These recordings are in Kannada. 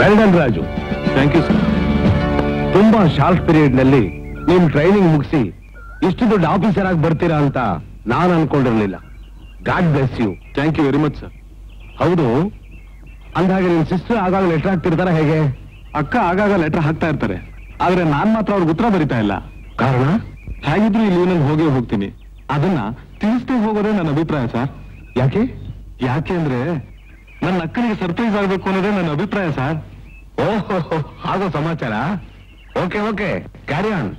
Well done Raju thank you sir ತುಂಬಾ ಶಾರ್ಟ್ ಪೀರಿಯಡ್ ನಲ್ಲಿ ನಿಮ್ ಟ್ರೈನಿಂಗ್ ಮುಗಿಸಿ ಇಷ್ಟು ದೊಡ್ಡ ಆಫೀಸರ್ ಆಗಿ ಬರ್ತೀರಾ ಅಂತ ನಾನು ಅನ್ಕೊಂಡಿರ್ಲಿಲ್ಲ god bless you thank you very much sir ಹೌದು ಅಂದಾಗ ನಿಮ್ ಸಿಸ್ಟರ್ ಆಗಾಗ ಲೆಟರ್ ಹಾಕ್ತಿರ್ತಾರ ಹೇಗೆ ಅಕ್ಕ ಆಗಾಗ ಲೆಟರ್ ಹಾಕ್ತಾ ಇರ್ತಾರೆ ಆದ್ರೆ ನಾನ್ ಮಾತ್ರ ಅವ್ರಿಗೆ ಉತ್ತರ ಬರಿತಾ ಇಲ್ಲ ಕಾರಣ ಹೇಗಿದ್ರು ಈ ಲೀವ್ನಲ್ಲಿ ಹೋಗೇ ಹೋಗ್ತೀನಿ ಅದನ್ನ ತಿಳಿಸ್ದೇ ಹೋಗೋದೇ ನನ್ನ ಅಭಿಪ್ರಾಯ ಸರ್ ಯಾಕೆ ಯಾಕೆ ಅಂದ್ರೆ ನನ್ನ ಅಕ್ಕನಿಗೆ ಸರ್ಪ್ರೈಸ್ ಆಗ್ಬೇಕು ಅನ್ನೋದೇ ನನ್ನ ಅಭಿಪ್ರಾಯ ಸರ್ ಓಹೋ ಆಗೋ ಸಮಾಚಾರ ಓಕೆ ಓಕೆ ಕ್ಯಾರಿ ಆನ್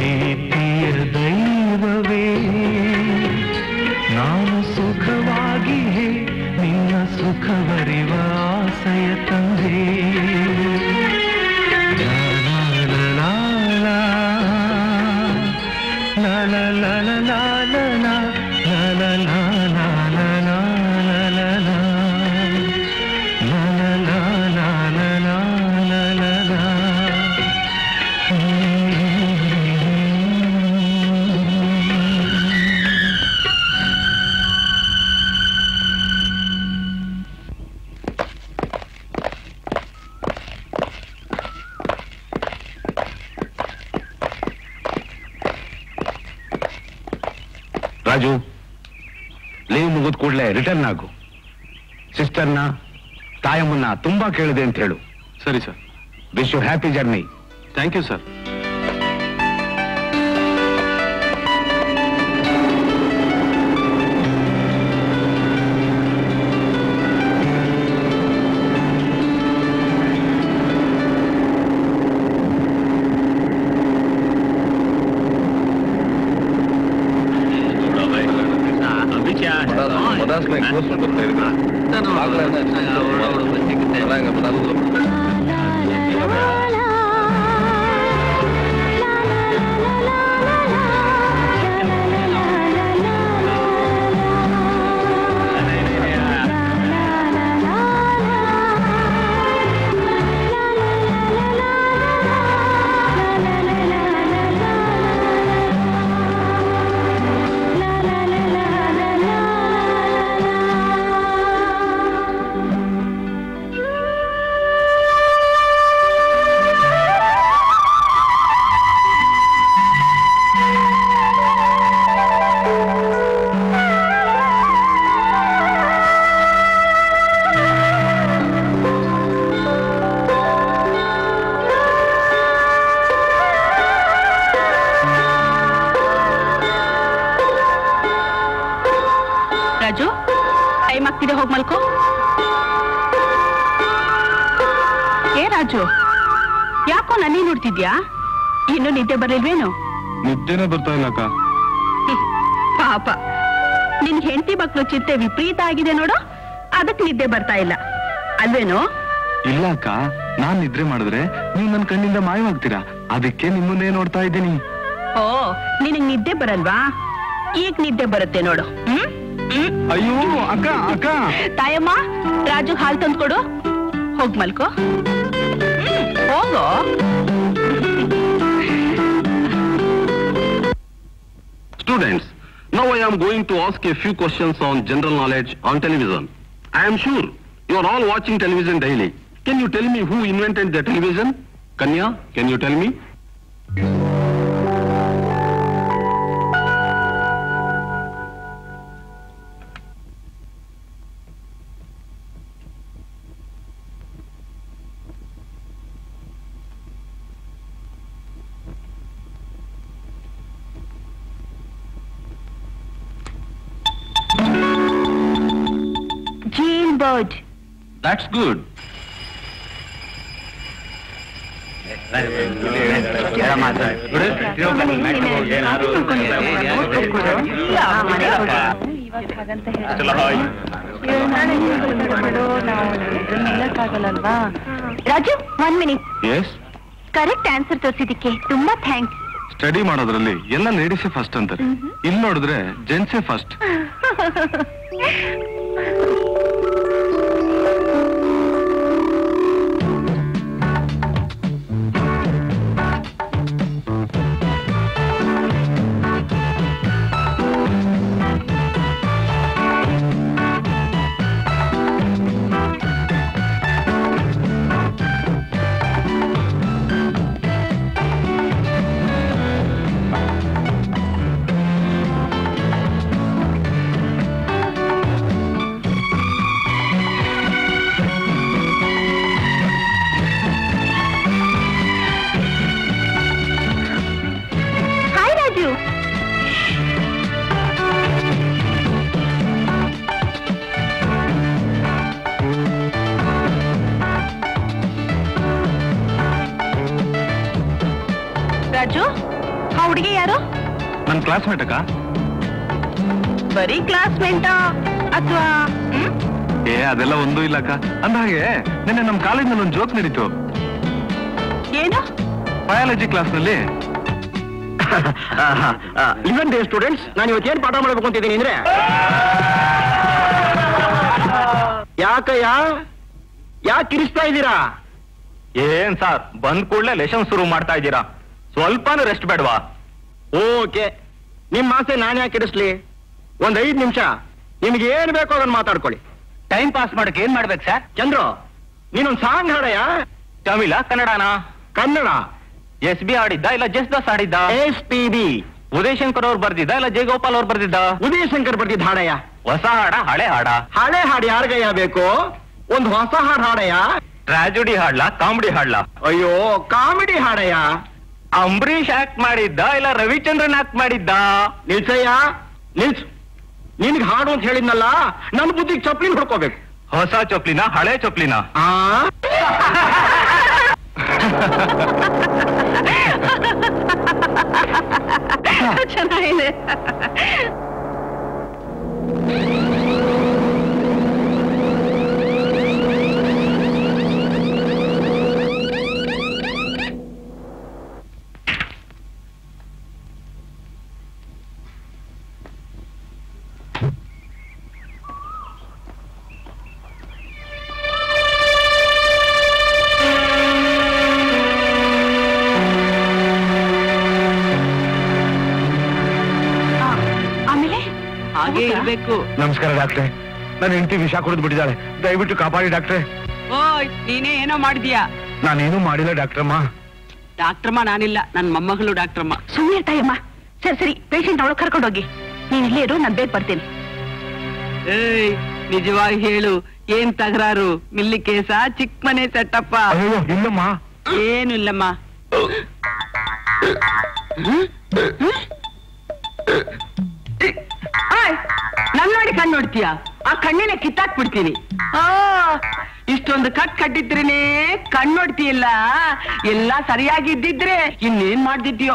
ಪ್ರೀತಿಯ ದೈವವೇ ನಾನು ಸುಖವಾಗಿ ನಿನ್ನ ಸುಖವರಿವ ಆಸೆಯ ತಂದೆ ಲಾ ಲಾ ಲಾ ಲಾ ಲಾ ಲಾ ಲಾ ಲಾ ಲಾ ಲಾ ಲಾ ಲಾ ಲಾ ಲಾ ಲಾ ಲಾ ಲಾ. La la la la la la la la la. Raju leave ಮುಗಿದ ಕೂಡಲೇ ರಿಟರ್ನ್ ಆಗು ಸಿಸ್ಟರ್ನ ತಾಯಮ್ಮನ್ನ ತುಂಬಾ ಕೇಳಿದೆ ಅಂತ ಹೇಳು ಸರಿ sir wish you happy journey thank you sir Raju time ಆಗ್ತಿದೆ ಹೋಗ್ ಮಲ್ಕೋ ಏ ರಾಜು ಯಾಕೋ ನನ್ನೇ ನೋಡ್ತಿದ್ಯಾ ಇನ್ನು ನಿದ್ದೆ ಬರಲಿಲ್ವೇನು ನಿದ್ದೆನೇ ಬರ್ತಾ ಇಲ್ಲ ಅಕ್ಕ ಹ್ಮ್, ಪಾಪ ನಿನ್ ಹೆಂಡತಿ ಮಕ್ಳು ಚಿಂತೆ ವಿಪರೀತ ಆಗಿದೆ ನೋಡು ಅದಕ್ಕೆ ನಿದ್ದೆ ಬರ್ತಾ ಇಲ್ಲ ಅಲ್ವೇನು ಇಲ್ಲ ಅಕ್ಕ ನಾನ್ ನಿದ್ರೆ ಮಾಡಿದ್ರೆ ನೀವು ನನ್ನ ಕಣ್ಣಿಂದ ಮಾಯವಾಗ್ತೀರಾ ಅದಕ್ಕೆ ನಿಮ್ಮನ್ನೇ ನೋಡ್ತಾ ಇದ್ದೀನಿ ಓ ನಿನಗ್ ನಿದ್ದೆ ಬರಲ್ವಾ ಈಗ ನಿದ್ದೆ ಬರುತ್ತೆ ನೋಡು ಹ್ಮ್ ಹ್ಮ್ ಅಯ್ಯೋ ಅಕ್ಕ ಅಕ್ಕ ತಾಯಮ್ಮ ರಾಜು ಹಾಲು ತಂದ್ಕೊಡು ಹೋಗ್ ಮಲ್ಕೋ ಹ್ಮ್, ಹೋಗೋ Students, now I am going to ask a few questions on general knowledge on television. I am sure you are all watching television daily. Can you tell me who invented the television? Kanya, can you tell me? ಜೀನ್ ಬರ್ಡ್ That's good. Raju one minute yes correct answer ತೋರಿಸಿದಕ್ಕೆ ತುಂಬಾ ಥ್ಯಾಂಕ್ಸ್ ಸ್ಟಡಿ ಮಾಡೋದ್ರಲ್ಲಿ ಎಲ್ಲ ಲೇಡೀಸೇ ಫಸ್ಟ್ ಅಂತಾರೆ ಇಲ್ಲಿ ನೋಡಿದ್ರೆ ಜೆಂಟ್ಸೇ ಫಸ್ಟ್ ಆ ಹುಡುಗಿ ಯಾರು ನನ್ನ ಕ್ಲಾಸ್ಮೇಟ್ ಅಕ್ಕ ಬರೀ ಕ್ಲಾಸ್ಮೇಟಾ ಅಥವಾ ಏ ಅದೆಲ್ಲ ಒಂದೂ ಇಲ್ಲ ಅಕ್ಕ ಅಂದಾಗೆ ನಿನ್ನೆ ನಮ್ಮ ಕಾಲೇಜ್ನಲ್ಲಿ ಒಂದು ಜೋಕ್ ನಡೀತು ಏನು ಬಯಾಲಜಿ ಕ್ಲಾಸ್ನಲ್ಲಿ ಲಿವನ್ ಡೇ ಸ್ಟೂಡೆಂಟ್ಸ್ ನಾನು ಇವತ್ತು ಏನ್ ಪಾಠ ಮಾಡಬೇಕು ಅಂತಿದ್ದೀನಿ ಅಂದ್ರೆ ಯಾಕಯ್ಯ ಯಾಕೆ ಕಿರಿಸ್ತಾ ಇದ್ದೀರಾ ಏನ್ ಸರ್ ಬಂದ್ ಕೂಡಲೇ ಲೆಸನ್ ಶುರು ಮಾಡ್ತಾ ಇದ್ದೀರಾ ಸ್ವಲ್ಪನೂ ರೆಸ್ಟ್ ಬೇಡವಾ ಓಕೆ ನಿಮ್ಮ ಆಸೆ ನಾನು ಯಾಕೆ ಕಿರಿಸ್ಲಿ ಒಂದ್ ಐದ್ ನಿಮಿಷ ನಿಮ್ಗೆ ಏನ್ ಬೇಕೋ ಅದನ್ನ ಮಾತಾಡ್ಕೊಳ್ಳಿ ಟೈಮ್ ಪಾಸ್ ಮಾಡಕ್ ಏನ್ ಮಾಡ್ಬೇಕು ಸರ್ ಚಂದ್ರು ನೀನೊಂದ್ ಸಾಂಗ್ ಹಾಡಯ್ಯ ತಮಿಳ ಕನ್ನಡನಾ ಕನ್ನಡ ಎಸ್ ಬಿ ಆಡಿದ್ದ ಇಲ್ಲ ಜಸ್ ದಾಸ್ ಆಡಿದ್ದ S P B Uday Shankar ಅವ್ರು ಬರ್ದಿದ್ದ ಇಲ್ಲ ಜಯಗೋಪಾಲ್ ಅವ್ರು ಬರ್ದಿದ್ದ ಉದಯ ಶಂಕರ್ ಬರ್ತಿದ್ದ ಹಾಡಯ್ಯ ಹೊಸ ಹಾಡ ಹಳೆ ಹಾಡ ಹಳೆ ಹಾಡು ಯಾರಿಗಯ್ಯ ಬೇಕು ಒಂದ್ ಹೊಸ ಹಾಡು ಹಾಡಯ್ಯ ಟ್ರಾಜಿಡಿ ಹಾಡ್ಲಾ ಕಾಮಿಡಿ ಹಾಡ್ಲಾ ಅಯ್ಯೋ ಕಾಮಿಡಿ ಹಾಡಯ್ಯ ಅಂಬರೀಷ್ ಆಕ್ಟ್ ಮಾಡಿದ್ದ ಇಲ್ಲ ರವಿಚಂದ್ರನ್ ಆಕ್ಟ್ ಮಾಡಿದ್ದ ನಿಲ್ಸಯ್ಯ ನಿಲ್ಸು ನಿನ್ಗೆ ಹಾಡು ಅಂತ ಹೇಳಿದ್ನಲ್ಲ ನನ್ನ ಬುದ್ಧಿಗೆ ಚಪ್ಲಿನ ಹೊಡ್ಕೋಬೇಕು ಹೊಸ ಚೊಪ್ಲಿನ ಹಳೆ ಚೊಪ್ಲಿನ ಆ ಚೆನ್ನಾಗಿದೆ ಆ, ಆಮೇಲೆ ಹಾಗೆ ಇರ್ಬೇಕು ನಮಸ್ಕಾರ ಡಾಕ್ಟ್ರೆ ನನ್ನ ಹೆಂಡತಿ ವಿಷ ಕುಡಿದು ಬಿಟ್ಟಿದ್ದಾಳೆ ದಯವಿಟ್ಟು ಕಾಪಾಡಿ ಡಾಕ್ಟ್ರೆ ಓಯ್ ನೀನೇ ಏನೋ ಮಾಡಿದ್ಯಾ ನಾನೇನು ಮಾಡಿಲ್ಲ ಡಾಕ್ಟ್ರಮ್ಮ ಡಾಕ್ಟ್ರಮ್ಮ ನಾನಿಲ್ಲ ನನ್ ಮೊಮ್ಮಗಳು ಡಾಕ್ಟ್ರಮ್ಮ ಸುಮ್ಮನೆ ತಾಯಮ್ಮ ಸರಿ ಸರಿ ಪೇಷಂಟ್ ಅವಳು ಕರ್ಕೊಂಡೋಗಿ ನೀನ್ ಇಲ್ಲೇ ಇರು ನಾನು ಬೇಗ ಬರ್ತೀನಿ ಏಯ್ ನಿಜವಾಗಿ ಹೇಳು ಏನ್ ತಗರಾರು ಮಿಲ್ಲಿ ಕೇಸ ಚಿಕ್ಕ ಮನೆ ಸೆಟ್ಟಪ್ಪ ಅಯ್ಯೋ ಇಲ್ಲಮ್ಮ ಏನು ಇಲ್ಲಮ್ಮ ಆಯ್, ನನ್ ನೋಡಿ ಕಣ್ಣು ನೋಡ್ತೀಯ ಆ ಕಣ್ಣಿನ ಕಿತ್ತಾಕ್ ಬಿಡ್ತೀನಿ ಆ ಇಷ್ಟೊಂದು ಕಟ್ ಕಟ್ಟಿದ್ರೇನೆ ಕಣ್ಣು ನೋಡ್ತೀಯಲ್ಲ ಎಲ್ಲ ಸರಿಯಾಗಿ ಇದ್ದಿದ್ರೆ ಇನ್ನೇನ್ ಮಾಡ್ತಿದ್ಯೋ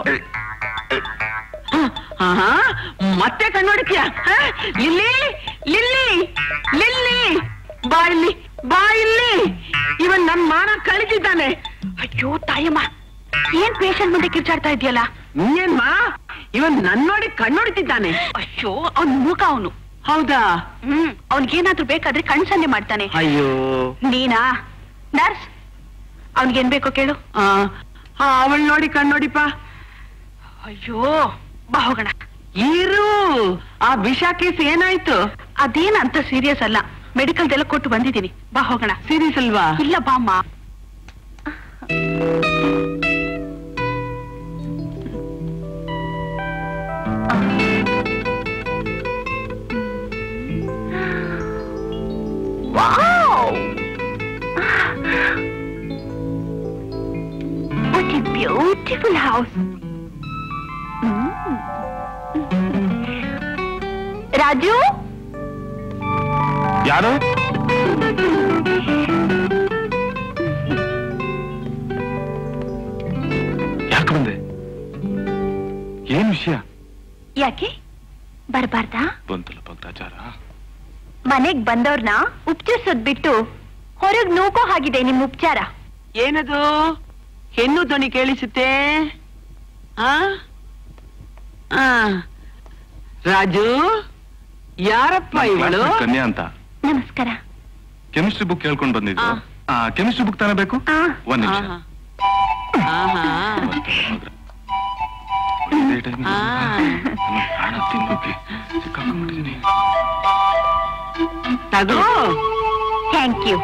ಆಹಾ, ಮತ್ತೆ ಕಣ್ಣು ನೋಡ್ತೀಯ ಆ? ಲಿಲ್ಲಿ ಲಿಲ್ಲಿ ಲಿಲ್ಲಿ ಬಾ ಇಲ್ಲಿ ಬಾ ಇಲ್ಲಿ ಇವನ್ ನನ್ ಮಾನ ಕಳಿತಿದ್ದಾನೆ ಅಯ್ಯೋ ತಾಯಮ್ಮ ಏನ್ ಪೇಷಂಟ್ ಮುಂದೆ ಕಿರ್ಚಾಡ್ತಾ ಇದೆಯಲ್ಲ ನೀನೇನ್ಮಾ ಇವನ್ ನನ್ ನೋಡಿ ಕಣ್ಣೊಡಿತಿದ್ದಾನೆ ಅಯ್ಯೋ ಅವ್ನ್ ಮೂಕ ಅವನು ಹೌದಾ ಹ್ಮ್ ಅವ್ನಿಗೇನಾದ್ರೂ ಬೇಕಾದ್ರೆ ಕಣ್ ಸನ್ನೆ ಮಾಡ್ತಾನೆ ಅಯ್ಯೋ ನೀನಾ ನರ್ಸ್ ಅವ್ನಿಗೇನ್ ಬೇಕೋ ಕೇಳು ಅವಳು ನೋಡಿ ಕಣ್ಣೋಡಿಪ ಅಯ್ಯೋ ಬಾ ಹೋಗೋಣ ಇರು ಆ ವಿಷ ಕೇಸ್ ಏನಾಯ್ತು ಅದೇನ್ ಅಂತ ಸೀರಿಯಸ್ ಅಲ್ಲ ಮೆಡಿಕಲ್ ಎಲ್ಲ ಕೊಟ್ಟು ಬಂದಿದ್ದೀನಿ ಬಾ ಹೋಗೋಣ ಸೀರಿಯಸ್ ಅಲ್ವಾ ಇಲ್ಲ ಬಾಮ್ಮ What a beautiful house. Raju ಯಾರು ಯಾಕೆ ಬಂದೆ ಏನ್ ವಿಷಯ ಯಾಕೆ ಬರ್ಬಾರ್ದಾ ಬಂತಲ್ಲ ಭಕ್ತಾಚಾರ ಮನೆಗ್ ಬಂದವ್ರನ್ನ ಉಪಚರಿಸೋದ್ ಬಿಟ್ಟು ಹೊರಗ್ ನೂಕೋ ಹಾಗಿದೆ ನಿಮ್ ಉಪಚಾರ ಏನದು ಹೆಣ್ಣು ಧ್ವನಿ ಕೇಳಿಸುತ್ತೆ ಆ ಆ. ರಾಜು ಯಾರಪ್ಪ ಇವಳು ಕನ್ಯಾ ಅಂತ ನಮಸ್ಕಾರ ಕೆಮಿಸ್ಟ್ರಿ ಬುಕ್ ಕೇಳ್ಕೊಂಡ್ ಬಂದಿದ್ದು ಆ. ಕೆಮಿಸ್ಟ್ರಿ ಬುಕ್ ತಾನೇ ಬೇಕು ಆ. ಒಂದ್ ನಿಮಿಷ ಆಹಾ. ಆಹಾ. ಇದೇ time ಆ. ನನ್ನ ಪ್ರಾಣ ತಿನ್ನೋಕೆ ಸಿಕ್ಕಾಕೊಂಡ್ಬಿಟ್ಟಿದೀನಿ. ತಗೋ ಥ್ಯಾಂಕ್ ಯು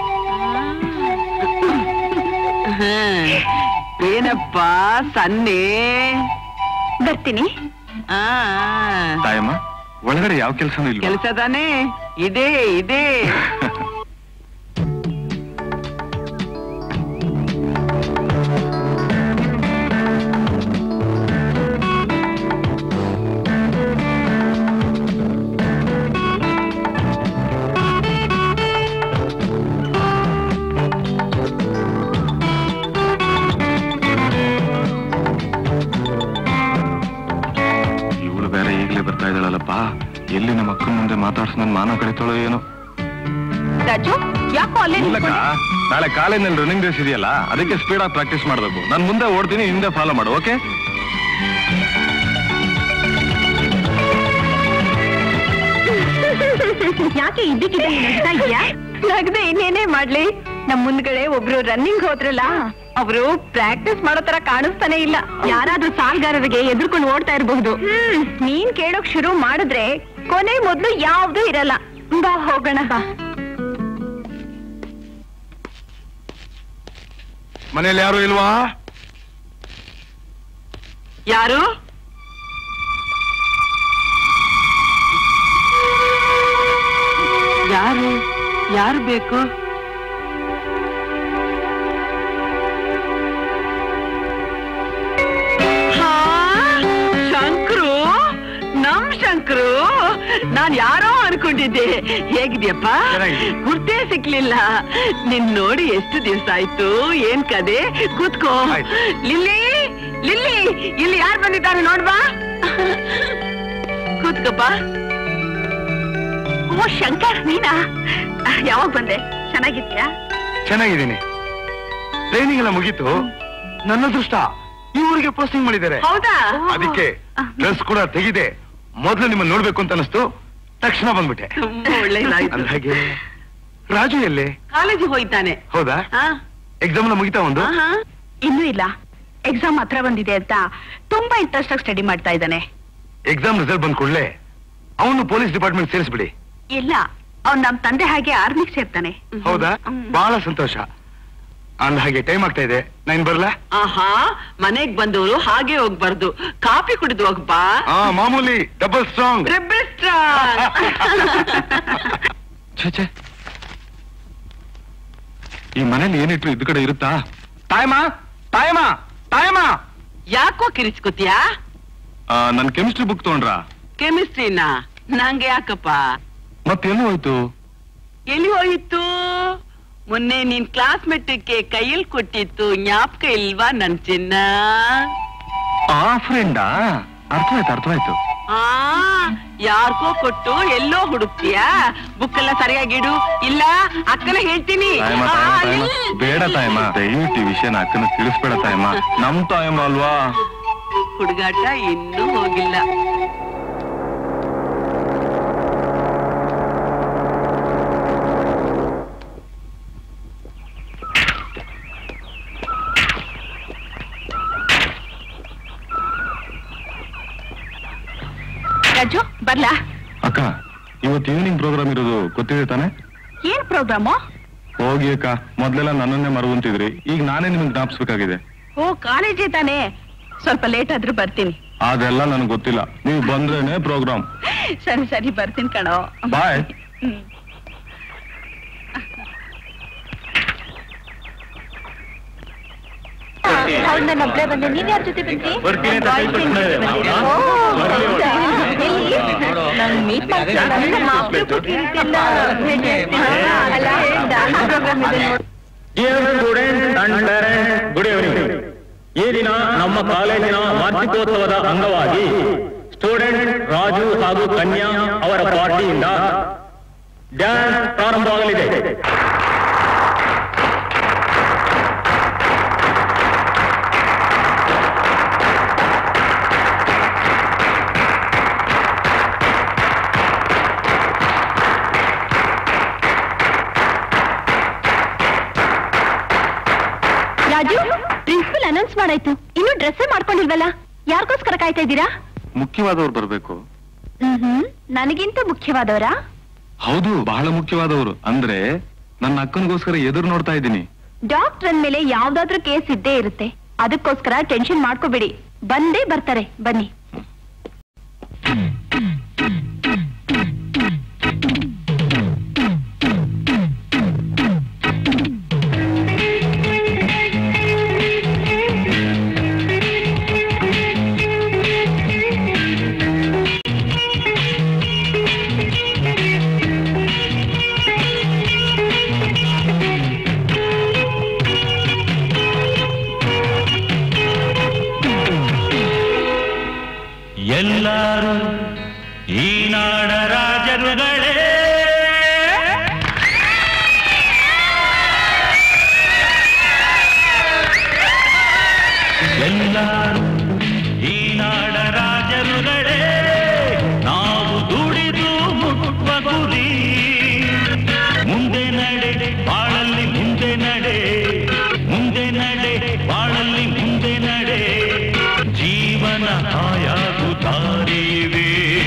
ಹಾ. ಏನಪ್ಪ ಸನ್ನೆ ಬರ್ತೀನಿ ಆ ತಾಯಮ್ಮ ಒಳಗಡೆ ಯಾವ ಕೆಲಸನೂ ಇಲ್ಲ ಕೆಲಸ ತಾನೇ ಇದೆ ಇದೆ ಬರ್ತಾ ಇದ್ದಾಳಲ್ಲಪ್ಪ ಎಲ್ಲಿ ನಮ್ಮ ಅಕ್ಕನ ಮುಂದೆ ಮಾತಾಡ್ಸ್ ನನ್ ಮಾನ ಕಳಿತಾಳೋ ಏನೋ ರಾಜು ಯಾಕೋ ಅಲ್ಲೇ ಇಲ್ಲಕ್ಕ ನಿಂತ್ಕೊಂಡೆ? ನಾಳೆ ಕಾಲೇಜ್ನಲ್ಲಿ ರನ್ನಿಂಗ್ ರೇಸ್ ಇದೆಯಲ್ಲ ಅದಕ್ಕೆ ಸ್ಪೀಡ್ ಆಗಿ ಪ್ರಾಕ್ಟೀಸ್ ಮಾಡ್ಬೇಕು ನಾನು ಮುಂದೆ ಓಡ್ತೀನಿ ಹಿಂದೆ ಫಾಲೋ ಮಾಡು ಓಕೆ ಯಾಕೆ ಇದ್ದಕ್ಕಿದ್ದ ನಗ್ತಾ ಇದೀಯಾ ನಗ್ದೆ ಇನ್ನೇನೇ ಮಾಡ್ಲಿ ನಮ್ ಮುಂದ್ಗಡೆ ಒಬ್ರು ರನ್ನಿಂಗ್ ಹೋದ್ರಲ್ಲ ಅವರು ಪ್ರಾಕ್ಟೀಸ್ ಮಾಡೋ ತರ ಕಾಣಿಸ್ತಾನೆ ಇಲ್ಲ ಯಾರಾದ್ರೂ ಸಾಲ್ಗಾರರಿಗೆ ಎದುರ್ಕೊಂಡು ಓಡ್ತಾ ಇರಬಹುದು ನೀನ್ ಕೇಳೋಕ್ ಶುರು ಮಾಡಿದ್ರೆ ಕೊನೆ ಮೊದ್ಲು ಯಾವ್ದು ಇರಲ್ಲ ಬಾ ಹೋಗೋಣ ಬಾ ಮನೇಲಿ ಯಾರು ಇಲ್ವಾ ಯಾರು ಯಾರು ಯಾರು ಬೇಕು ಹಾ, ಶಂಕ್ರು ನಮ್ ಶಂಕ್ರು ನಾನ್ ಯಾರೋ ಅನ್ಕೊಂಡಿದ್ದೆ ಹೇಗಿದ್ಯಪ್ಪ ಚೆನ್ನಾಗಿದ್ದೀನಿ. ಗುರ್ತೇ ಸಿಕ್ಲಿಲ್ಲ ನಿನ್ ನೋಡಿ ಎಷ್ಟು ದಿವಸ ಆಯ್ತು ಏನ್ ಕದೆ ಕೂತ್ಕೋ ಆಯ್ತು. ಲಿಲ್ಲಿ ಲಿಲ್ಲಿ ಇಲ್ಲಿ ಯಾರು ಬಂದಿದ್ದಾರೆ ನೋಡ್ಬಾ ಕೂತ್ಕೋಪ್ಪ ಓ ಶಂಕರ್ ನೀನಾ ಯಾವಾಗ ಬಂದೆ ಚೆನ್ನಾಗಿದ್ಯಾ ಚೆನ್ನಾಗಿದ್ದೀನಿ ಟ್ರೈನಿಂಗ್ ಎಲ್ಲ ಮುಗೀತು ನನ್ನ ಅದೃಷ್ಟ ಈ ಊರಿಗೆ ಪೋಸ್ಟಿಂಗ್ ಮಾಡಿದ್ದಾರೆ ಹೌದಾ ಅದಕ್ಕೆ ಡ್ರೆಸ್ ಕೂಡ ತೆಗಿದೆ ಮೊದಲು ನಿಮ್ಮನ್ನ ನೋಡ್ಬೇಕು ಅಂತ ಅನಿಸ್ತು ತಕ್ಷಣ ಬಂದ್ಬಿಟ್ಟೆ ತುಂಬಾ ಒಳ್ಳೇದಾಯ್ತು ಅಂದ್ಹಾಗೆ ರಾಜು ಎಲ್ಲಿ ಕಾಲೇಜಿಗೆ ಹೋಯ್ತಾನೆ ಹೌದಾ ಹಾ ಎಕ್ಸಾಮ್ ಎಲ್ಲ ಮುಗಿತಾ ಒಂದು ಆಹಾ. ಇನ್ನೂ ಇಲ್ಲ ಎಕ್ಸಾಮ್ ಹತ್ರ ಬಂದಿದೆ ಅಂತ ತುಂಬಾ ಇಂಟ್ರೆಸ್ಟ್ ಆಗಿ ಸ್ಟಡಿ ಮಾಡ್ತಾ ಇದ್ದಾನೆ ಎಕ್ಸಾಮ್ ರಿಸಲ್ಟ್ ಬಂದ್ ಕೂಡಲೇ ಅವನು ಪೊಲೀಸ್ ಡಿಪಾರ್ಟ್ಮೆಂಟ್ ಸೇರಿಸ್ಬಿಡಿ ಇಲ್ಲ ಅವ್ನ್ ನಮ್ ತಂದೆ ಹಾಗೆ ಆರ್ಮಿಗೆ ಸೇರ್ತಾನೆ ಹೌದಾ ಹ್ಮ್. ಬಹಳ ಸಂತೋಷ ಅಂದ ಹಾಗೆ ಟೈಮ್ ಆಗ್ತಾ ಇದೆ ನಾನು ಬರ್ಲಾ ಆಹಾ ಮನೆಗ್ ಬಂದವರು ಹಾಗೆ ಹೋಗ್ಬಾರ್ದು ಕಾಫಿ ಕುಡಿದು ಹೋಗ್ಬಾ ಆ ಮಾಮೂಲಿ ಡಬಲ್ ಸ್ಟ್ರಾಂಗ್ ಟ್ರಿಬಲ್ ಸ್ಟ್ರಾಂಗ್ ಛೇ ಛೇ ಈ ಮನೇಲಿ ಏನಿಟ್ರು ಇದ್ ಕಡೆ ಇರುತ್ತಾ ತಾಯಮ್ಮ ತಾಯಮ್ಮ ತಾಯಮ್ಮ ಯಾಕೋ ಕಿರಿಸ್ಕೊತೀಯಾ ಆ, ನನ್ ಕೆಮಿಸ್ಟ್ರಿ ಬುಕ್ ತಗೊಂಡ್ರಾ ಕೆಮಿಸ್ಟ್ರಿನ ನಂಗೆ ಯಾಕಪ್ಪ ಮತ್ತೆಲ್ಲೂ ಹೋಯ್ತು ಎಲ್ಲಿ ಹೋಯಿತು ಮೊನ್ನೆ ನಿನ್ ಕ್ಲಾಸ್ ಮೆಟ್ಟಕ್ಕೆ ಕೈಯಲ್ಲಿ ಕೊಟ್ಟಿತ್ತು ಜ್ಞಾಪಕ ಇಲ್ವಾ ನನ್ ಚಿನ್ನ ಆ ಫ್ರೆಂಡಾ ಅರ್ಥವಾಯ್ತು ಅರ್ಥವಾಯ್ತು ಆ ಯಾರ್ಗೋ ಕೊಟ್ಟು ಎಲ್ಲೋ ಹುಡುಕ್ತೀಯಾ ಬುಕ್ ಎಲ್ಲ ಸರಿಯಾಗಿಡು ಇಲ್ಲ ಅಕ್ಕನ ಹೇಳ್ತೀನಿ ತಾಯಮ್ಮ ಆ, ತಾಯಮ್ಮ ತಾಯಮ್ಮ ಇಲ್ಲ. ಬೇಡ ತಾಯಮ್ಮ ದಯವಿಟ್ಟು ಈ ವಿಷಯನ ಅಕ್ಕನ ತಿಳಿಸ್ಬೇಡ ತಾಯಮ್ಮ ನಮ್ ತಾಯಮ್ಮ ಅಲ್ವಾ ಹುಡುಗಾಟ ಇನ್ನೂ ಹೋಗಿಲ್ಲ ರಾಜು ಬರ್ಲಾ ಅಕ್ಕ ಇವತ್ತು ಈವ್ನಿಂಗ್ ಪ್ರೋಗ್ರಾಮ್ ಇರೋದು ಗೊತ್ತಿದೆ ತಾನೆ ಏನ್ ಪ್ರೋಗ್ರಾಮು ಹೋಗಿ ಅಕ್ಕ ಮೊದ್ಲೆಲ್ಲ ನನ್ನನ್ನೇ ಮರುವಂತಿದ್ರಿ ಈಗ ನಾನೇ ನಿಮ್ಗೆ ಜ್ಞಾಪಿಸ್ಬೇಕಾಗಿದೆ ಓ ಕಾಲೇಜೇ ತಾನೇ ಸ್ವಲ್ಪ ಲೇಟ್ ಆದ್ರೂ ಬರ್ತೀನಿ ಅದೆಲ್ಲ ನನಗೆ ಗೊತ್ತಿಲ್ಲ ನೀವು ಬಂದ್ರೇನೆ ಪ್ರೋಗ್ರಾಮ್ ಸರಿ ಸರಿ ಬರ್ತೀನಿ ಕಣೋ ಬಾಯ್ ಹ್ಮ್. ಹೌದು ನಾನು ಒಬ್ಳೆ ಬಂದೆ ನೀವ್ ಯಾರ ಜೊತೆ ಬಂದ್ರಿ ಓ, ಹೌದಾ? ಎಲ್ಲಿ? ನಾನ್ meet ಮಾಡ್ತಿದ್ದೆ. ನಮ್ಮ ಅಪ್ರೂಪಕ್ಕೆ ರೀತಿಯಿಂದ ಭೇಟಿ ಆಗ್ತೀನಿ. ಅಲ್ಲ, dance program ಇದೆ ನೋಡು. Dear student and parent good evening ಈ ದಿನ ನಮ್ಮ ಕಾಲೇಜಿನ ವಾರ್ಷಿಕೋತ್ಸವದ ಅಂಗವಾಗಿ ಸ್ಟೂಡೆಂಟ್ ರಾಜು ಹಾಗೂ ಕನ್ಯಾ ಅವರ ಪಾರ್ಟಿಯಿಂದ ಡ್ಯಾನ್ಸ್ ಪ್ರಾರಂಭವಾಗಲಿದೆ ರಾಜು ಪ್ರಿನ್ಸಿಪಲ್ ಅನೌನ್ಸ್ ಮಾಡಾಯ್ತು ಇನ್ನು ಡ್ರೆಸ್ ಮಾಡ್ಕೊಂಡಿಲ್ವಲ್ಲ ಯಾರಿಗೋಸ್ಕರ ಕಾಯ್ತಾ ಇದ್ದೀರಾ ಮುಖ್ಯವಾದವ್ರು ಬರ್ಬೇಕು ಹ್ಮ್ ನನಗಿಂತ ಮುಖ್ಯವಾದವರಾ ಹೌದು ಬಹಳ ಮುಖ್ಯವಾದವರು ಅಂದ್ರೆ ನನ್ನ ಅಕ್ಕನಿಗೋಸ್ಕರ ಎದುರು ನೋಡ್ತಾ ಇದ್ದೀನಿ ಡಾಕ್ಟರ್ ಅಂದ್ಮೇಲೆ ಯಾವ್ದಾದ್ರೂ ಕೇಸ್ ಇದ್ದೇ ಇರುತ್ತೆ ಅದಕ್ಕೋಸ್ಕರ ಟೆನ್ಷನ್ ಮಾಡ್ಕೋಬೇಡಿ ಬಂದೇ ಬರ್ತಾರೆ ಬನ್ನಿ ಎಲ್ಲರೂ ಈ ನಾಡ ರಾಜರುಗಳೇ ಎಲ್ಲರೂ ಈ ನಾಡ ರಾಜರುಗಳೇ ನಾವು ದುಡಿದು ಮುಟ್ಟುವ ಗುರಿ ಮುಂದೆ ನಡೆ ಬಾಳಲ್ಲಿ ಮುಂದೆ ನಡೆ ಮುಂದೆ ನಡೆ ಬಾಳಲ್ಲಿ ಮುಂದೆ ನಡೆ ಜೀವನ ಆಯಾಗು ದಾರಿವೆ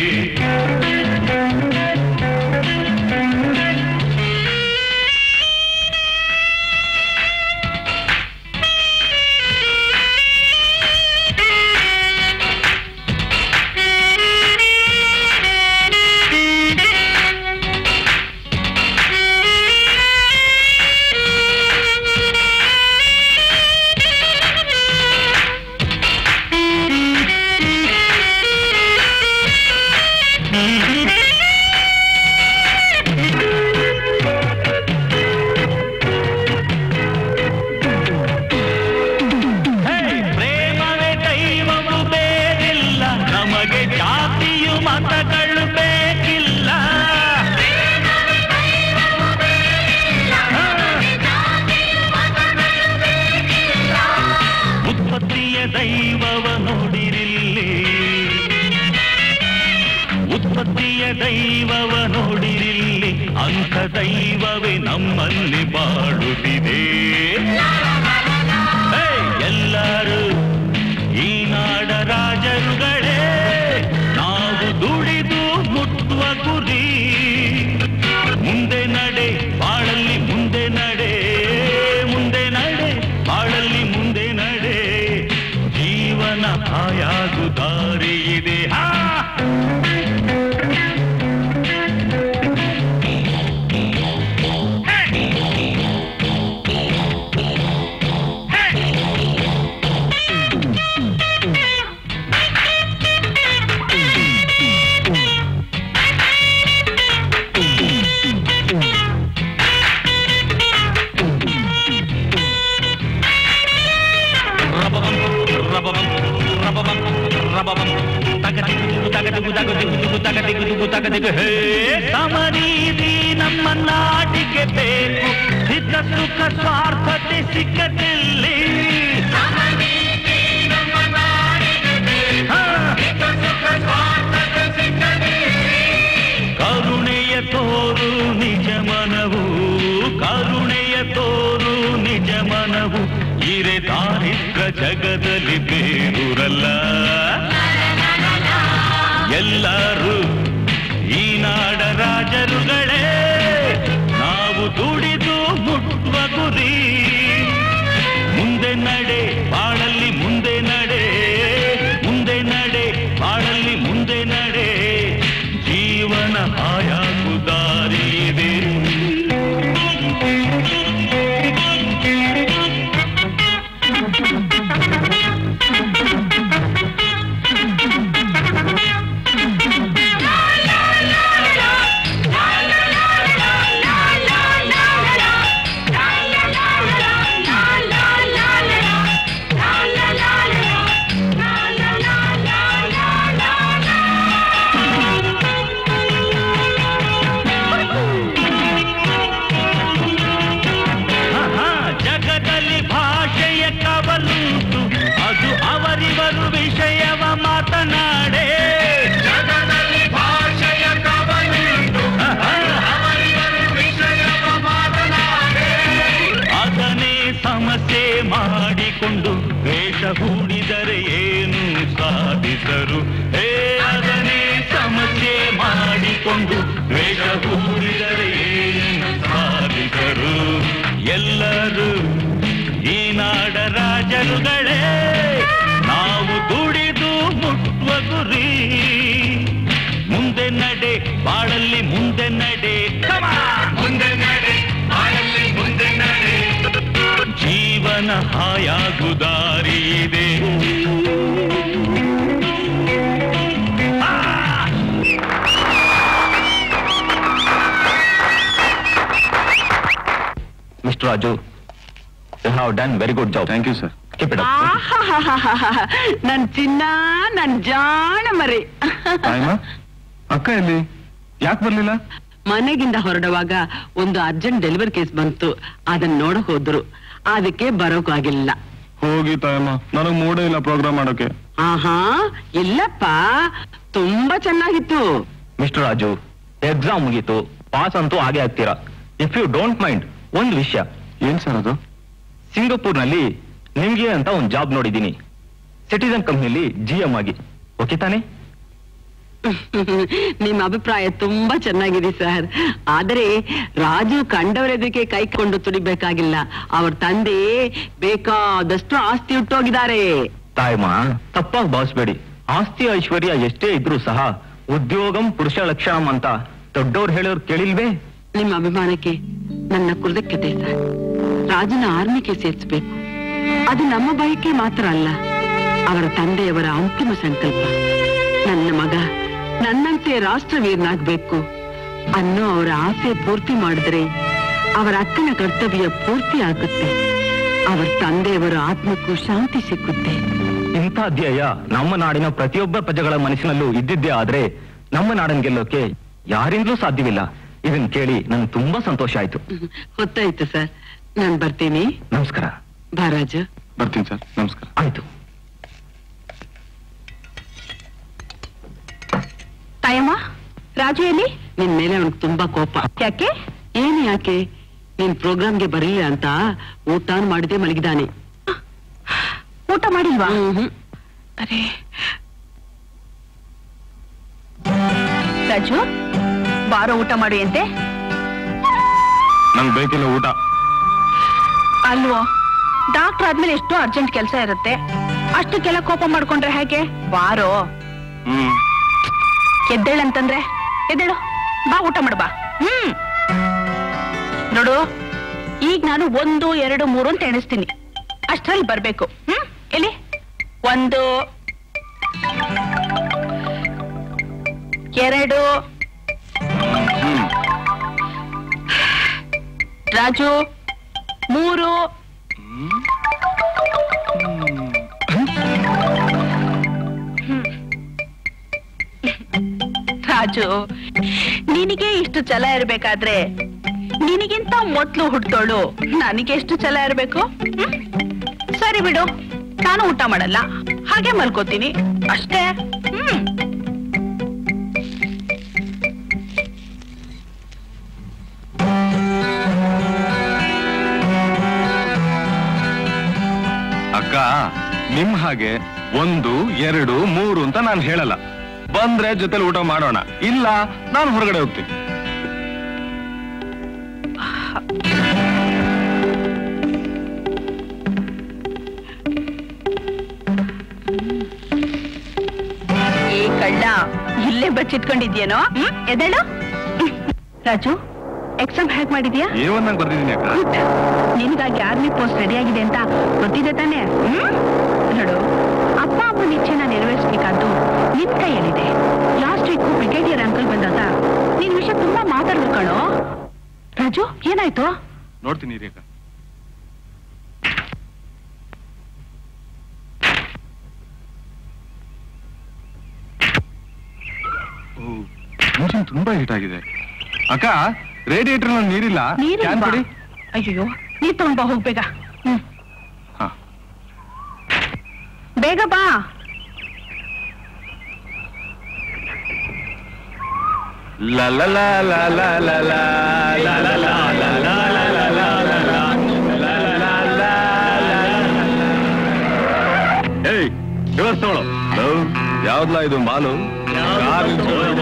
ಹೇ, ಪ್ರೇಮವೇ ದೈವವು ಬೇರಿಲ್ಲ ನಮಗೆ ಜಾತಿಯು ಮತಗಳು ಬೇಕಿಲ್ಲ ಉತ್ಪತ್ತಿಯ ದೈವವ ನೋಡಿರಿಲ್ಲಿ ಉತ್ಪತ್ತಿಯ ದೈವವ ನೋಡಿರಿಲ್ಲಿ ಅಂಥ ದೈವವೇ ನಮ್ಮಲ್ಲಿ ಬಾಳುತ್ತಿದೆ ಹೇ, ಎಲ್ಲರೂ ಈ ನಾಡ ರಾಜರುಗಳೇ ನಾವು ದುಡಿದು ಮುಟ್ಟುವ ಗುರಿ ಮುಂದೆ ನಡೆ ಬಾಳಲ್ಲಿ ಮುಂದೆ ನಡೆ ಮುಂದೆ ನಡೆ ಬಾಳಲ್ಲಿ ಮುಂದೆ ನಡೆ ಜೀವನ ಆಯಾಗು ದಾರಿ ಇದೆ ಹಾ ಸಮರೀತಿ ನಮ್ಮ ನಾಟಿಗೆ ಬೇಕು ಹಿತ ಸುಖ ಸ್ವಾರ್ಥತೆ ಸಿಕ್ಕದಲ್ಲಿ ಕರುಣೆಯ ತೋರು ನಿಜ ಮನವು ಕರುಣೆಯ ತೋರು ನಿಜ ಮನವು ಇರೆ ದಾರಿದ್ರ ಜಗದಲ್ಲಿ ಬೇರೂರಲ್ಲ ಎಲ್ಲರೂ ಈ ನಾಡ ರಾಜರುಗಳೇ ನಾವು ದುಡಿದು ಮುಟ್ಟುವ ಗುರಿ ಮುಂದೆ ನಡೆ ಬಾಳಲ್ಲಿ ಮುಂದೆ ನಡೆ ಮುಂದೆ ನಡೆ ಬಾಳಲ್ಲಿ ಮುಂದೆ ನಡೆ ಜೀವನ ಆಯಾಗು ದಾರಿ ಇದೆ ಆಹಾ, ಜಗದಲ್ಲಿ ಭಾಷೆಯ ಕವಲುಂಟು ಅದು ಅವರಿವರು ವಿಷಯವ ಮಾತನಾಡೆ ಜಗದಲ್ಲಿ ಭಾಷೆಯ ಕವಲುಂಟು ಅದನ್ನೇ ಸಮಸ್ಯೆ ಮಾಡಿಕೊಂಡು ವೇಷ ಹೂಡಿದರೆ ಏನು ಸಾಧಿಸರು ಹೇ ಅದನ್ನೇ ಸಮಸ್ಯೆ ಮಾಡಿಕೊಂಡು ವೇಷ ಹೂಡಿದರೆ ಏನು ಸಾಧಿಸರು ಎಲ್ಲರೂ ಈ ನಾಡ ರಾಜರುಗಳೇ ನಾವು ದುಡಿದು ಮುಟ್ಟುವ ಗುರಿ ಮುಂದೆ ನಡೆ ಬಾಳಲ್ಲಿ ಮುಂದೆ ನಡೆ Come on! ಮುಂದೆ ನಡೆ ಬಾಳಲ್ಲಿ ಮುಂದೆ ನಡೆ ಜೀವನ ಹಾಯಾಗು ದಾರಿ ಇದೆ mister Raju you have done very good job thank you sir keep it ಆಹಾಹಾಹಾಹಾ. ನನ್ ಚಿನ್ನ ನನ್ ಜಾಣ ಮರಿ ಅಕ್ಕ ಎಲ್ಲಿ ಯಾಕೆ ಬರ್ಲಿಲ್ಲ ಮನೆಗಿಂದ ಹೊರಡುವಾಗ ಒಂದು ಅರ್ಜೆಂಟ್ ಡೆಲಿವರಿ ಕೇಸ್ ಬಂತು ಅದನ್ನ ನೋಡಕ್ ಹೋದ್ರು ಅದಕ್ಕೆ ಬರೋಕಾಗಿಲ್ಲ ಹೋಗಿ ತಾಯಮ್ಮ ನನಗ್ ಮೂಡೇ ಇಲ್ಲ ಪ್ರೋಗ್ರಾಮ್ ಮಾಡೋಕೆ ಆಹಾ ಇಲ್ಲಪ್ಪ ತುಂಬಾ ಚೆನ್ನಾಗಿತ್ತು ಮಿಸ್ಟರ್ ರಾಜು ಎಕ್ಸಾಮ್ ಮುಗೀತು ಪಾಸ್ ಅಂತೂ ಆಗೇ ಆಗ್ತೀರಾ ಇಫ್ ಯು ಡೋಂಟ್ ಮೈಂಡ್ ಒಂದು ವಿಷಯ ಏನ್ ಸರ್ ಅದು ಸಿಂಗಪೂರ್ನಲ್ಲಿ ನಿಮ್ಗೆ ಅಂತ ಒಂದು ಜಾಬ್ ನೋಡಿದ್ದೀನಿ ಸಿಟಿಸನ್ ಕಂಪ್ನಿಲಿ ಜಿ ಎಂ ಆಗಿ ಓಕೆ ತಾನೇ ನಿಮ್ಮ ಅಭಿಪ್ರಾಯ ತುಂಬಾ ಚೆನ್ನಾಗಿದೆ ಸರ್ ಆದರೆ ರಾಜು ಕಂಡವರೆದಕ್ಕೆ ಕೈಕೊಂಡು ತುಡಿಬೇಕಾಗಿಲ್ಲ ಅವ್ರ ತಂದೆ ಬೇಕಾದಷ್ಟು ಆಸ್ತಿ ಇಟ್ಟೋಗಿದ್ದಾರೆ ತಾಯಮ್ಮ ತಪ್ಪಾಗಿ ಭಾವಿಸ್ಬೇಡಿ ಆಸ್ತಿ ಐಶ್ವರ್ಯ ಎಷ್ಟೇ ಇದ್ರೂ ಸಹ ಉದ್ಯೋಗಂ ಪುರುಷ ಲಕ್ಷಣಂ ಅಂತ ದೊಡ್ಡವ್ರು ಹೇಳೋರು ಕೇಳಿಲ್ವೇ ನಿಮ್ಮ ಅಭಿಮಾನಕ್ಕೆ ನನ್ನ ಕೃತಜ್ಞತೆ ಸರ್ ರಾಜನ ಆರ್ಮಿಗೆ ಸೇರಿಸಬೇಕು ಅದು ನಮ್ಮ ಬಯಕೆ ಮಾತ್ರ ಅಲ್ಲ ಅವರ ತಂದೆಯವರ ಅಂತಿಮ ಸಂಕಲ್ಪ ನನ್ನ ಮಗ ನನ್ನಂತೆ ರಾಷ್ಟ್ರವೀರನಾಗಬೇಕು ಅನ್ನೋ ಅವರ ಆಸೆ ಪೂರ್ತಿ ಮಾಡಿದ್ರೆ ಅವರ ಅಕ್ಕನ ಕರ್ತವ್ಯ ಪೂರ್ತಿ ಆಗುತ್ತೆ ಅವರ ತಂದೆಯವರ ಆತ್ಮಕ್ಕೂ ಶಾಂತಿ ಸಿಕ್ಕುತ್ತೆ ಇಂಥ ಧ್ಯೇಯ ನಮ್ಮ ನಾಡಿನ ಪ್ರತಿಯೊಬ್ಬ ಪ್ರಜೆಗಳ ಮನಸ್ಸಿನಲ್ಲೂ ಇದ್ದಿದ್ದೇ ಆದ್ರೆ ನಮ್ಮ ನಾಡನ್ ಗೆಲ್ಲೋಕೆ ಯಾರಿಂದಲೂ ಸಾಧ್ಯವಿಲ್ಲ ಇದನ್ ಕೇಳಿ ನನ್ಗೆ ತುಂಬಾ ಸಂತೋಷ ಆಯ್ತು ಗೊತ್ತಾಯ್ತು ಸರ್ ನಾನ್ ಬರ್ತೀನಿ ನಮಸ್ಕಾರ ಬಾರಾಜು ಬರ್ತೀನಿ ಸರ್ ನಮಸ್ಕಾರ ಆಯ್ತು ತಾಯಮ್ಮ ರಾಜು ಎಲ್ಲಿ ನಿನ್ ಮೇಲೆ ಅವನಿಗೆ ತುಂಬಾ ಕೋಪ ಯಾಕೆ ಏನು ಯಾಕೆ ನೀನ್ ಪ್ರೋಗ್ರಾಮ್ಗೆ ಬರಲಿಲ್ಲ ಅಂತ ಊಟ ಮಾಡದೆ ಮಲಗಿದಾನೆ ಊಟ ಮಾಡಿಲ್ವಾ ಹ್ಮ್ ಅರೆ ರಾಜು ಬಾರೋ ಊಟ ಮಾಡಿ ಅಂತೆ ನಂಗೆ ಬೇಕಿಲ್ಲ ಊಟ ಅಲ್ವೋ ಡಾಕ್ಟರ್ ಆದ್ಮೇಲೆ ಎಷ್ಟೋ ಅರ್ಜೆಂಟ್ ಕೆಲಸ ಇರುತ್ತೆ ಅಷ್ಟಕ್ಕೆಲ್ಲ ಕೋಪ ಮಾಡ್ಕೊಂಡ್ರೆ ಹೇಗೆ ಬಾರೋ ಹ್ಮ್ ಎದ್ದೇಳಂತಂದ್ರೆ ಎದ್ದೇಳು ಬಾ ಊಟ ಮಾಡು ಬಾ ಹ್ಮ್ ನೋಡು ಈಗ ನಾನು ಒಂದು ಎರಡು ಮೂರು ಅಂತ ಎಣಿಸ್ತೀನಿ ಅಷ್ಟ್ರಲ್ಲಿ ಬರ್ಬೇಕು ಹ್ಮ್ ಎಲ್ಲಿ ಒಂದು ಎರಡು ರಾಜು ಮೂರು ರಾಜು ನಿನಗೆ ಇಷ್ಟು ಛಲ ಇರ್ಬೇಕಾದ್ರೆ ನಿನಗಿಂತ ಮೊದ್ಲು ಹುಟ್ಟೋಳು ನನಗೆ ಎಷ್ಟು ಛಲ ಇರ್ಬೇಕು ಹ್ಮ್? ಸರಿ ಬಿಡು ನಾನು ಊಟ ಮಾಡಲ್ಲ ಹಾಗೆ ಮಲ್ಕೋತೀನಿ ಅಷ್ಟೇ ಹ್ಮ್ ಅಕ್ಕ ನಿಮ್ ಹಾಗೆ ಒಂದು ಎರಡು ಮೂರು ಅಂತ ನಾನು ಹೇಳಲ್ಲ ಬಂದ್ರೆ ಜೊತೆಲಿ ಊಟ ಮಾಡೋಣ ಇಲ್ಲ ನಾನು ಹೊರಗಡೆ ಹೋಗ್ತೀನಿ ಈ ಕಳ್ಳ ಇಲ್ಲೇ ಬಚ್ಚಿಟ್ಕೊಂಡಿದ್ಯೇನೋ ಹ್ಮ್ ಎದ್ದೇಳು ರಾಜು ಎಕ್ಸಾಮ್ ಹೇಗ್ ಮಾಡಿದ್ಯಾ ಏವನ್ ನಂಗೆ ಬರ್ದಿದ್ದೀನಿ ಅಕ್ಕ ಗುಡ್ ನಿನ್ಗಾಗಿ ಆರ್ಮಿ ಪೋಸ್ಟ್ ರೆಡಿ ಆಗಿದೆ ಅಂತ ಗೊತ್ತಿದೆ ತಾನೇ ಹ್ಮ್? ನೋಡು ಅಪ್ಪ ಅಮ್ಮನ ಇಚ್ಛೆನ ನೆರವೇರಿಸ್ಬೇಕಾದ್ದು ನಿನ್ ಕೈಯಲ್ಲಿದೆ ಲಾಸ್ಟ್ ವೀಕ್ ಬ್ರಿಗೇಡಿಯರ್ ಅಂಕಲ್ ಬಂದಾಗ ನಿನ್ ವಿಷಯ ತುಂಬಾ ಮಾತಾಡ್ಬೇಕು ಕಣೋ ರಾಜು ಏನಾಯ್ತು ನೋಡ್ತೀನಿ ಇರಿ ಅಕ್ಕ ಇಂಜಿನ್ ತುಂಬಾ ಹೀಟ್ ಆಗಿದೆ ಅಕ್ಕ ರೇಡಿಯೇಟರ್ ನೀರಿಲ್ಲ ಕ್ಯಾನ್ ಕೊಡಿ ಅಯ್ಯೋ ನೀರ್ ತಗೊಂಡ್ ಬಾ ಹೋಗ್ಬೇಗ ಹ್ಮ್ ಹಾ ಬೇಗ ಬಾ La la la la la la la la la la la la la la la la la ಏಯ್ ರಿವರ್ಸ್ ತಗೊಳ್ಳೋ ಯಾವ್ದಲ್ಲ ಇದು ಮಾಲು ಕಾರ್ ನಿಲ್ಸ್ಕೊಂಡು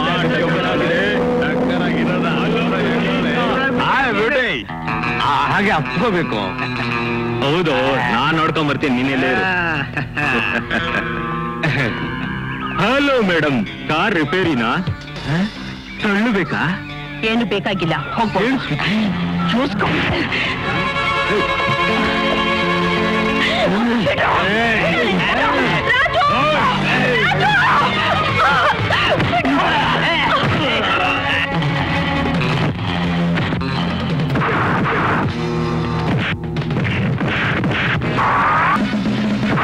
ಹಾಯ್ ಬ್ಯೂಟಿ. ಆ, ಹಾಗೆ ಅಪ್ಕೋಬೇಕು ಹೌದು ನಾನ್ ನೋಡ್ಕೊಂಡ್ ಬರ್ತೀನಿ ನೀನೆಲ್ಲೇ ಇರು ಹಲೋ ಮೇಡಮ್ ಕಾರ್ ರಿಪೇರಿನಾ ತಳ್ಳಬೇಕಾ ಏನು ಬೇಕಾಗಿಲ್ಲ ಹೋಗ್ಬೋದು ಚೂಸ್ಕೊ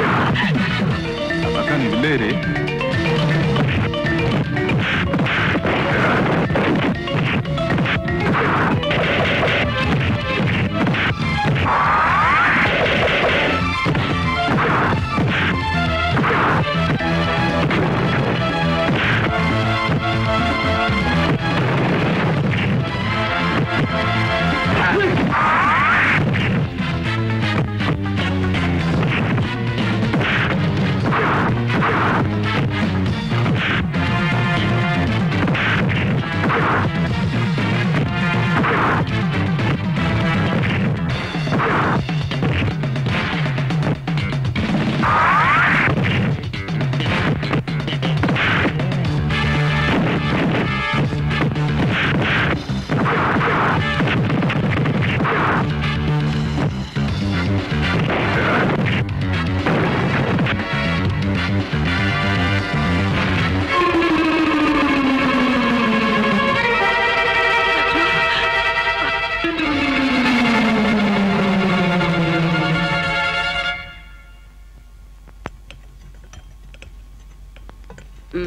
ಅಕ್ಕ ನೀವು ಇಲ್ಲೇ ಇರಿ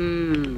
ಹ್ಮ್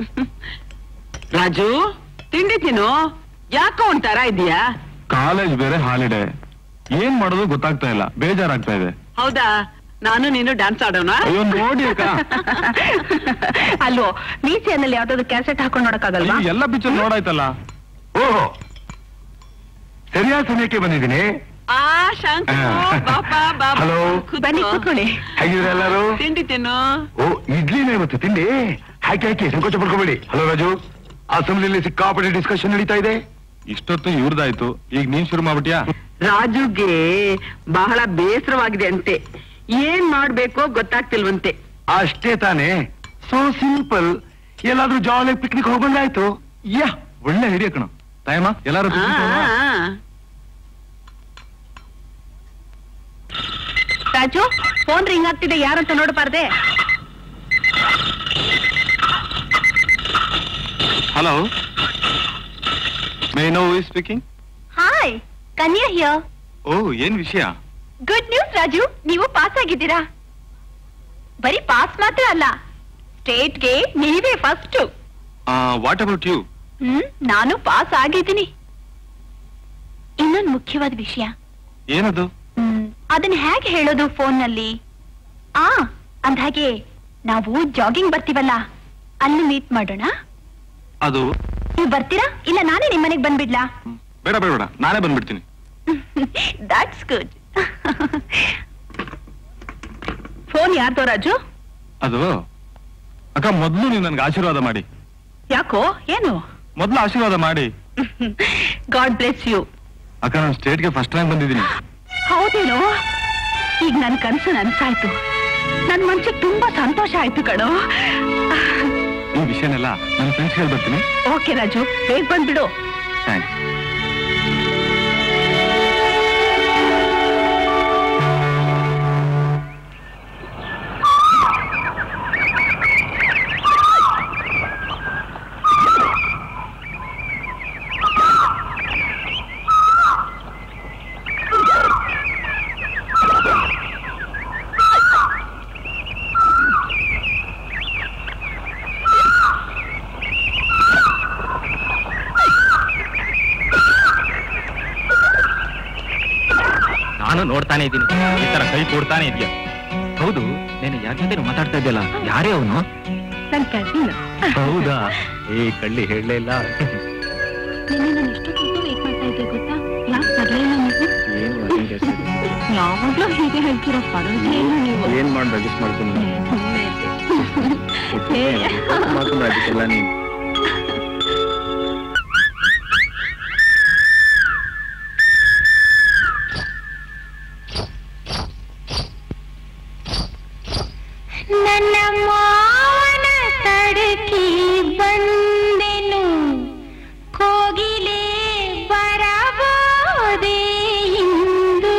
ರಾಜು ತಿಂಡಿ ತಿನ್ನು ಯಾಕೋ ಒಂಥರ ಇದೆಯಾ ಕಾಲೇಜ್ ಬೇರೆ ಹಾಲಿಡೇ ಏನ್ ಮಾಡೋದು ಗೊತ್ತಾಗ್ತಾ ಇಲ್ಲ ಬೇಜಾರಾಗ್ತಾ ಇದೆ ಹೌದಾ ನಾನು ನೀನು ಡ್ಯಾನ್ಸ್ ಆಡೋಣ ಅಯ್ಯೋ ನೋಡಿ ಅಕ್ಕ ಅಲ್ವೋ ಮೀಸೆಯಲ್ಲಿ ಯಾವ್ದಾದ್ರು ಕ್ಯಾಸೆಟ್ ಹಾಕೊಂಡು ನೋಡಕ್ಕಾಗಲ್ವಾ ಈ ಎಲ್ಲ ಪಿಕ್ಚರ್ ನೋಡಾಯ್ತಲ್ಲ ಓಹೋ ಸರಿಯಾದ ಸಮಯಕ್ಕೆ ಬಂದಿದ್ದೀನಿ ಆ ಶಂಕರು ಬಾಪ ಬಾಪ Hello. ಬನ್ನಿ ಕೂತ್ಕೊಳ್ಳಿ ಹೇಗಿದ್ರೆ ಎಲ್ಲರೂ ತಿಂಡಿ ತಿನ್ನು ಓ ಇಡ್ಲಿನೇ ಇವತ್ತು ತಿಂಡಿ ಹಾಕಿ ಹಾಕಿ ಸಂಕೋಚ ಪಡ್ಕೋಬೇಡಿ ಹಲೋ ರಾಜು ಅಸೆಂಬ್ಲಿಯಲ್ಲಿ ಸಿಕ್ಕಾಪಟ್ಟೆ ಡಿಸ್ಕಷನ್ ನಡೀತಾ ಇದೆ ಇಷ್ಟೊತ್ತು ಇವ್ರದಾಯ್ತು ಈಗ ನೀನ್ ಶುರು ಮಾಡ್ಬಿಟ್ಯಾ ರಾಜುಗೆ ಬಹಳ ಬೇಸರವಾಗಿದೆ ಅಂತೆ ಏನ್ ಮಾಡ್ಬೇಕೋ ಗೊತ್ತಾಗ್ತಿಲ್ವಂತೆ ಅಷ್ಟೇ ತಾನೇ ಸೋ ಸಿಂಪಲ್ ಎಲ್ಲಾದ್ರೂ ಜಾಲಿ ಪಿಕ್ನಿಕ್ ಹೋಗ್ಬಂದಾಯ್ತು ಯಾ ಒಳ್ಳೆ ಹಿಡಿಯ ಕಣ ತಾಯಮ್ಮ ಎಲ್ಲಾರು ಆ, ಆ. ರಾಜು ಫೋನ್ ರಿಂಗ್ ಆಗ್ತಿದೆ ಯಾರಂತ ನೋಡಬಾರ್ದೆ hello my no speaking hi Kanya here oh ಏನ್ ವಿಷಯ ಗುಡ್ ನ್ಯೂಸ್ ರಾಜು ನೀವು ಪಾಸ್ ಆಗಿದ್ದೀರಾ ಬರೀ ಪಾಸ್ ಮಾತ್ರ ಅಲ್ಲ ಸ್ಟೇಟ್ಗೆ ನೀವೇ first what about you hmm ನಾನು ಪಾಸ್ ಆಗಿದ್ದೀನಿ ಇನ್ನೊಂದು ಮುಖ್ಯವಾದ ವಿಷಯ ಏನದು ಹ್ಮ್ ಅದನ್ನ ಹೇಗೆ ಹೇಳೋದು ಫೋನ್ನಲ್ಲಿ ಆ ಅಂದ್ಹಾಗೆ ನಾವು ಜಾಗಿಂಗ್ ಬರ್ತೀವಲ್ಲ ಅಲ್ಲಿ ಮೀಟ್ ಮಾಡೋಣ ಅದು ನೀವು ಬರ್ತೀರಾ ಇಲ್ಲ ನಾನೇ ನಿಮ್ ಮನೆಗ್ ಬಂದ್ಬಿಡ್ಲಾ ಬೇಡ ಬೇಡ ಬೇಡ ನಾನೇ ಬಂದ್ಬಿಡ್ತೀನಿ ದಟ್ಸ್ ಗುಡ್ ಫೋನ್ ಯಾರ್ದೋ ರಾಜು ಅದು ಅಕ್ಕ ಮೊದ್ಲು ನೀವು ನನ್ಗೆ ಆಶೀರ್ವಾದ ಮಾಡಿ ಯಾಕೋ ಏನು ಮೊದ್ಲು ಆಶೀರ್ವಾದ ಮಾಡಿ ಗಾಡ್ ಬ್ಲೆಸ್ ಯು ಅಕ್ಕ ನಾನು ಸ್ಟೇಟ್ಗೆ ಫಸ್ಟ್ ರ್ಯಾಂಕ್ ಬಂದಿದ್ದೀನಿ ಹೌದೇನೋ ಈಗ ನನ್ ಕನ್ಸು ನನ್ಸಾಯ್ತು ನನ್ ಮನ್ಸಿಗೆ ತುಂಬಾ ಸಂತೋಷ ಆಯ್ತು ಕಣೋ ಈ ವಿಷಯನೆಲ್ಲ ನನ್ನ ಫ್ರೆಂಡ್ಸ್ ಹೇಳಿ ಬರ್ತೀನಿ ಓಕೆ ರಾಜು ಬೇಗ ಬಂದ್ಬಿಡು ಥ್ಯಾಂಕ್ಸ್ ನಾನು ನೋಡ್ತಾನೆ ಇದ್ದೀನಿ ಈ ತರ ಕೈ ಕೊಡ್ತಾನೆ ಇದೆಯಾ ಹೌದು ನೀನು ಯಾರ ಜೊತೆ ಮಾತಾಡ್ತಾ ಇದೆಯಲ್ಲ ಯಾರೇ ಅವನು ನನ್ ಕಸಿನ್ ಹೌದಾ ಏ ಕಳ್ಳಿ ಹೇಳಲೇ ಇಲ್ಲ ನಿನ್ನೆ ನಾನು ಎಷ್ಟೊತ್ತಿಗೂ ವೇಟ್ ಮಾಡ್ತಾ ಇದ್ದೆ ಗೊತ್ತಾ ಯಾಕೆ ಬರ್ಲಿಲ್ಲ ನೀವು ಯಾವಾಗ್ಲೂ ಹೀಗೆ ಹೇಳ್ತೀರಾ ಪರವಾಗಿಲ್ಲ ಇಲ್ಲ ನೀವು ಏನ್ ಮಾಡಿ ಅಡ್ಜಸ್ಟ್ ಮಾಡ್ಕೊಂಡು ಏ. ಅದಕ್ಕೆಲ್ಲ ನೀನು ನನ್ನ ಮಾವನ ತಡಕಿ ಬಂದೆನು ಕೋಗಿಲೆ ಬರಬೋದೆ ಇಂದು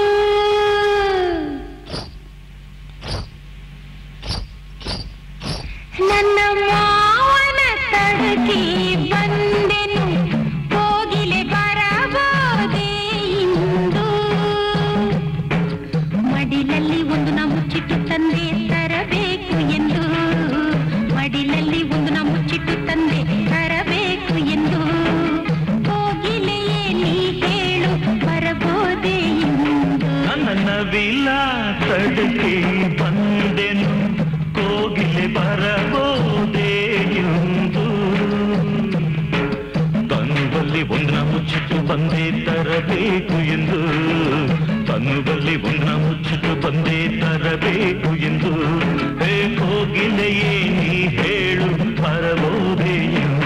ನನ್ನ ಮಾವನ ತಡಕಿ ಬಂದೆನು ಕೋಗಿಲೆ ಬರಬೋದೆ ಇಂದು ಮಡಿಲಲ್ಲಿ ಒಂದು ನಾ ಮುಚ್ಚಿಟ್ಟು ತಂದೆ ತರಬೇಕು ಎಂದು ಮಡಿಲಲ್ಲಿ ಒಂದು ನಾ ಮುಚ್ಚಿಟ್ಟು ತಂದೆ ತರಬೇಕು ಎಂದು ಹೋಗಿಲೆಯೇ ನೀ ಹೇಳು ಬರಬೋದೆ ಎಂದು ನನ್ನ ವಿಲಾಸಕ್ಕೆ ಬಂದೆನು ಕೋಗಿಲೆ ಬರಬೋದೇ ಎಂದು ತನುವಲ್ಲಿ ಒಂದನ ಮುಚ್ಚಿಟ್ಟು ಬಂದೆ ತರಬೇಕು ಎಂದು ತನುವಲ್ಲಿ ಒಂದನ ಮುಚ್ಚಿಟ್ಟು ಬಂದೆ ತರಬೇಕು ಎಂದು ಹೇ ಕೋಗಿಲೆಯೇ ನೀ ಹೇಳು ಬರಬೋದೇ ಎಂದು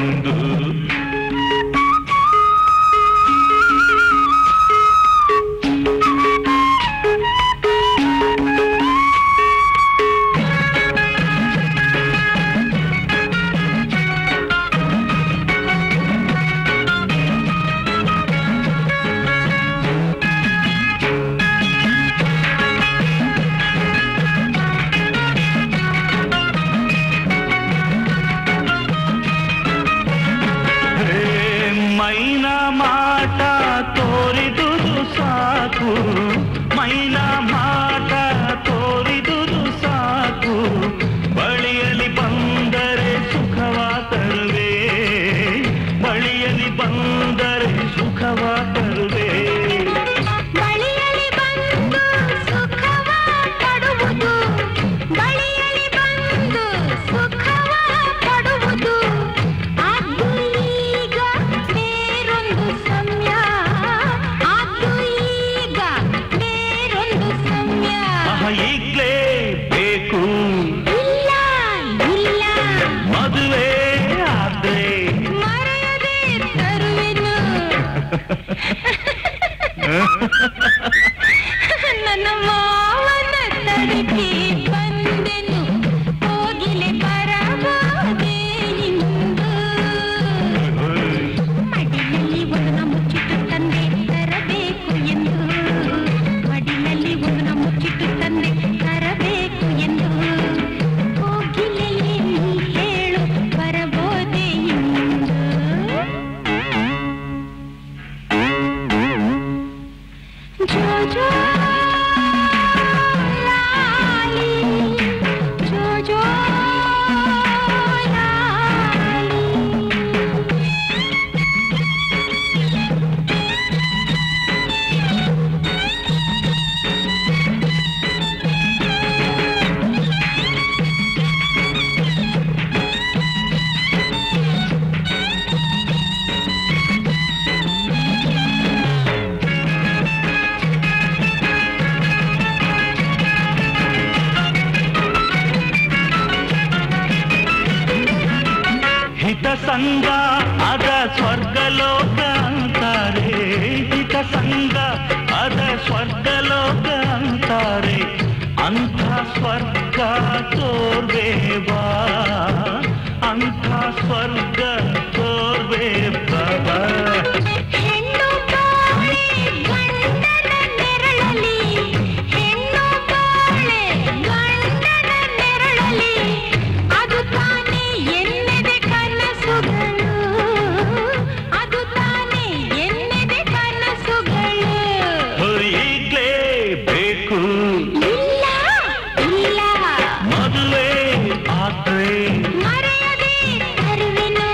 ಸಂಘ ಅದ ಸ್ವರ್ಗಲೋಕ ಅಂತಾರೆ ಹಿತ ಸಂಘ ಅದ ಸ್ವರ್ಗಲೋಕ ಅಂತಾರೆ ಅಂಥ ಸ್ವರ್ಗ ತೋರ್ಬೇವಾ ಅಂಥ ಸ್ವರ್ಗ ತೋರ್ಬೇವಾ ಹೆಣ್ಣು ಬಾಳೆ ಗಂಡನ ನೆರಳಲಿ ಹೆಣ್ಣು ಬಾಳೆ ಗಂಡನ ನೆರಳಲಿ ಅದು ತಾನೇ ಎನ್ನೆದೆ ಕನಸುಗಳು ಅದು ತಾನೇ ಎನ್ನೆದೆ ಕನಸುಗಳು ಈಗ್ಲೇ ಬೇಕು ಇಲ್ಲ ಇಲ್ಲ ಮದುವೆ ಆದ್ರೆ ಮರೆಯದೆ ತರುವೆನು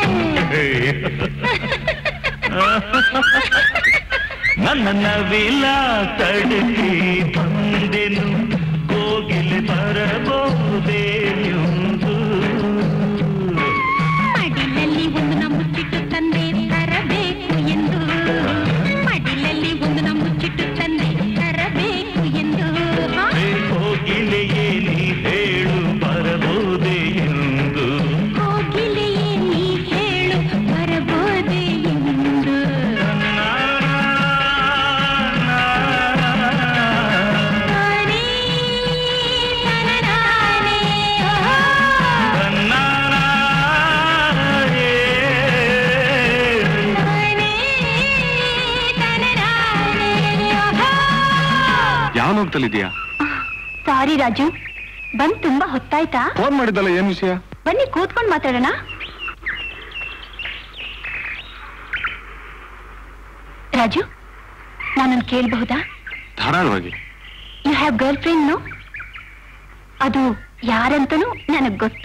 ನನ್ನ ನವಿಲ ತಡಕಿ ಬಂದೆನು ಕೋಗಿಲೆ ಬರಬಹುದೇನೆಂದು ಮಡಿಲಲ್ಲಿ ಒಂದು ಮುಚ್ಚಿಟ್ಟು ತಂದೆ ತರಬೇಕು ಎಂದು ಮಡಿಲಲ್ಲಿ ಒಂದು ಮುಚ್ಚಿಟ್ಟು ತಂದೆ ತರಬೇಕು ಎಂದು ಹಾ? ಹೇ ಕೋಗಿಲೆಯೇ ನೀ ಹೇಳು ಬರಬಹುದೇ ಎಂದು ಕೋಗಿಲೆಯೇ ನೀ ಹೇಳು ಬರಬೋದೆ ಎಂದು ನಾನೇ ತನನಾನೇ, ಓಹೋ. ನಾನೇ ತನನಾನೇ, ಓಹೋ. ಯಾವ ನೋಡ್ತಲ್ಲಿದ್ಯಾ ಸಾರಿ ರಾಜು ಬಂದ್ ತುಂಬಾ ಹೊತ್ತಾಯ್ತಾ ಫೋನ್ ಮಾಡಿದ್ದಲ್ಲ ಏನ್ ವಿಷಯ ಬನ್ನಿ ಕೂತ್ಕೊಂಡು ಮಾತಾಡೋಣ ರಾಜು ನಾನೊಂದು ಕೇಳಬಹುದಾ ಧಾರಾಳವಾಗಿ you have girlfriend no ಅದು ಯಾರಂತನೂ ನನಗ್ ಗೊತ್ತು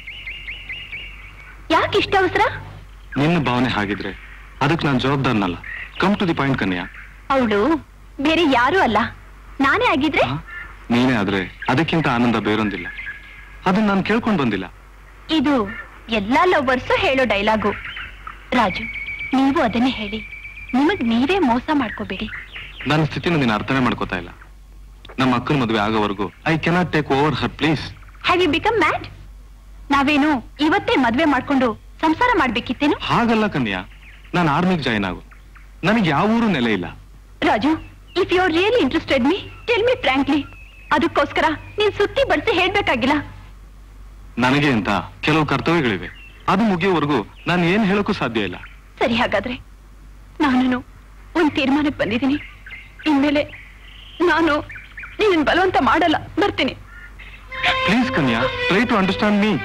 ಯಾಕೆ ಇಷ್ಟ ಅವಸರ ನಿನ್ನ ಭಾವನೆ ಹಾಗಿದ್ರೆ ಅದಕ್ಕೆ ನಾನು ಜವಾಬ್ದಾರನಲ್ಲ come to the point Kanya ಅವಳು ಬೇರೆ ಯಾರೂ ಅಲ್ಲ ನಾನೇ ಆಗಿದ್ರೆ ಆ? ನೀನೇ ಆದ್ರೆ ಅದಕ್ಕಿಂತ ಆನಂದ ಬೇರೊಂದಿಲ್ಲ ಅದನ್ನ ನಾನು ಕೇಳ್ಕೊಂಡ್ ಬಂದಿಲ್ಲ ಇದು ಎಲ್ಲಾ ಲವರ್ಸು ಹೇಳೋ ಡೈಲಾಗು ರಾಜು ನೀವು ಅದನ್ನೇ ಹೇಳಿ ನಿಮಗ್ ನೀವೇ ಮೋಸ ಮಾಡ್ಕೋಬೇಡಿ ನನ್ನ ಸ್ಥಿತಿನ ನೀನು ಅರ್ಥನೇ ಮಾಡ್ಕೋತಾ ಇಲ್ಲ ನಮ್ಮ ಅಕ್ಕನ ಮದುವೆ ಆಗೋವರೆಗೂ I cannot take over her please have you become mad ನಾವೇನು ಇವತ್ತೇ ಮದ್ವೆ ಮಾಡ್ಕೊಂಡು ಸಂಸಾರ ಮಾಡ್ಬೇಕಿತ್ತೇನು ಹಾಗಲ್ಲ ಕನ್ಯಾ ನಾನು ಆರ್ಮಿಗೆ ಜಾಯಿನ್ ಆಗು ನನಗೆ ಯಾವ ಊರು ನೆಲೆ ಇಲ್ಲ Raju if you are really interested me tell me frankly ಅದಕ್ಕೋಸ್ಕರ ನೀನ್ ಸುತ್ತಿ ಬಳಸಿ ಹೇಳ್ಬೇಕಾಗಿಲ್ಲ ನನಗೆ ಅಂತ ಕೆಲವು ಕರ್ತವ್ಯಗಳಿವೆ ಅದು ಮುಗಿಯೋವರೆಗೂ ನಾನು ಏನ್ ಹೇಳೋಕ್ಕೂ ಸಾಧ್ಯ ಇಲ್ಲ ಸರಿ ಹಾಗಾದ್ರೆ ನಾನು ಒಂದ್ ತೀರ್ಮಾನಕ್ಕೆ ಬಂದಿದ್ದೀನಿ ಇನ್ಮೇಲೆ ನಾನು ನೀನ್ ಬಲವಂತ ಮಾಡಲ್ಲ ಬರ್ತೀನಿ please Kanya try to understand me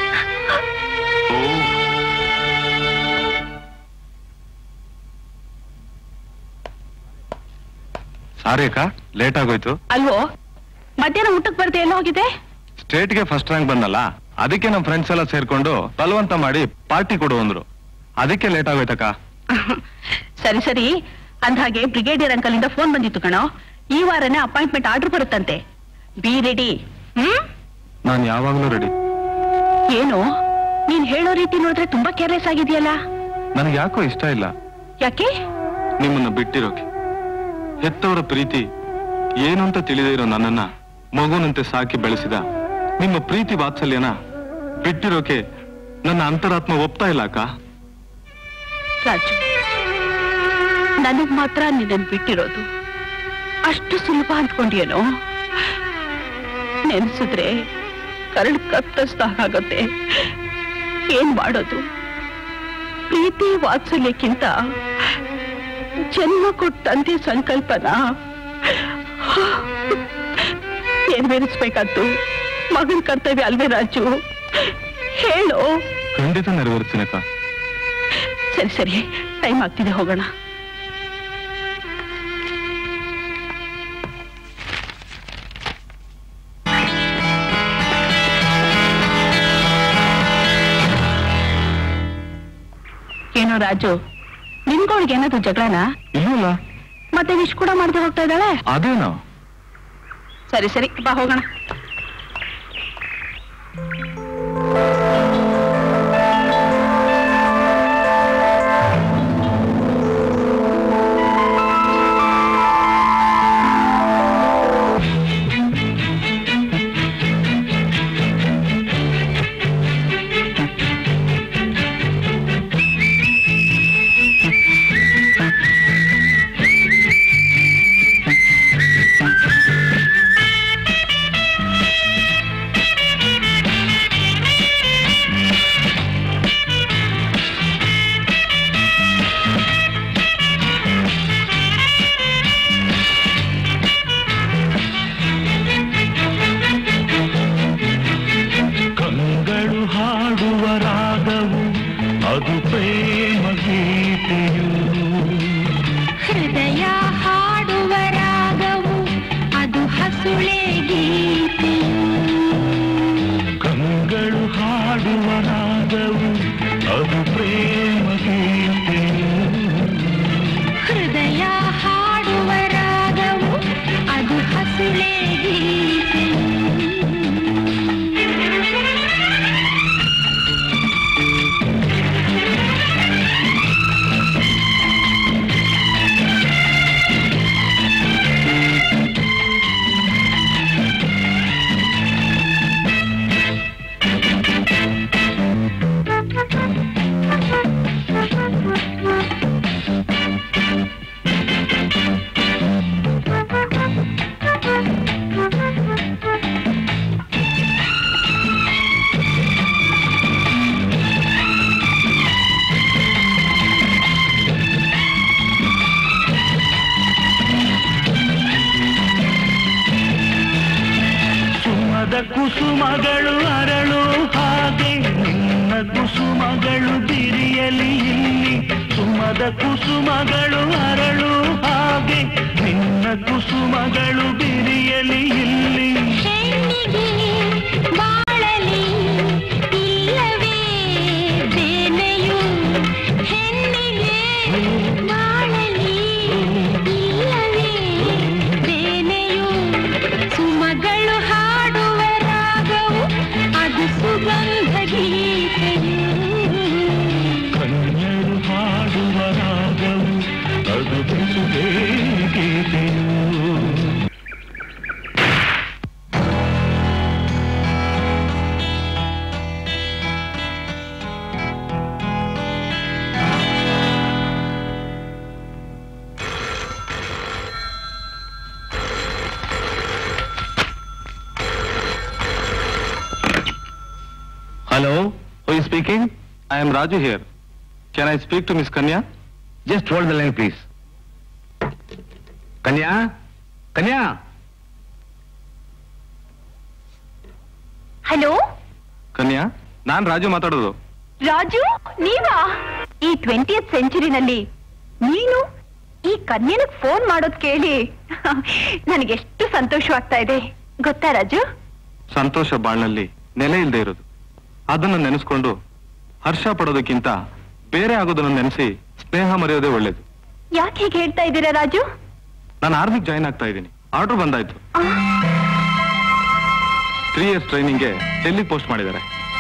sorry ಅಕ್ಕ ಲೇಟ್ ಆಗೋಯ್ತು ಅಲ್ವೋ ಮಧ್ಯಾಹ್ನ ಊಟಕ್ಕೆ ಬರ್ದೆ ಎಲ್ಲ ಹೋಗಿದೆ ಸ್ಟೇಟ್ಗೆ ಫಸ್ಟ್ ರ್ಯಾಂಕ್ ಬಂದಲ್ಲ ಅದಕ್ಕೆ ನಮ್ಮ ಫ್ರೆಂಡ್ಸ್ ಎಲ್ಲ ಸೇರ್ಕೊಂಡು ಬಲವಂತ ಮಾಡಿ ಪಾರ್ಟಿ ಕೊಡು ಅಂದ್ರು ಅದಕ್ಕೆ ಲೇಟ್ ಆಗೋಯ್ತಕ್ಕ ಸರಿ ಸರಿ ಅಂದ್ಹಾಗೆ ಬ್ರಿಗೇಡಿಯರ್ ಅಂಕಲ್ ಇಂದ ಫೋನ್ ಬಂದಿತ್ತು ಕಣೋ ಈ ವಾರನೇ ಅಪಾಯಿಂಟ್ಮೆಂಟ್ ಆರ್ಡರ್ ಬರುತ್ತಂತೆ ಬಿ ರೆಡಿ ಹ್ಮ್ ನಾನು ಯಾವಾಗ್ಲೂ ರೆಡಿ ಏನು ನೀನ್ ಹೇಳೋ ರೀತಿ ನೋಡಿದ್ರೆ ತುಂಬಾ ಕೇರ್ಲೆಸ್ ಆಗಿದೆಯಲ್ಲ ನನಗೆ ಯಾಕೋ ಇಷ್ಟ ಇಲ್ಲ ಯಾಕೆ ನಿಮ್ಮನ್ನ ಬಿಟ್ಟಿರೋಕೆ ಹೆತ್ತವರ ಪ್ರೀತಿ ಏನು ಅಂತ ತಿಳಿದೇ ಇರೋ ನನ್ನನ್ನ ಮಗುನಂತೆ ಸಾಕಿ ಬೆಳೆಸಿದ ನಿಮ್ಮ ಪ್ರೀತಿ ವಾತ್ಸಲ್ಯನ ಬಿಟ್ಟಿರೋಕೆ ನನ್ನ ಅಂತರಾತ್ಮ ಒಪ್ತಾ ಇಲ್ಲ ಅಕ್ಕ ರಾಜು ನನಗ್ ಮಾತ್ರ ನಿನ್ನನ್ ಬಿಟ್ಟಿರೋದು ಅಷ್ಟು ಸುಲಭ ಅಂದ್ಕೊಂಡಿಯೇನೋ ನೆನ್ಸಿದ್ರೆ ಕರಳು ಕತ್ತರಿಸ್ದಾಗತ್ತೆ ಏನ್ ಮಾಡೋದು ಪ್ರೀತಿ ವಾತ್ಸಲ್ಯಕ್ಕಿಂತ ಜನ್ಮ ಕೊಟ್ಟ ತಂದೆ ಸಂಕಲ್ಪನ ನೆರವೇರಿಸ್ಬೇಕಾದ್ದು ಮಗನ ಕರ್ತವ್ಯ ಅಲ್ವೇ ರಾಜು ಹೇಳು ಖಂಡಿತ ನೆರವೇರಿಸ್ತೀನಕ್ಕ ಸರಿ ಸರಿ ಟೈಮ್ ಆಗ್ತಿದೆ ಹೋಗೋಣ ಏನೋ ರಾಜು ನಿನ್ಗೋಳಿಗೆ ಏನಾದ್ರು ಜಗಳನ ಇಲ್ಲಲ್ಲ ಮತ್ತೆ ವಿಶ್ ಕೂಡ ಮಾಡದೆ ಹೋಗ್ತಾ ಇದ್ದಾಳೆ ಅದೇನೋ ಸರಿ ಸರಿ ಬಾ ಹೋಗೋಣ ರಾಗವು ಅದು ಪ್ರೇಮ ಗೀತೆಯು ಹೃದಯ ಹಾಡುವ ರಾಗವು ಅದು ಹಸುಳೆ ಗೀತೆಯು ಕಂಗಳು ಹಾಡುವ ರಾಗವು ಅದು ಪ್ರೇಮ ಗೀತೆಯು ಹೃದಯ ಹಾಡುವ ರಾಗವು ಅದು ಹಸುಳೆ ಗೀತೆಯು ಸುಮದ ಕುಸುಮಗಳು ಅರಳು ಹಾಗೆ ನಿನ್ನ ಕುಸುಮಗಳು ಬಿರಿಯಲಿ ಇಲ್ಲಿ ಸುಮದ ಕುಸುಮಗಳು ಅರಳು ಹಾಗೆ ನಿನ್ನ ಕುಸುಮಗಳು ಬಿರಿಯಲಿ ಇಲ್ಲಿ ಹೆಣ್ಣಿಗೆ ಬಾಳಲಿ ಇಲ್ಲವೇ ಬೇನೆಯು ಹೆಣ್ಣಿಗೆ ಬಾಳಲಿ ಇಲ್ಲವೇ ಬೇನೆಯು ಸುಮಗಳು ಹಾಡುವ ರಾಗವು ಅದು ಸುಗಂಧ ಗೀತೆಯು ಕನ್ಯರು ಹಾಡುವ ರಾಗವು ಅದು ಬಿಸುವೆ ಗೀತೆಯು hello who speaking I am Raju here can I speak to miss Kanya just hold the line please Kanya Kanya hello ಕನ್ಯಾ ನಾನ್ ರಾಜು ಮಾತಾಡೋದು ರಾಜು ನೀವಾ ಈ ಟ್ವೆಂಟಿಯತ್ ಸೆಂಚುರಿನಲ್ಲಿ ನೀನು ಈ ಕನ್ಯನಿಗೆ ಫೋನ್ ಮಾಡೋದ್ ಕೇಳಿ ನನಗೆಷ್ಟು ಸಂತೋಷವಾಗ್ತಾ ಇದೆ ಗೊತ್ತಾ ರಾಜು ಸಂತೋಷ ಬಾಳ್ನಲ್ಲಿ ನೆಲೆ ಇಲ್ಲದೆ ಇರೋದು ಅದನ್ನ ನೆನೆಸ್ಕೊಂಡು ಹರ್ಷ ಪಡೋದಕ್ಕಿಂತ ಬೇರೆ ಆಗೋದನ್ನ ನೆನೆಸಿ ಸ್ನೇಹ ಮರೆಯೋದೇ ಒಳ್ಳೇದು ಯಾಕೆ ಹೀಗೆ ಹೇಳ್ತಾ ಇದ್ದೀರಾ ರಾಜು ನಾನು ಆರ್ಮಿಗೆ ಜಾಯ್ನ್ ಆಗ್ತಾ ಇದ್ದೀನಿ ಆರ್ಡರ್ ಬಂದಾಯ್ತು ಆ, ತ್ರೀ ಇಯರ್ಸ್ ಟ್ರೈನಿಂಗ್ಗೆ ಡೆಲ್ಲಿ ಪೋಸ್ಟ್ ಮಾಡಿದ್ದಾರೆ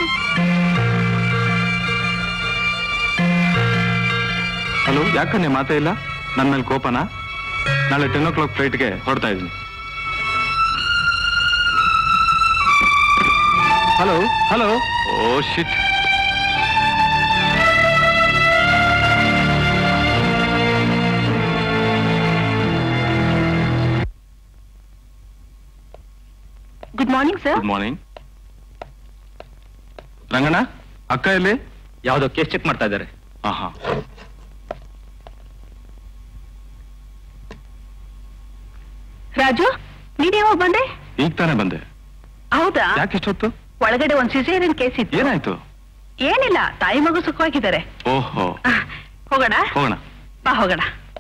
ಹಲೋ ಯಾಕನ್ನೇ ಮಾತೇ ಇಲ್ಲ ನನ್ನ ಮೇಲೆ ಕೋಪನಾ ನಾಳೆ ಟೆನ್ ಓ ಕ್ಲಾಕ್ ಫ್ಲೈಟ್ಗೆ ಹೊರಡ್ತಾ ಇದ್ದೀನಿ hello hello oh shit good morning sir good morning Ranganna ಅಕ್ಕ ಎಲ್ಲಿ ಯಾವ್ದೋ ಕೇಸ್ ಚೆಕ್ ಮಾಡ್ತಾ ಇದ್ದಾರೆ ಆಹಾ ರಾಜು ನೀನ್ ಯಾವಾಗ ಬಂದೆ ಈಗ ತಾನೇ ಬಂದೆ ಹೌದಾ ಯಾಕೆ ಇಷ್ಟೊತ್ತು ಒಳಗಡೆ ಒಂದ್ ಸಿಸೇರಿಯನ್ ಕೇಸ್ ಇತ್ತು ಏನಾಯ್ತು ಏನಿಲ್ಲ ತಾಯಿ ಮಗು ಸುಖವಾಗಿದ್ದಾರೆ ಓಹೋ ಆ, ಹೋಗೋಣ ಹೋಗೋಣ ಬಾ ಹೋಗೋಣ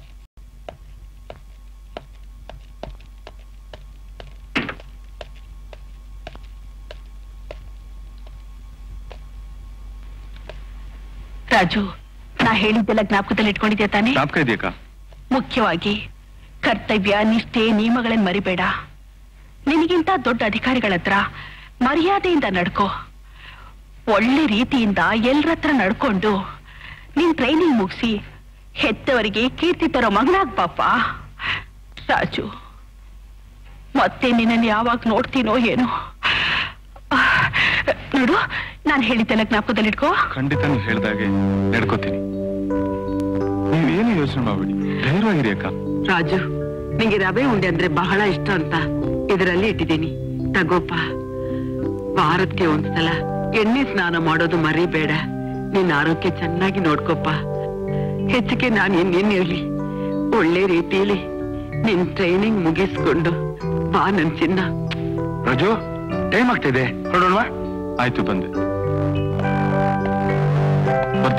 ರಾಜು ನಾ ಹೇಳಿದ್ದೆಲ್ಲ ಜ್ಞಾಪಕದಲ್ಲಿ ಇಟ್ಕೊಂಡಿದ್ಯಾ ತಾನೆ ಜ್ಞಾಪಕ ಇದೆಯಕ್ಕ ಮುಖ್ಯವಾಗಿ ಕರ್ತವ್ಯ ನಿಷ್ಠೆ ನಿಯಮಗಳನ್ನ ಮರಿಬೇಡ ನಿನಗಿಂತ ದೊಡ್ಡ ಅಧಿಕಾರಿಗಳ ಹತ್ರ ಮರ್ಯಾದೆಯಿಂದ ನಡ್ಕೋ ಒಳ್ಳೆ ರೀತಿಯಿಂದ ಎಲ್ರ ಹತ್ರ ನಡ್ಕೊಂಡು ನಿನ್ ಟ್ರೈನಿಂಗ್ ಮುಗಿಸಿ ಹೆತ್ತವರಿಗೆ ಕೀರ್ತಿ ತರೋ ಮಗನಾಗ್ ಪಾಪ ರಾಜು ಮತ್ತೆ ನಿನ್ನನ್ನು ಯಾವಾಗ ನೋಡ್ತೀನೋ ಏನೋ ಆ, ನೋಡು ನಾನು ಹೇಳಿದ್ದೆಲ್ಲ ಜ್ಞಾಪಕದಲ್ಲಿಟ್ಕೋ ಖಂಡಿತ ನೀವು ಹೇಳ್ದಾಗೆ ನಡ್ಕೋತೀನಿ ನೀವೇನು ಯೋಚನೆ ಮಾಡ್ಬೇಡಿ ಧೈರ್ಯವಾಗಿರಿ ಅಕ್ಕ ರಾಜು ನಿಂಗೆ ರವೆ ಉಂಡೆ ಅಂದ್ರೆ ಬಹಳ ಇಷ್ಟ ಅಂತ ಇದರಲ್ಲಿ ಇಟ್ಟಿದ್ದೀನಿ ತಗೋಪ ವಾರಕ್ಕೆ ಒಂದ್ಸಲ ಎಣ್ಣೆ ಸ್ನಾನ ಮಾಡೋದು ಮರಿಬೇಡ ನಿನ್ನ ಆರೋಗ್ಯ ಚೆನ್ನಾಗಿ ನೋಡ್ಕೋಪ ಹೆಚ್ಚಿಗೆ ನಾನು ಇನ್ನೇನ್ ಹೇಳಿ ಒಳ್ಳೆ ರೀತಿಯಲ್ಲಿ ನಿನ್ ಟ್ರೈನಿಂಗ್ ಮುಗಿಸ್ಕೊಂಡು ಬಾ ನನ್ ಚಿನ್ನ ರಾಜು ಟೈಮ್ ಆಗ್ತಿದೆ ಹೊರಡೋಣವಾ ಆಯ್ತು ಬಂದೆ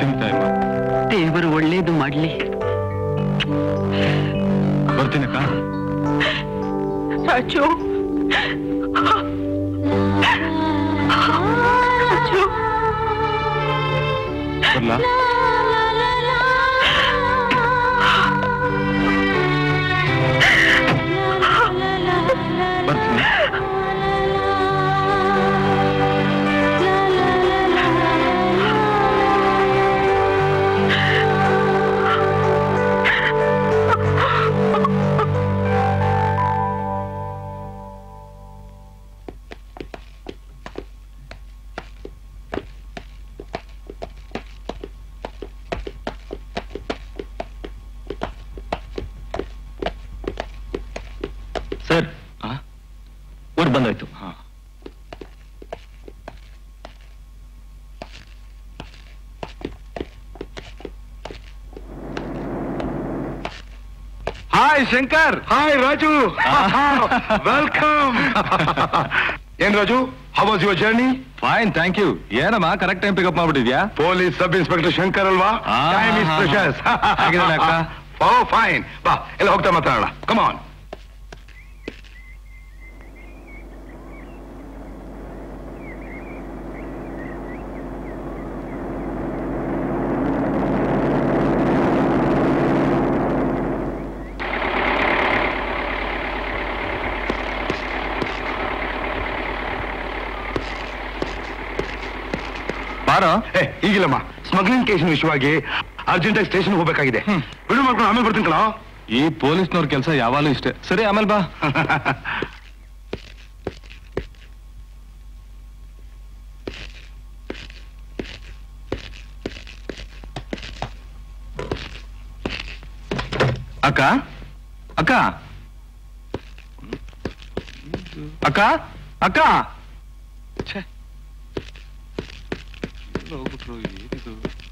ಬರ್ತೀನಿ ತಾಯಮ್ಮ ದೇವರು ಒಳ್ಳೇದು ಮಾಡ್ಲಿ ಬರ್ತೀನಕ್ಕ ರಾಜು ರಾಜು ಬರ್ಲಾ ಬರ್ತೀನಿ ಸರ್ ಊರ್ ಬಂದೋಯ್ತು ಹಾ hi Shankar hi Raju welcome ಏನ್ Raju how was your journey fine thank you ಏನಮ್ಮ ಕರೆಕ್ಟ್ ಟೈಮ್ ಪಿಕಪ್ ಮಾಡ್ಬಿಟ್ಟಿದ್ಯಾ ಪೊಲೀಸ್ ಸಬ್ ಇನ್ಸ್ಪೆಕ್ಟರ್ ಶಂಕರ್ ಅಲ್ವಾ ಆ, ಟೈಮ್ ಇಸ್ ಹಾ, ಹಾ. ಪ್ರೆಷಸ್ ಹೇಗಿದ್ದಾನೆ ಅಕ್ಕ? ಓ ಫೈನ್ ಬಾ ಎಲ್ಲ ಹೋಗ್ತಾ ಮಾತಾಡೋಣ ಕಮ್ ಆನ್ ಬಾರೋ ಏ ಈಗಿಲ್ಲಮ್ಮ ಸ್ಮಗ್ಲಿಂಗ್ ಕೇಸಿನ ವಿಷಯವಾಗಿ ಅರ್ಜೆಂಟ್ ಆಗಿ ಸ್ಟೇಷನ್ ಹೋಗ್ಬೇಕಾಗಿದೆ ಬಿಡು ಮಾಡ್ಕೊಂಡು ಆಮೇಲೆ ಬರ್ತೀನಿ ಕಣ ಈ ಪೊಲೀಸ್ನವ್ರ ಕೆಲಸ ಯಾವಾಗಲೂ ಇಷ್ಟೇ ಸರಿ ಆಮೇಲೆ ಬಾ ಅಕ್ಕ ಅಕ್ಕ ಅಕ್ಕ ಅಕ್ಕ ಛೆ. ಎಲ್ಲೋ ಹೋಗ್ಬಿಟ್ರು, ಏನಿದು?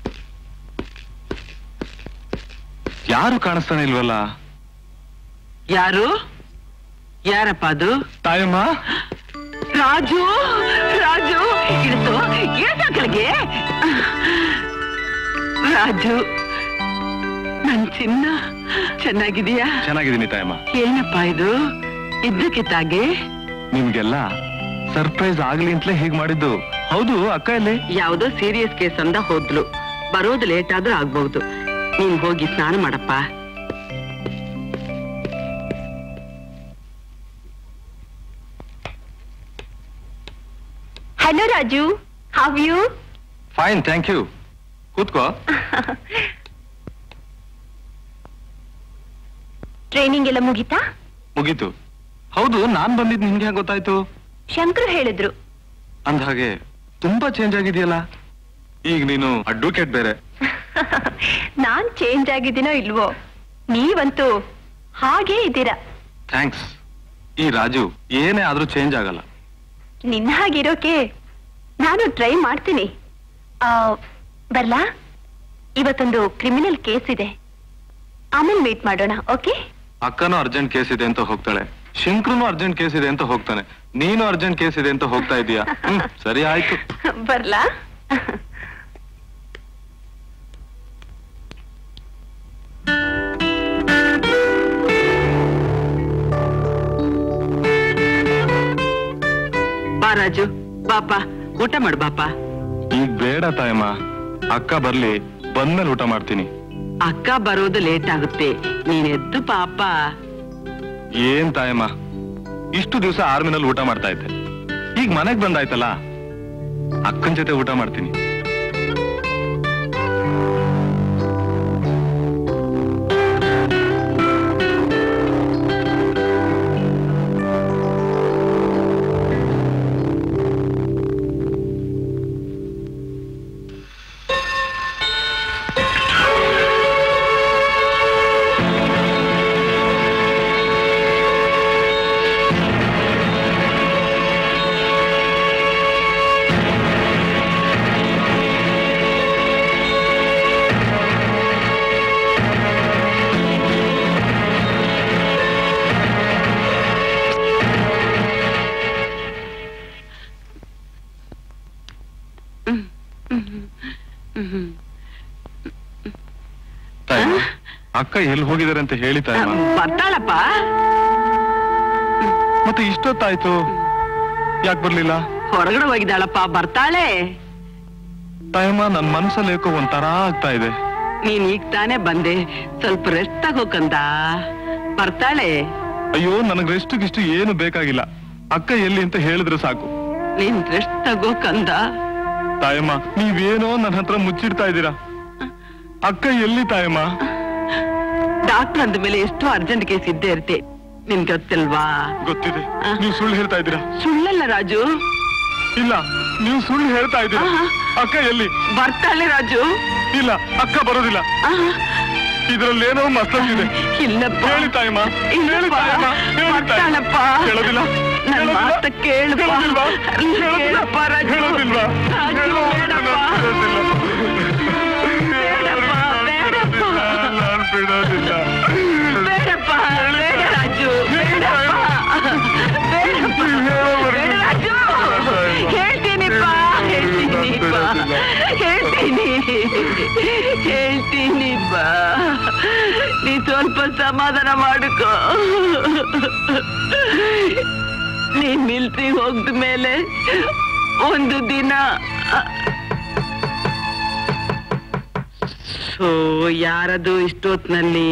ಯಾರು ಕಾಣಿಸ್ತಾನೆ ಇಲ್ವಲ್ಲ ಯಾರು ಯಾರಪ್ಪ ಅದು ತಾಯಮ್ಮ ರಾಜು ರಾಜು ಇಳಿಸು ಇಳಿಸ ಕೆಳಗೆ ರಾಜು ನನ್ ಚಿನ್ನ ಚೆನ್ನಾಗಿದೀಯಾ ಚೆನ್ನಾಗಿದ್ದೀನಿ ತಾಯಮ್ಮ ಏನಪ್ಪ ಇದು ಇದ್ದಕ್ಕಿದ್ದಾಗೆ ನಿಮ್ಗೆಲ್ಲ ಸರ್ಪ್ರೈಸ್ ಆಗ್ಲಿ ಅಂತಲೇ ಹೀಗ್ ಮಾಡಿದ್ದು ಹೌದು ಅಕ್ಕ ಎಲ್ಲಿ ಯಾವ್ದೋ ಸೀರಿಯಸ್ ಕೇಸ್ ಅಂದ ಹೋದ್ಲು ಬರೋದು ಲೇಟ್ ಆದ್ರೂ ಆಗ್ಬಹುದು ನೀನ್ ಹೋಗಿ ಸ್ನಾನ ಮಾಡಪ್ಪ hello Raju how you fine thank you ಕೂತ್ಕೋ ಟ್ರೈನಿಂಗ್ ಎಲ್ಲ ಮುಗಿತಾ ಮುಗೀತು ಹೌದು ನಾನ್ ಬಂದಿದ್ ನಿಮ್ಗೆ ಹೇಗೆ ಗೊತ್ತಾಯ್ತು ಶಂಕರ್ ಹೇಳಿದ್ರು ಅಂದ ಹಾಗೆ ತುಂಬಾ ಚೇಂಜ್ ಆಗಿದೆಯಲ್ಲ ಈಗ ನೀನು ಅಡ್ವೊಕೇಟ್ ಬೇರೆ ನಾನ್ ಚೇಂಜ್ ಆಗಿದ್ದೀನೋ ಇಲ್ವೋ ನೀವಂತೂ ಹಾಗೇ ಇದ್ದೀರಾ ಥ್ಯಾಂಕ್ಸ್ ಈ ರಾಜು ಏನೇ ಆದ್ರೂ ಚೇಂಜ್ ಆಗಲ್ಲ ನಿನ್ನ ಹಾಗಿರೋಕೆ ನಾನು ಟ್ರೈ ಮಾಡ್ತೀನಿ ಆ, ಬರ್ಲಾ ಇವತ್ತೊಂದು ಕ್ರಿಮಿನಲ್ ಕೇಸ್ ಇದೆ ಆಮೇಲೆ ಮೀಟ್ ಮಾಡೋಣ ಓಕೆ ಅಕ್ಕನೂ ಅರ್ಜೆಂಟ್ ಕೇಸ್ ಇದೆ ಅಂತ ಹೋಗ್ತಾಳೆ ಶಂಕ್ರನು ಅರ್ಜೆಂಟ್ ಕೇಸ್ ಇದೆ ಅಂತ ಹೋಗ್ತಾನೆ ನೀನು ಅರ್ಜೆಂಟ್ ಕೇಸ್ ಇದೆ ಅಂತ ಹೋಗ್ತಾ ಇದೀಯಾ ಹ್ಮ್ ಸರಿ ಆಯ್ತು ಬರ್ಲಾ ಬಾ ರಾಜು ಬಾಪ ಊಟ ಮಾಡು ಬಾಪ ಈಗ ಬೇಡ ತಾಯಮ್ಮ ಅಕ್ಕ ಬರ್ಲಿ ಬಂದ್ಮೇಲೆ ಊಟ ಮಾಡ್ತೀನಿ ಅಕ್ಕ ಬರೋದು ಲೇಟ್ ಆಗುತ್ತೆ ನೀನ್ ಎದ್ದು ಪಾಪ ಏನ್ ತಾಯಮ್ಮ ಇಷ್ಟು ದಿವಸ ಆರ್ಮಿನಲ್ಲಿ ಊಟ ಮಾಡ್ತಾ ಇದ್ದೆ ಈಗ ಮನೆಗ್ ಬಂದಾಯ್ತಲ್ಲ ಅಕ್ಕನ ಜೊತೆ ಊಟ ಮಾಡ್ತೀನಿ ತಾಯಮ್ಮ ಅಕ್ಕ ಎಲ್ಲಿ ಹೋಗಿದ್ದಾರೆ ಅಂತ ಹೇಳಿ ತಾಯಮ್ಮ ಬರ್ತಾಳಪ್ಪ ಮತ್ತೆ ಇಷ್ಟೊತ್ತಾಯ್ತು ಯಾಕೆ ಬರ್ಲಿಲ್ಲ ಹೊರಗಡೆ ಹೋಗಿದ್ದಾಳಪ್ಪ ಬರ್ತಾಳೆ ತಾಯಮ್ಮ ನನ್ ಮನ್ಸಲ್ಲಿ ಏಕೋ ಒಂಥರ ಆಗ್ತಾ ಇದೆ ನೀನ್ ಈಗ ತಾನೇ ಬಂದೆ ಸ್ವಲ್ಪ ರೆಸ್ಟ್ ತಗೋಕಂದ ಬರ್ತಾಳೆ ಅಯ್ಯೋ ನನಗ್ ರೆಸ್ಟ್ ಗಿಷ್ಟು ಏನು ಬೇಕಾಗಿಲ್ಲ ಅಕ್ಕ ಎಲ್ಲಿ ಅಂತ ಹೇಳಿದ್ರೆ ಸಾಕು ನೀನ್ ರೆಸ್ಟ್ ತಗೋಕಂದ ತಾಯಮ್ಮ ನೀವೇನೋ ನನ್ನ ಹತ್ರ ಮುಚ್ಚಿಡ್ತಾ ಇದ್ದೀರಾ ಅಕ್ಕ ಎಲ್ಲಿ ತಾಯಮ್ಮ ಡಾಕ್ಟರ್ ಅಂದ ಮೇಲೆ ಎಷ್ಟೋ ಅರ್ಜೆಂಟ್ ಕೇಸ್ ಇದ್ದೇ ಇರ್ತೆ ನಿನ್ ಗೊತ್ತಿಲ್ವಾ ಗೊತ್ತಿದೆ ನೀವು ಸುಳ್ಳು ಹೇಳ್ತಾ ಇದ್ದೀರಾ ಸುಳ್ಳಲ್ಲ ರಾಜು ಇಲ್ಲ ನೀವು ಸುಳ್ಳು ಹೇಳ್ತಾ ಇದ್ದೀರಾ ಅಕ್ಕ ಎಲ್ಲಿ ಬರ್ತಾಳೆ ರಾಜು ಇಲ್ಲ ಅಕ್ಕ ಬರೋದಿಲ್ಲ ಇದ್ರಲ್ಲಿ ಏನೋ ಮಸ್ತಿದೆ ಇಲ್ಲಪ್ಪ ಹೇಳಿ ತಾಯಮ್ಮ ಹೇಳಿ ಇಲ್ಲಪ್ಪ. ತಾಯಮ್ಮ ಹೇಳಿ ತಾಯಮ್ಮ. ಬರ್ತಾಳಪ್ಪ. ಹೇಳೋದಿಲ್ಲ ನನ್ ಹೇಳೋದಿಲ್ಲ? ಮಾತ ಕೇಳಪ್ಪ. ಹೇಳೋದಿಲ್ವಾ? ಹೇಳೋದಿಲ್ಲ? ಕೇಳಪ್ಪ ರಾಜು. ಹೇಳೋದಿಲ್ವಾ? ರಾಜು, ಹೇಳೋದಿಲ್ಲ? ಬೇಡಪ್ಪ, ಬೇಡಪ್ಪ. ನಾನ್ ಬಿಡೋದಿಲ್ಲ ಬೇಡಪ್ಪ ಬೇಡ ರಾಜು ಬೇಡಪ್ಪ ಬೇಡಪ್ಪ ಬೇಡ ರಾಜು ಹೇಳ್ತೀನಿಪ್ಪ ಹೇಳ್ತೀನಿಪ್ಪ ಹೇಳ್ತೀನಿ ಹೇಳ್ತೀನಿಪ್ಪ ನೀ ಸ್ವಲ್ಪ ಸಮಾಧಾನ ಮಾಡಿಕೋ ನೀನ್ ಮಿಲ್ಟ್ರಿ ಹೋಗ್ದ ಮೇಲೆ ಒಂದು ದಿನ ಸೊ ಯಾರದು ಇಷ್ಟೊತ್ನಲ್ಲಿ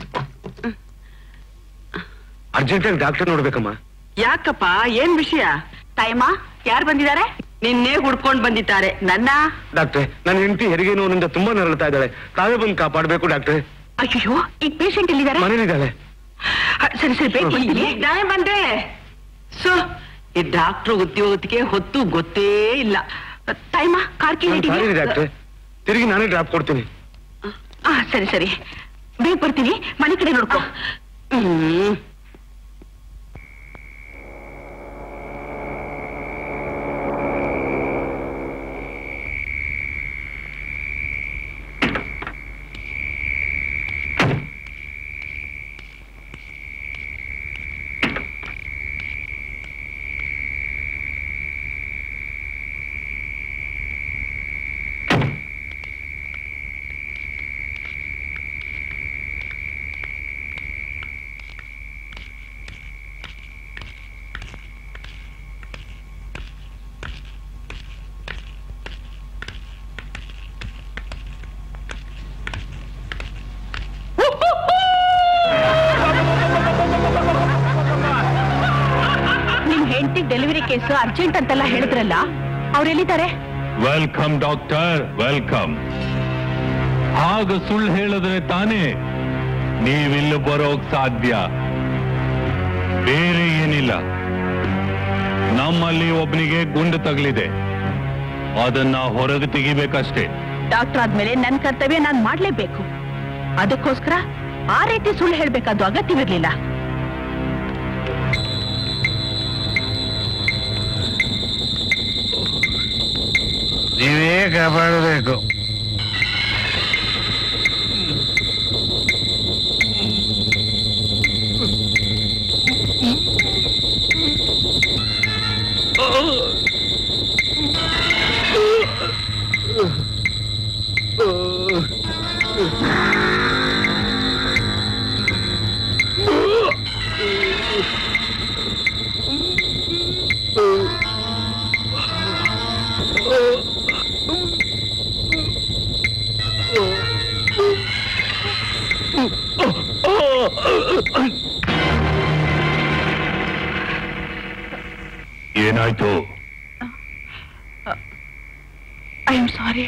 ಅರ್ಜೆಂಟಾಗಿ ಡಾಕ್ಟರ್ ನೋಡ್ಬೇಕಮ್ಮ ಯಾಕಪ್ಪ ಏನ್ ವಿಷಯ ತಾಯಮ್ಮ ಯಾರು ಬಂದಿದ್ದಾರೆ ನಿನ್ನೆ ಹುಡ್ಕೊಂಡ್ ಬಂದಿದ್ದಾರೆ ನನ್ನ ಡಾಕ್ಟ್ರೆ ನನ್ನ ಹೆಂಡತಿ ಹೆರಿಗೆ ನೋವಿನಿಂದ ತುಂಬಾ ನರಳ್ತಾ ಇದ್ದಾಳೆ ತಾವೇ ಬಂದು ಕಾಪಾಡ್ಬೇಕು ಡಾಕ್ಟ್ರೆ ಅಯ್ಯೋ ಈಗ ಪೇಷಂಟ್ ಎಲ್ಲಿದ್ದಾರೆ ಮನೇಲಿದ್ದಾಳೆ ಸರಿ ಸರಿ ಬೇಗ ಬರ್ತೀನಿ. ಈಗ ನಾನೇ ಬಂದೆ ಸೊ ಈ ಡಾಕ್ಟರ್ ಉದ್ಯೋಗಕ್ಕೆ ಹೊತ್ತು ಗೊತ್ತೇ ಇಲ್ಲ ತಾಯಮ್ಮ ಕಾರ್ ಕೀ ನಾನ್ ಸಾರಿ ಇಟ್ಟಿದ್ಯಾ? ಡಾಕ್ಟ್ರೆ ತಿರುಗಿ ನಾನೇ ಡ್ರಾಪ್ ಕೊಡ್ತೀನಿ ಆ ಸರಿ ಸರಿ ಬೇಗ ಬರ್ತೀನಿ ಮನೆ ಕಡೆ ನೋಡ್ಕೋ ಹ್ಮ್ ನಿಮ್ ಹೆಂಡತಿ ಡೆಲಿವರಿ ಕೇಸ್ ಅರ್ಜೆಂಟ್ ಅಂತೆಲ್ಲ ಹೇಳಿದ್ರಲ್ಲ ಅವ್ರು ಎಲ್ಲಿದ್ದಾರೆ ವೆಲ್ಕಮ್ ಡಾಕ್ಟರ್ ವೆಲ್ಕಮ್ ಆಗ ಸುಳ್ಳು ಹೇಳಿದ್ರೆ ತಾನೇ ನೀವಿಲ್ಲಿ ಬರೋಕ್ ಸಾಧ್ಯ ಬೇರೆ ಏನಿಲ್ಲ ನಮ್ಮಲ್ಲಿ ಒಬ್ಬನಿಗೆ ಗುಂಡು ತಗಲಿದೆ ಅದನ್ನ ಹೊರಗೆ ತೆಗಿಬೇಕಷ್ಟೇ ಡಾಕ್ಟರ್ ಆದ್ಮೇಲೆ ನನ್ ಕರ್ತವ್ಯ ನಾನ್ ಮಾಡ್ಲೇಬೇಕು ಅದಕ್ಕೋಸ್ಕರ ಆ ರೀತಿ ಸುಳ್ಳು ಹೇಳ್ಬೇಕಾದ್ದು ಅಗತ್ಯವಿರ್ಲಿಲ್ಲ ನೀವೇ ಕಾಪಾಡಬೇಕು ಏನಾಯ್ತು ಐ ಆಮ್ ಸಾರಿ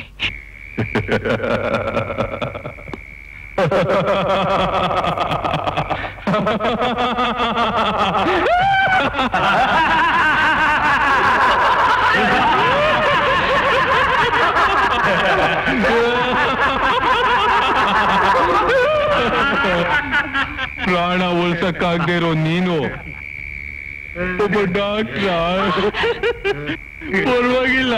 ಪ್ರಾಣ ಉಳ್ಸಕ್ಕಾಗದೇ ಇರೋ ನೀನು ಒಬ್ಬ ಡಾಕ್ಟ್ರ ಪರವಾಗಿಲ್ಲ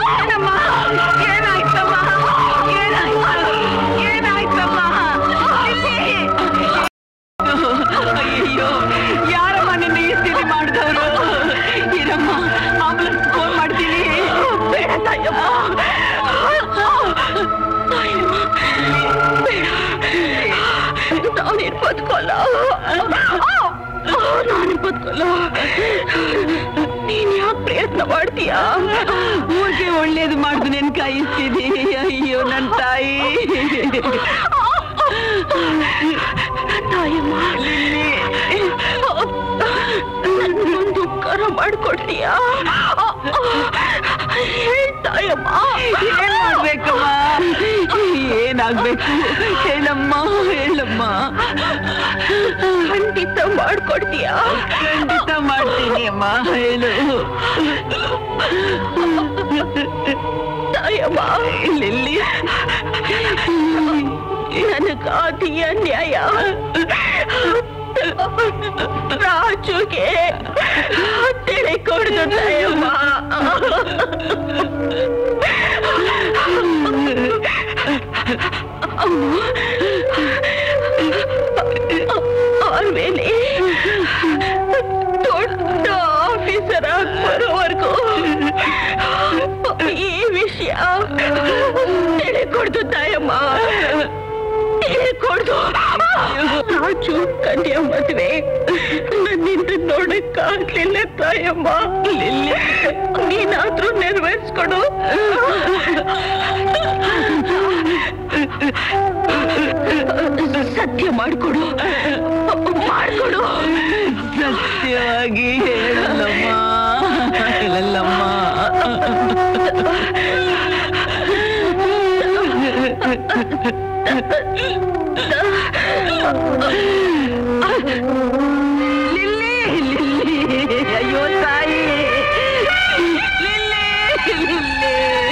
ಏನಮ್ಮ ಏನಾಯ್ತಮ್ಮ ಏನಾಯ್ತು ಏನಾಯ್ತಮ್ಮ ಅಯ್ಯೋ ಯಾರಮ್ಮ ನಿನ್ನ ಈ ಸ್ಥಿತಿ ಮಾಡಿದವರು ಇರಮ್ಮ ಆಂಬುಲೆನ್ಸ್ ಫೋನ್ ಮಾಡ್ತೀನಿ ಬೇಡ ತಾಯಮ್ಮ ನಾನೇನ್ ಬದುಕೋಲ್ಲ ನಾನು ಬದುಕೋಲ್ಲ ನೀನ್ ಯಾಕೆ ಪ್ರಯತ್ನ ಮಾಡ್ತೀಯಾ ಊರಿಗೆ ಒಳ್ಳೇದು ಮಾಡ್ದು ನೆನ್ ಕಾಯಿಸ್ತೀನಿ ಅಯ್ಯೋ ನನ್ ತಾಯಿ ತಾಯಮ್ಮ ನನ್ಗೊಂದು ಉಪಕಾರ ಮಾಡ್ಕೊಡ್ತೀಯಾ ಹೇಳ್ತಾಯಮ್ಮ ಏನ್ ಮಾಡ್ಬೇಕಮ್ಮ ಏನಾಗ್ಬೇಕು ಹೇಳಮ್ಮ ಹೇಳಮ್ಮ ಖಂಡಿತ ಮಾಡ್ಕೊಡ್ತೀಯಾ ಖಂಡಿತ ಮಾಡ್ತೀನಿ ಅಮ್ಮ ಹೇಳು ತಾಯಮ್ಮ ಇಲ್ಲಿ ನನಗಾದಿ ಅನ್ಯಾಯ ರಾಜುಗೆ ತಿಳಿ ಕೊಡ್ದು ತಾಯಮ್ಮ ಆಮೇಲೆ ದೊಡ್ಡ ಆಫೀಸರ್ ಬರೋವರೆಗೂ ಈ ವಿಷಯ ತಿಳಿಕೊಡ್ದು ತಾಯಮ್ಮ ತಿಳಿಕೊಡ್ದು ರಾಜು ಕನ್ಯಾ ಮದುವೆ ನನ್ನಿಂದ ನೋಡಕ್ಕಾಗ್ಲಿಲ್ಲ ತಾಯಮ್ಮ ನೀನಾದ್ರೂ ನೆರವೇರಿಸ್ಕೊಡು ಸತ್ಯ ಮಾಡ್ಕೊಡು ಮಾಡ್ಕೊಡು ಸತ್ಯವಾಗಿ ಹೇಳಲ್ಲಮ್ಮ ಹೇಳಲ್ಲಮ್ಮ ಲಿಲ್ಲಿ ಲಿಲ್ಲಿ ಅಯ್ಯೋ ತಾಯಿ ಲಿಲ್ಲಿ ಲಿಲ್ಲಿ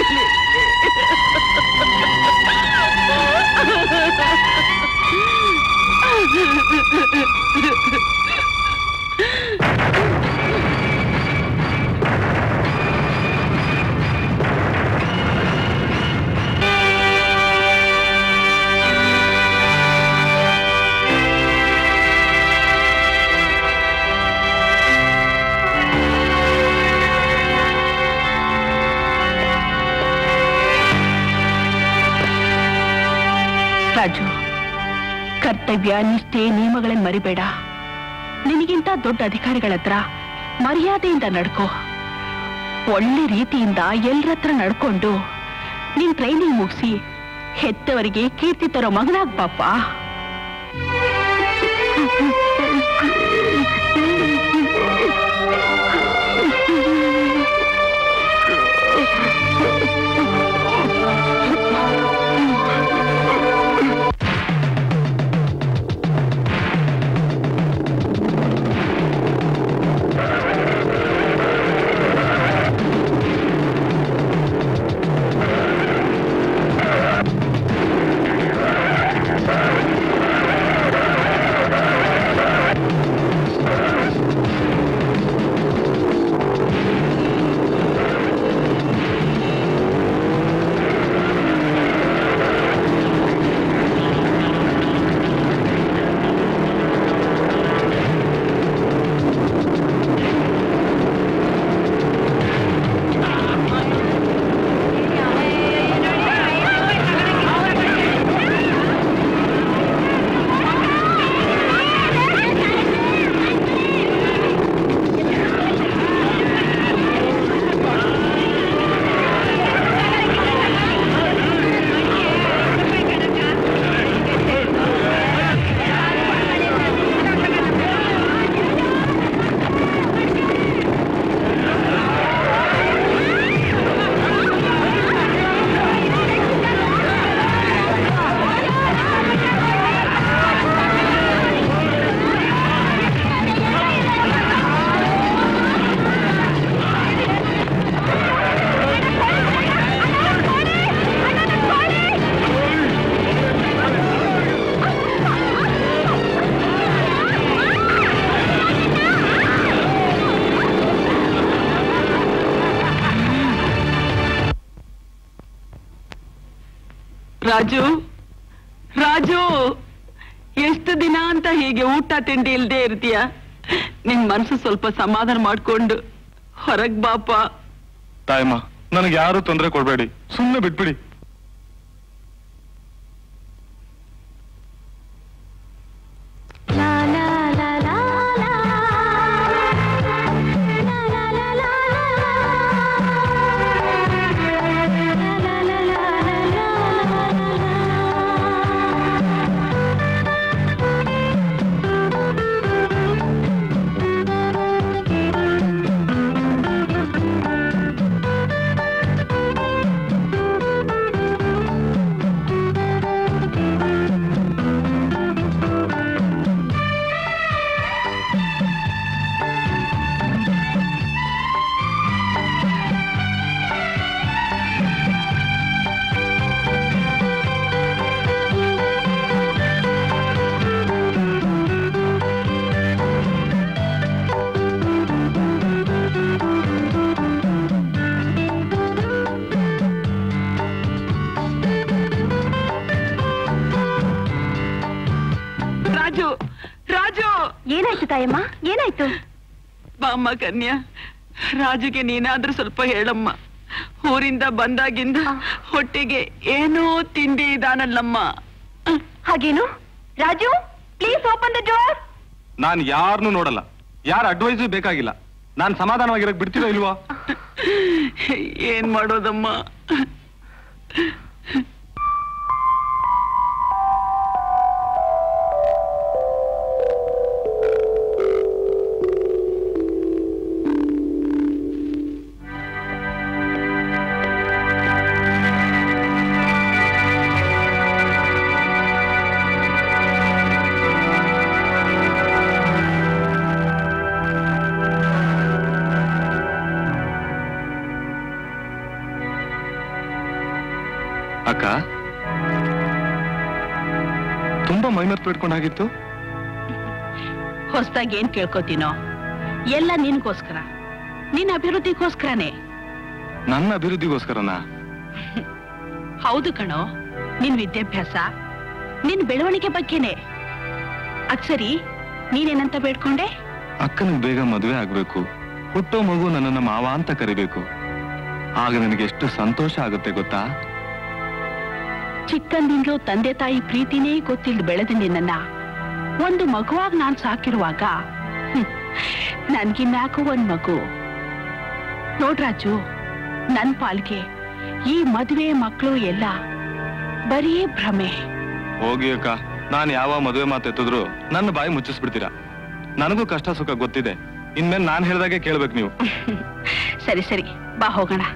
ರಾಜು ಕರ್ತವ್ಯ ನಿಷ್ಠೆ ನಿಯಮಗಳನ್ನ ಮರಿಬೇಡ ನಿನಗಿಂತ ದೊಡ್ಡ ಅಧಿಕಾರಿಗಳ ಹತ್ರ ಮರ್ಯಾದೆಯಿಂದ ನಡ್ಕೋ ಒಳ್ಳೆ ರೀತಿಯಿಂದ ಎಲ್ಲರ ಹತ್ರ ನಡ್ಕೊಂಡು ನಿನ್ ಟ್ರೈನಿಂಗ್ ಮುಗಿಸಿ ಹೆತ್ತವರಿಗೆ ಕೀರ್ತಿ ತರೋ ಮಗನಾಗ್ ಪಾಪ ಆ ರಾಜು ರಾಜು ಎಷ್ಟು ದಿನ ಅಂತ ಹೀಗೆ ಊಟ ತಿಂಡಿ ಇಲ್ದೇ ಇರ್ತೀಯ ನಿನ್ ಮನಸ್ಸು ಸ್ವಲ್ಪ ಸಮಾಧಾನ ಮಾಡ್ಕೊಂಡು ಹೊರಗ್ ಬಾಪ ತಾಯಮ್ಮ ನನಗೆ ಯಾರು ತೊಂದರೆ ಕೊಡ್ಬೇಡಿ ಸುಮ್ಮನೆ ಬಿಟ್ಬಿಡಿ ರಾಜು ರಾಜು ಏನಾಯ್ತು ತಾಯಮ್ಮ ಏನಾಯ್ತು ಬಾಮ್ಮ ಕನ್ಯಾ ರಾಜುಗೆ ನೀನಾದ್ರೂ ಸ್ವಲ್ಪ ಹೇಳಮ್ಮ ಊರಿಂದ ಬಂದಾಗಿಂದ ಹೊಟ್ಟೆಗೆ ಏನೋ ತಿಂಡಿ ಇದಾನಲ್ಲಮ್ಮ ಹಾಗೇನು Raju please open the door ನಾನು ಯಾರನ್ನೂ ನೋಡಲ್ಲ ಯಾರ ಅಡ್ವೈಸು ಬೇಕಾಗಿಲ್ಲ ನಾನು ಸಮಾಧಾನವಾಗಿರಕ್ ಬಿಡ್ತೀರೋ ಇಲ್ವಾ ಏನ್ ಮಾಡೋದಮ್ಮ ಅಕ್ಕ ತುಂಬಾ ಮೈಮರ್ತು ಬಿಟ್ಕೊಂಡಾಗಿತ್ತು ಹೊಸದಾಗಿ ಏನ್ ಕೇಳ್ಕೊತೀನೋ ಎಲ್ಲ ನಿನ್ಗೋಸ್ಕರ ನಿನ್ ಅಭಿವೃದ್ಧಿಗೋಸ್ಕರನೇ ನನ್ನ ಅಭಿವೃದ್ಧಿಗೋಸ್ಕರನಾ ಹೌದು ಕಣೋ ನಿನ್ ವಿದ್ಯಾಭ್ಯಾಸ ನಿನ್ ಬೆಳವಣಿಗೆ ಬಗ್ಗೆನೆ ಅದ್ ಸರಿ ನೀನೇನಂತ ಬೇಡ್ಕೊಂಡೆ ಅಕ್ಕನಿಗೆ ಬೇಗ ಮದುವೆ ಆಗ್ಬೇಕು ಹುಟ್ಟೋ ಮಗು ನನ್ನನ್ನ ಮಾವ ಅಂತ ಕರಿಬೇಕು ಆಗ ನನಗೆ ಎಷ್ಟು ಸಂತೋಷ ಆಗುತ್ತೆ ಗೊತ್ತಾ ಚಿಕ್ಕಂದಿಂದಲೂ ತಂದೆ ತಾಯಿ ಪ್ರೀತಿನೇ ಗೊತ್ತಿಲ್ದ ಬೆಳೆದ ನಿನ್ನನ್ನ ಒಂದು ಮಗುವಾಗಿ ನಾನ್ ಸಾಕಿರುವಾಗ ಹ್ಮ್, ನನ್ಗಿನ್ಯಾಕೋ ಒಂದ್ ಮಗು ನೋಡ್ರಾಜು ನನ್ ಪಾಲ್ಗೆ ಈ ಮದುವೆ ಮಕ್ಕಳು ಎಲ್ಲ ಬರೀ ಭ್ರಮೆ ಹೋಗಿ ಅಕ್ಕ ನಾನು ಯಾವ ಮದುವೆ ಮಾತು ಎತ್ತಿದ್ರು ನನ್ನ ಬಾಯಿ ಮುಚ್ಚಿಸ್ಬಿಡ್ತೀರಾ ನನಗೂ ಕಷ್ಟ ಸುಖ ಗೊತ್ತಿದೆ ಇನ್ಮೇಲೆ ನಾನ್ ಹೇಳ್ದಾಗೆ ಕೇಳ್ಬೇಕು ನೀವು ಸರಿ ಸರಿ ಬಾ ಹೋಗೋಣ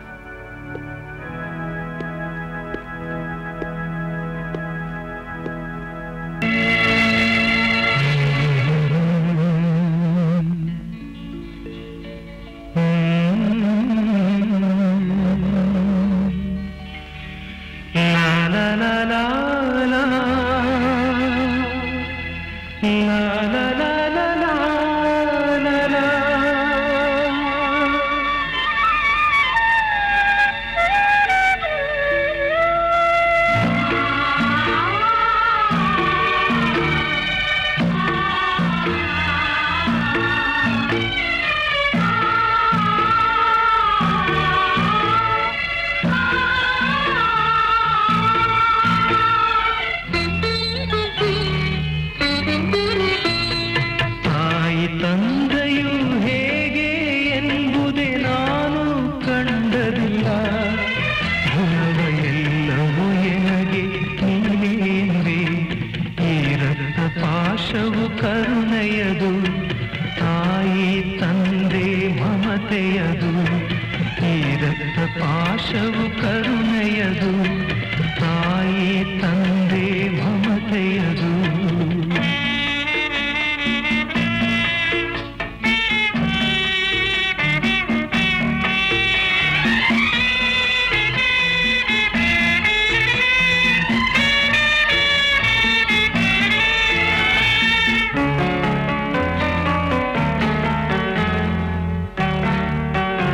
ತಾಯಿ ತಂದೆಯು ಹೇಗೆ ಎಂಬುದೇ ನಾನು ಕಂಡರಿಲ್ಲ ಗುಣವ ಎಲ್ಲವೂ ಎನಗೆ ನೀನೇನುವೆ ಈ ರಕ್ತ ಪಾಶವು ಕರುಣೆಯದು ತಾಯಿ ತಂದೆ ಮಮತೆಯದು ಈ ರಕ್ತ ಪಾಶವು ಕರುಣೆಯದು ತಾಯಿ ತಂದೆ ಮಮತೆಯದು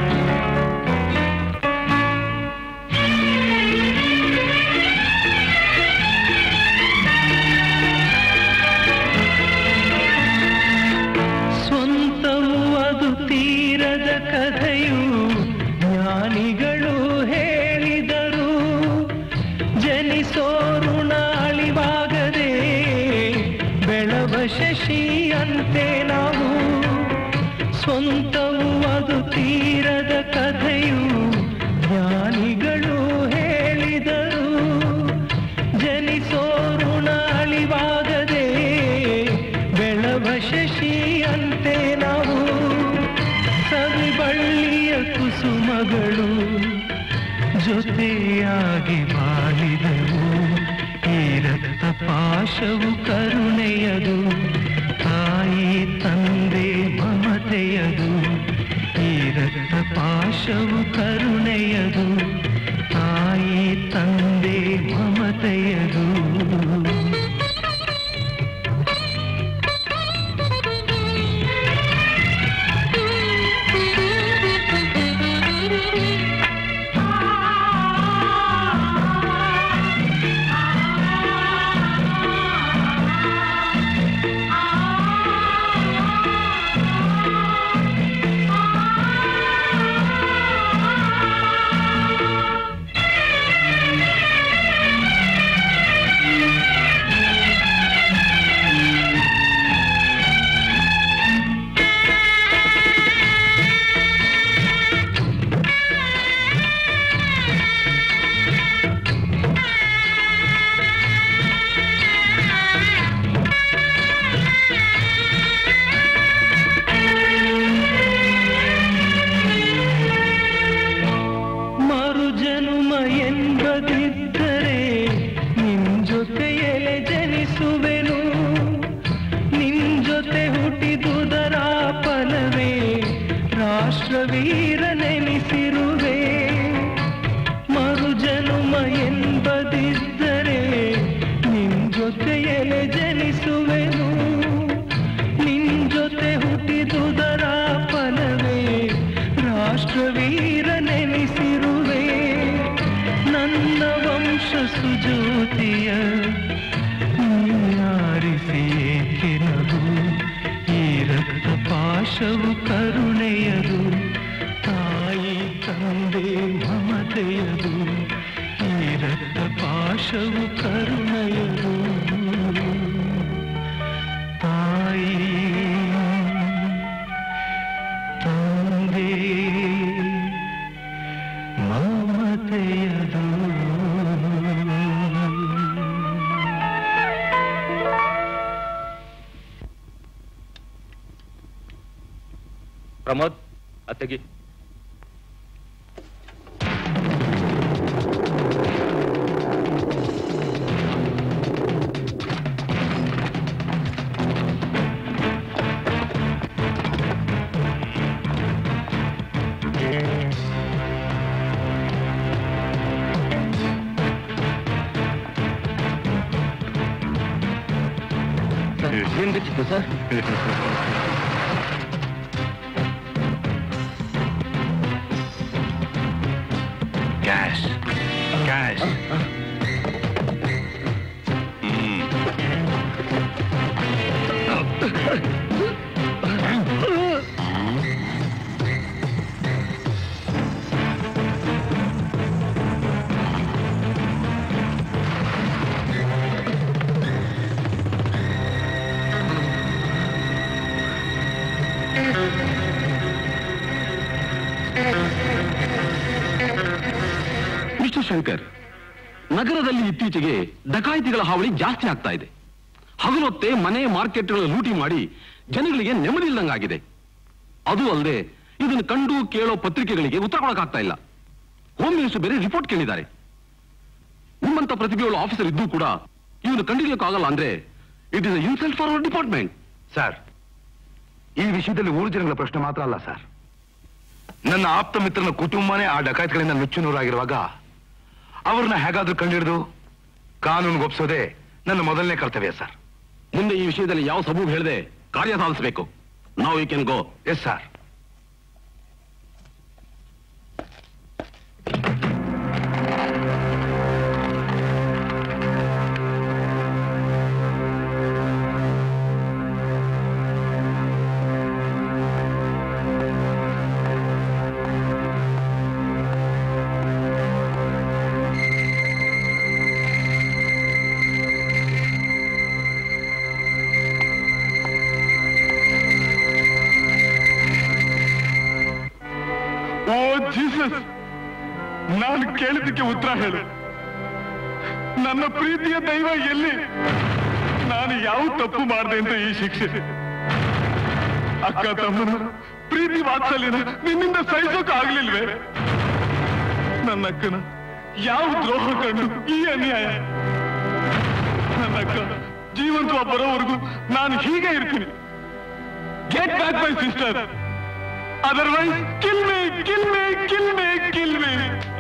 ಆ ಮುನಿಗಳು ಹೇಳಿದರು ಜನಿಸೋರು ನಾಳಿವಾಗದೆ ಬೆಳವ ಶಶಿಯಂತೆ ನಾವು ಸವಿಬಳ್ಳಿಯ ಕುಸುಮಗಳು ಜೊತೆಯಾಗಿ ಬಾಳಿದೆವು ಈ ರಕ್ತ ಪಾಶವು ಕರುಣೆಯದು ತಾಯಿ ತಂದೆ ಮಮತೆಯದು ಈ ರಕ್ತ ಪಾಶವು ಕರುಣೆಯದು ತಾಯಿ ತಂದೆ ಮಮತೆಯದು ಮರುಜನುಮ ಎಂಬದಿದ್ದರೆ ನಿನ್ ಜೊತೆಯಲೆ ಜನಿಸುವೆನು ನಿನ್ ಜೊತೆ ಹುಟ್ಟಿದುದರ ಫಲವೇ ರಾಷ್ಟ್ರವೀರ ನೆನೆಸಿರುವೆ ಮರುಜನುಮ ಎಂಬದಿದ್ದರೆ ನಿನ್ ಜೊತೆಯಲೆ ಜನಿಸುವೆನು ನಿನ್ ಜೊತೆ ಹುಟ್ಟಿದುದರ ಫಲವೇ ರಾಷ್ಟ್ರವೀರ ನೆನೆಸಿರುವೆ ನನ್ನ ವಂಶ ಸುಜ್ಯೋತಿಯ ನೀಯಾರಿಸಿಯೇ ಕೆರದು ಈ ರಕ್ತ ಪಾಶವು ಕರುಣೆಯದು ತಾಯಿ ತಂದೆ ಮಮತೆಯದು ಈ ರಕ್ತ ಪಾಶವು ಕರುಣೆಯದು ತಾಯಿ ತಂದೆ ಮಮತೆಯದು ಪ್ರಮೋದ್ ಅತ್ತಗಿ ಏನ್ ಬೇಕಿತ್ತು sir cash cash mister Shankar ನಗರದಲ್ಲಿ ಇತ್ತೀಚೆಗೆ ಡಕಾಯಿತಿಗಳ ಹಾವಳಿ ಜಾಸ್ತಿ ಆಗ್ತಾ ಇದೆ ಹಗಲೊತ್ತೆ ಮನೆ ಮಾರ್ಕೆಟ್ಗಳ ಲೂಟಿ ಮಾಡಿ ಜನಗಳಿಗೆ ನೆಮ್ಮದಿ ಇಲ್ದಂಗಾಗಿದೆ ಅದು ಅಲ್ಲದೆ ಇದನ್ನು ಕಂಡು ಕೇಳೋ ಪತ್ರಿಕೆಗಳಿಗೆ ಉತ್ತರ ಕೊಡಕ್ಕಾಗ್ತಾ ಇಲ್ಲ ಹೋಮ್ ಮಿನಿಸ್ಟರ್ ಬೇರೆ ರಿಪೋರ್ಟ್ ಕೇಳಿದ್ದಾರೆ ನಿಮ್ಮಂತ ಪ್ರತಿಭೆಯುಳ್ಳ ಆಫೀಸರ್ ಇದ್ದು ಕೂಡ ಇವನು ಕಂಡಿಡಿಯೋಕ್ಕಾಗಲ್ಲ ಅಂದ್ರೆ it is insult for our department sir ಈ ವಿಷಯದಲ್ಲಿ ಊರು ಜನಗಳ ಪ್ರಶ್ನೆ ಮಾತ್ರ ಅಲ್ಲ ಸರ್ ನನ್ನ ಆಪ್ತ ಮಿತ್ರನ ಕುಟುಂಬನೇ ಆ ಡಕಾಯಿತ್ಗಳಿಂದ ನುಚ್ಚು ನೂರಾಗಿರುವಾಗ ಅವ್ರನ್ನ ಹೇಗಾದ್ರೂ ಕಂಡಿಡಿದು ಕಾನೂನು ಒಪ್ಸೋದೇ ನನ್ನ ಮೊದಲನೇ ಕರ್ತವ್ಯ ಸರ್ ಮುಂದೆ ಈ ವಿಷಯದಲ್ಲಿ ಯಾವ ಸಬೂಬ್ ಹೇಳದೆ ಕಾರ್ಯ ಸಾಧಿಸಬೇಕು ನಾವು you can go yes sir ಕೇಳಿದ್ದಕ್ಕೆ ಉತ್ತರ ಹೇಳು ನನ್ನ ಪ್ರೀತಿಯ ದೈವ ಎಲ್ಲಿ ನಾನು ಯಾವ ತಪ್ಪು ಮಾಡಿದೆ ಅಂತ ಈ ಶಿಕ್ಷೆ ಅಕ್ಕ ತಮ್ಮನ ಪ್ರೀತಿ ವಾತ್ಸಲ್ಯನ ನಿನ್ನಿಂದ ಸಹಿಸೋಕೆ ಆಗ್ಲಿಲ್ವೇ ನನ್ನ ಅಕ್ಕನ ಯಾವ ದ್ರೋಹ ಕಂಡು ಈ ಅನ್ಯಾಯ ನನ್ನ ಅಕ್ಕ ಜೀವಂತ ಬರೋವರೆಗೂ ನಾನು ಹೀಗೆ ಇರ್ತೀನಿ get back my sister otherwise kill me kill me kill me kill me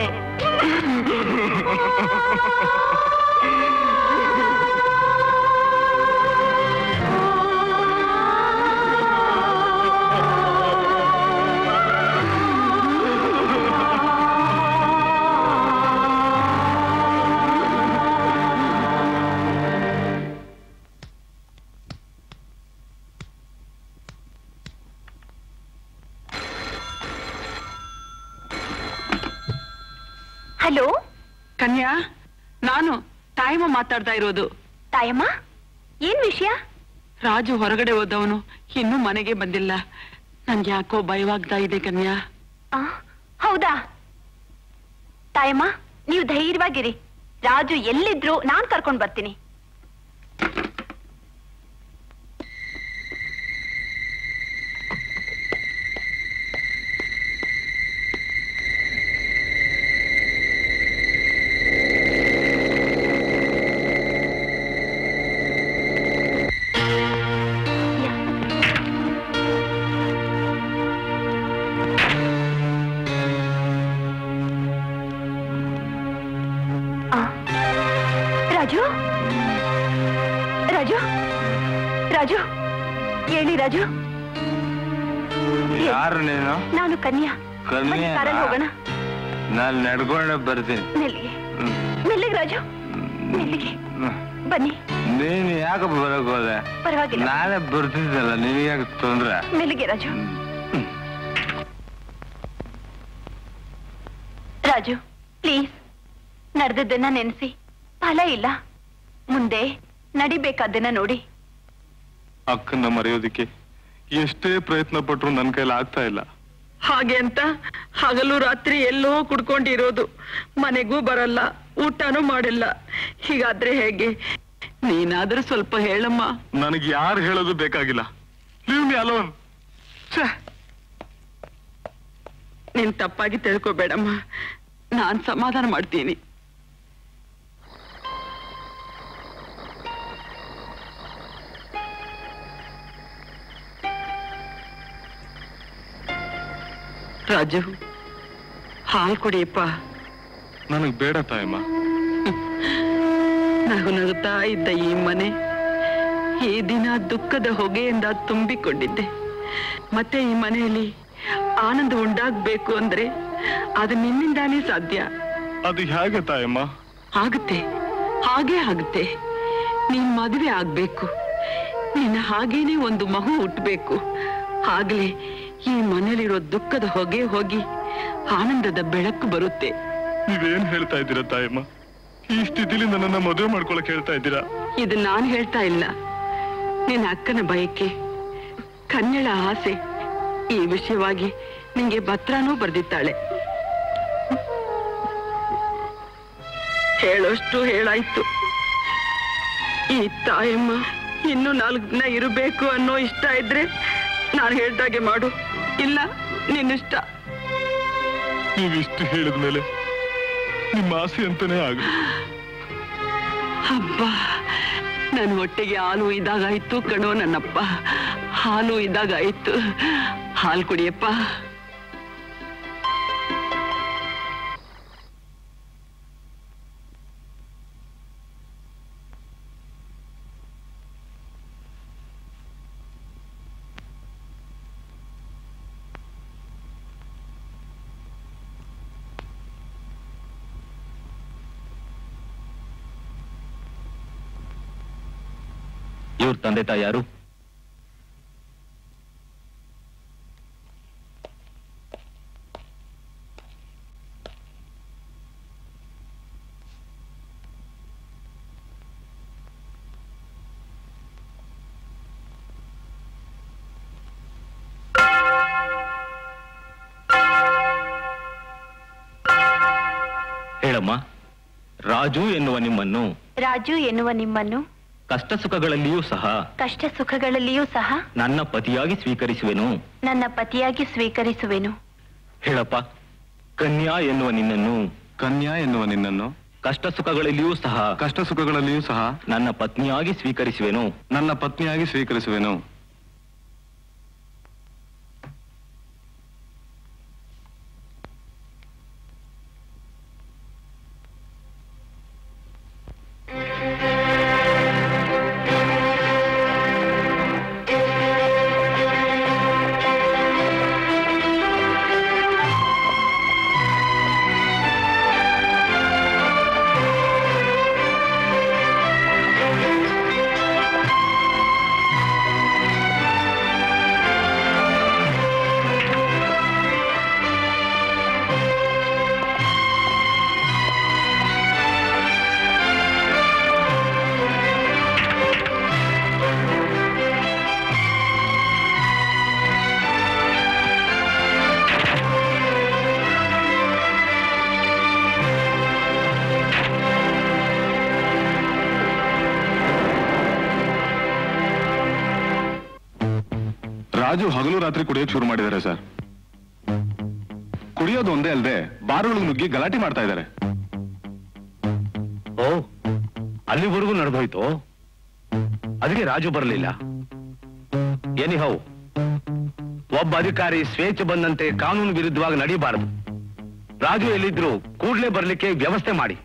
hello ಕನ್ಯಾ ನಾನು ತಾಯಮ್ಮ ಮಾತಾಡ್ತಾ ಇರೋದು ತಾಯಮ್ಮ ಏನ್ ವಿಷಯ ರಾಜು ಹೊರಗಡೆ ಹೋದವನು ಇನ್ನೂ ಮನೆಗೆ ಬಂದಿಲ್ಲ ನನ್ಗೆ ಯಾಕೋ ಭಯವಾಗ್ತಾ ಇದೆ ಕನ್ಯಾ ಆ, ಹೌದಾ ತಾಯಮ್ಮ ನೀವು ಧೈರ್ಯವಾಗಿರಿ ರಾಜು ಎಲ್ಲಿದ್ರು ನಾನ್ ಕರ್ಕೊಂಡ್ ಬರ್ತೀನಿ ಆ, ರಾಜು ರಾಜು ರಾಜು ಹೇಳಿ ರಾಜು ಯಾರು ನೀನು ನಾನು ಕನ್ಯಾ ಕನ್ಯಾ? ಬನ್ನಿ, ಕಾರಲ್ಲಿ ಹೋಗೋಣ ನಾನು ನಡ್ಕೊಂಡೆ ಬರ್ತೀನಿ ಮೆಲ್ಲಿಗೆ ಮೆಲ್ಲಿಗೆ ರಾಜು ಮೆಲ್ಲಿಗೆ ಬನ್ನಿ ನೀನ್ ಯಾಕೆ ಬರಕ್ ಹೋದೆ ಪರವಾಗಿಲ್ಲ ನಾನೇ ಬರ್ತಿದ್ದಲ್ಲ ನಿನಗೆ ಯಾಕೆ ತೊಂದ್ರೆ ಮೆಲ್ಲಿಗೆ ರಾಜು ರಾಜು ಪ್ಲೀಸ್ ನಡೆದದ್ದನ್ನ ನೆನೆಸಿ ಫಲ ಇಲ್ಲ ಮುಂದೆ ನಡಿಬೇಕಾದ್ದನ್ನ ನೋಡಿ ಅಕ್ಕನ್ನ ಮರೆಯೋದಿಕ್ಕೆ ಎಷ್ಟೇ ಪ್ರಯತ್ನ ಪಟ್ರು ನನ್ನ ಕೈಲಿ ಆಗ್ತಾ ಇಲ್ಲ ಹಾಗೆ ಅಂತ ಹಗಲು ರಾತ್ರಿ ಎಲ್ಲೋ ಕುಡ್ಕೊಂಡಿರೋದು ಮನೆಗೂ ಬರಲ್ಲ ಊಟನೂ ಮಾಡಿಲ್ಲ ಹೀಗಾದ್ರೆ ಹೇಗೆ ನೀನಾದ್ರೂ ಸ್ವಲ್ಪ ಹೇಳಮ್ಮ ನನಗೆ ಯಾರು ಹೇಳೋದು ಬೇಕಾಗಿಲ್ಲ ಲೀವ್ ಮಿ ಅಲೋನ್ ನೀನ್ ತಪ್ಪಾಗಿ ತಿಳ್ಕೊಬೇಡಮ್ಮ ನಾನ್ ಸಮಾಧಾನ ಮಾಡ್ತೀನಿ ರಾಜು ಹಾಲ್ ಕುಡಿಯಪ್ಪ ನನಗ್ ಬೇಡ ತಾಯಮ್ಮ ನಗು ನಗುತ್ತಾ ಇದ್ದ ಈ ಮನೆ ಈ ದಿನ ದುಃಖದ ಹೊಗೆಯಿಂದ ತುಂಬಿಕೊಂಡಿದ್ದೆ ಮತ್ತೆ ಈ ಮನೆಯಲ್ಲಿ ಆನಂದ ಉಂಟಾಗ್ಬೇಕು ಅಂದ್ರೆ ಅದು ನಿನ್ನಿಂದಾನೇ ಸಾಧ್ಯ ಅದು ಹೇಗೆ ತಾಯಮ್ಮ ಆಗುತ್ತೆ ಹಾಗೆ ಆಗುತ್ತೆ ನೀನ್ ಮದುವೆ ಆಗ್ಬೇಕು ನೀನ್ ಹಾಗೇನೆ ಒಂದು ಮಗು ಹುಟ್ಟಬೇಕು ಆಗ್ಲೇ ಈ ಮನೇಲಿರೋ ದುಃಖದ ಹೊಗೆ ಹೋಗಿ ಆನಂದದ ಬೆಳಕು ಬರುತ್ತೆ ನೀವೇನ್ ಹೇಳ್ತಾ ಇದ್ದೀರಾ ತಾಯಮ್ಮ ಈ ಸ್ಥಿತಿಲಿ ನನ್ನನ್ನ ಮದುವೆ ಮಾಡ್ಕೊಳಕ್ ಹೇಳ್ತಾ ಇದ್ದೀರಾ ಇದು ನಾನ್ ಹೇಳ್ತಾ ಇಲ್ಲ ನಿನ್ನ ಅಕ್ಕನ ಬಯಕೆ ಕನ್ಯಳ ಆಸೆ ಈ ವಿಷಯವಾಗಿ ನಿಂಗೆ ಪತ್ರನೂ ಬರ್ದಿದ್ದಾಳೆ ಹೇಳೋಷ್ಟು ಹೇಳಾಯ್ತು ಈ ತಾಯಮ್ಮ ಇನ್ನು ನಾಲ್ಕು ದಿನ ಇರಬೇಕು ಅನ್ನೋ ಇಷ್ಟ ಇದ್ರೆ ನಾನು ಹೇಳ್ದಾಗೆ ಮಾಡು ಇಲ್ಲ ನಿನ್ನಿಷ್ಟ ನೀವಿಷ್ಟು ಹೇಳಿದ್ಮೇಲೆ ನಿಮ್ಮ ಆಸೆ ಅಂತಾನೆ ಆಗಲಿ ಹಬ್ಬ ನನ್ನ ಹೊಟ್ಟೆಗೆ ಹಾಲು ಇದಾಗಾಯ್ತು ಕಣೋ ನನ್ನಪ್ಪ ಹಾಲು ಇದಾಗಾಯ್ತು ಹಾಲು ಕುಡಿಯಪ್ಪ ಇವ್ರ ತಂದೆ ತಾಯಿ ಯಾರು ಹೇಳಮ್ಮ ರಾಜು ಎನ್ನುವ ನಿಮ್ಮನ್ನು ರಾಜು ಎನ್ನುವ ನಿಮ್ಮನ್ನು ಕಷ್ಟ ಸುಖಗಳಲ್ಲಿಯೂ ಸಹ ಕಷ್ಟ ಸುಖಗಳಲ್ಲಿಯೂ ಸಹ ನನ್ನ ಪತಿಯಾಗಿ ಸ್ವೀಕರಿಸುವೆನು ನನ್ನ ಪತಿಯಾಗಿ ಸ್ವೀಕರಿಸುವೆನು ಹೇಳಪ್ಪ ಕನ್ಯಾ ಎನ್ನುವ ನಿನ್ನನ್ನು ಕನ್ಯಾ ಎನ್ನುವ ನಿನ್ನನ್ನು ಕಷ್ಟ ಸುಖಗಳಲ್ಲಿಯೂ ಸಹ ಕಷ್ಟ ಸುಖಗಳಲ್ಲಿಯೂ ಸಹ ನನ್ನ ಪತ್ನಿಯಾಗಿ ಸ್ವೀಕರಿಸುವೆನು ನನ್ನ ಪತ್ನಿಯಾಗಿ ಸ್ವೀಕರಿಸುವೆನು ರಾಜು ಹಗಲು ರಾತ್ರಿ ಕುಡಿಯೋಕ್ ಶುರು ಮಾಡಿದ್ದಾರೆ ಸರ್ ಕುಡಿಯೋದು ಒಂದೇ ಅಲ್ಲದೆ ಬಾರ್ಗಳಿಗೆ ನುಗ್ಗಿ ಗಲಾಟೆ ಮಾಡ್ತಾ ಇದ್ದಾರೆ ಓ ಅಲ್ಲಿವರೆಗೂ ನಡೆದೋಯ್ತು ಅದಕ್ಕೆ ರಾಜು ಬರಲಿಲ್ಲ ಎನಿಹೌ ಒಬ್ಬ ಅಧಿಕಾರಿ ಸ್ವೇಚ್ಛೆ ಬಂದಂತೆ ಕಾನೂನು ವಿರುದ್ಧವಾಗಿ ನಡೀಬಾರದು ರಾಜು ಎಲ್ಲಿದ್ರು ಕೂಡ್ಲೇ ಬರ್ಲಿಕ್ಕೆ ವ್ಯವಸ್ಥೆ ಮಾಡಿ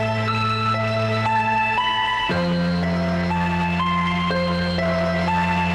ಆ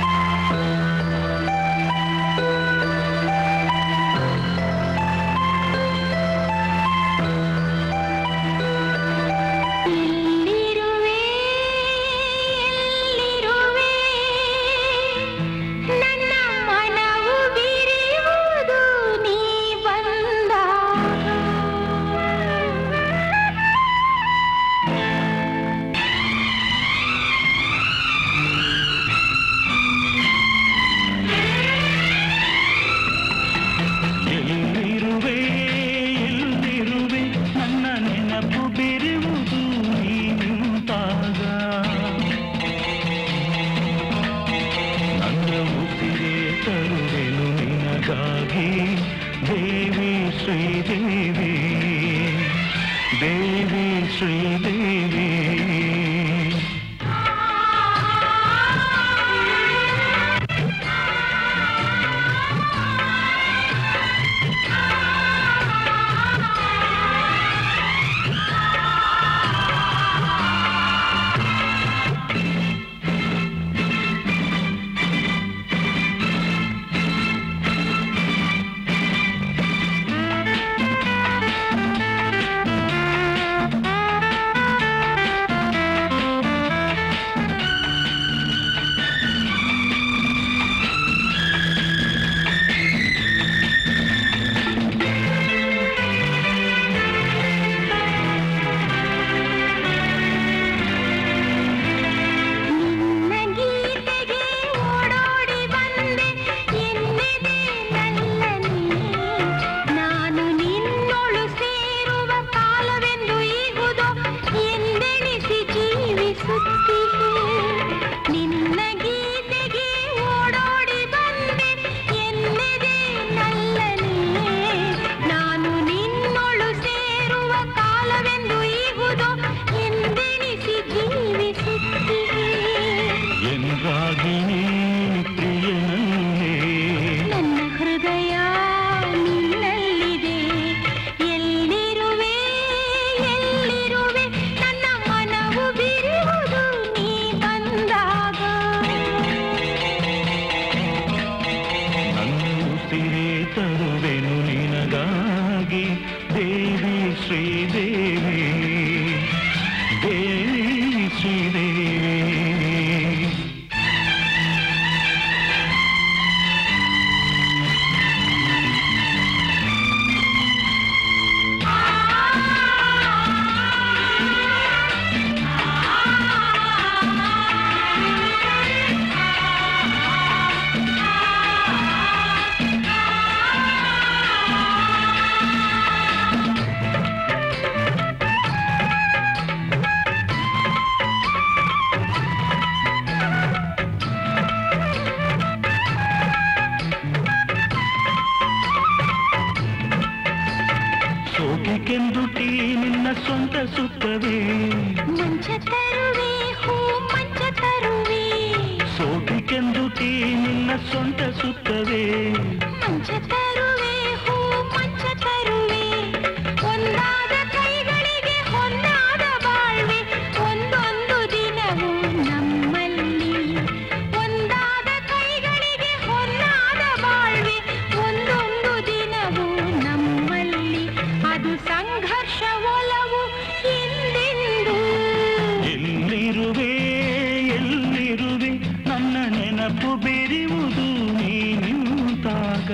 ಸುತ್ತವೇ ಮಂಚ ತರುವೆ ಹೂ ಮಂಚ ತರುವೆ ಸೋಟಿಕೆಂದುಟಿ ನಿನ್ನ ಸೊಂಟ ಸುತ್ತವೇ ಮಂಚ ತರುವೆ ಹೂ ಮಂಚ ತರುವೆ ಒಂದಾದ ಕೈಗಳಿಗೆ ಹೊಂದಾದ ಬಾಳ್ವೆ ಒಂದೊಂದು ದಿನವೂ ನಮ್ಮಲ್ಲಿ ಒಂದಾದ ಕೈಗಳಿಗೆ ಹೊಂದಾದ ಬಾಳ್ವೆ ಒಂದೊಂದು ದಿನವೂ ನಮ್ಮಲ್ಲಿ ಅದು ಸಂಘರ್ಷ ಒಲವು ಹಿಂದೆಂದೂ ಎಲ್ಲಿರುವೆ ಎಲ್ಲಿರುವೆ ನನ್ನ ನೆನಪು ಬೆರೆಯುವುದು ನೀನಿಂತಾಗ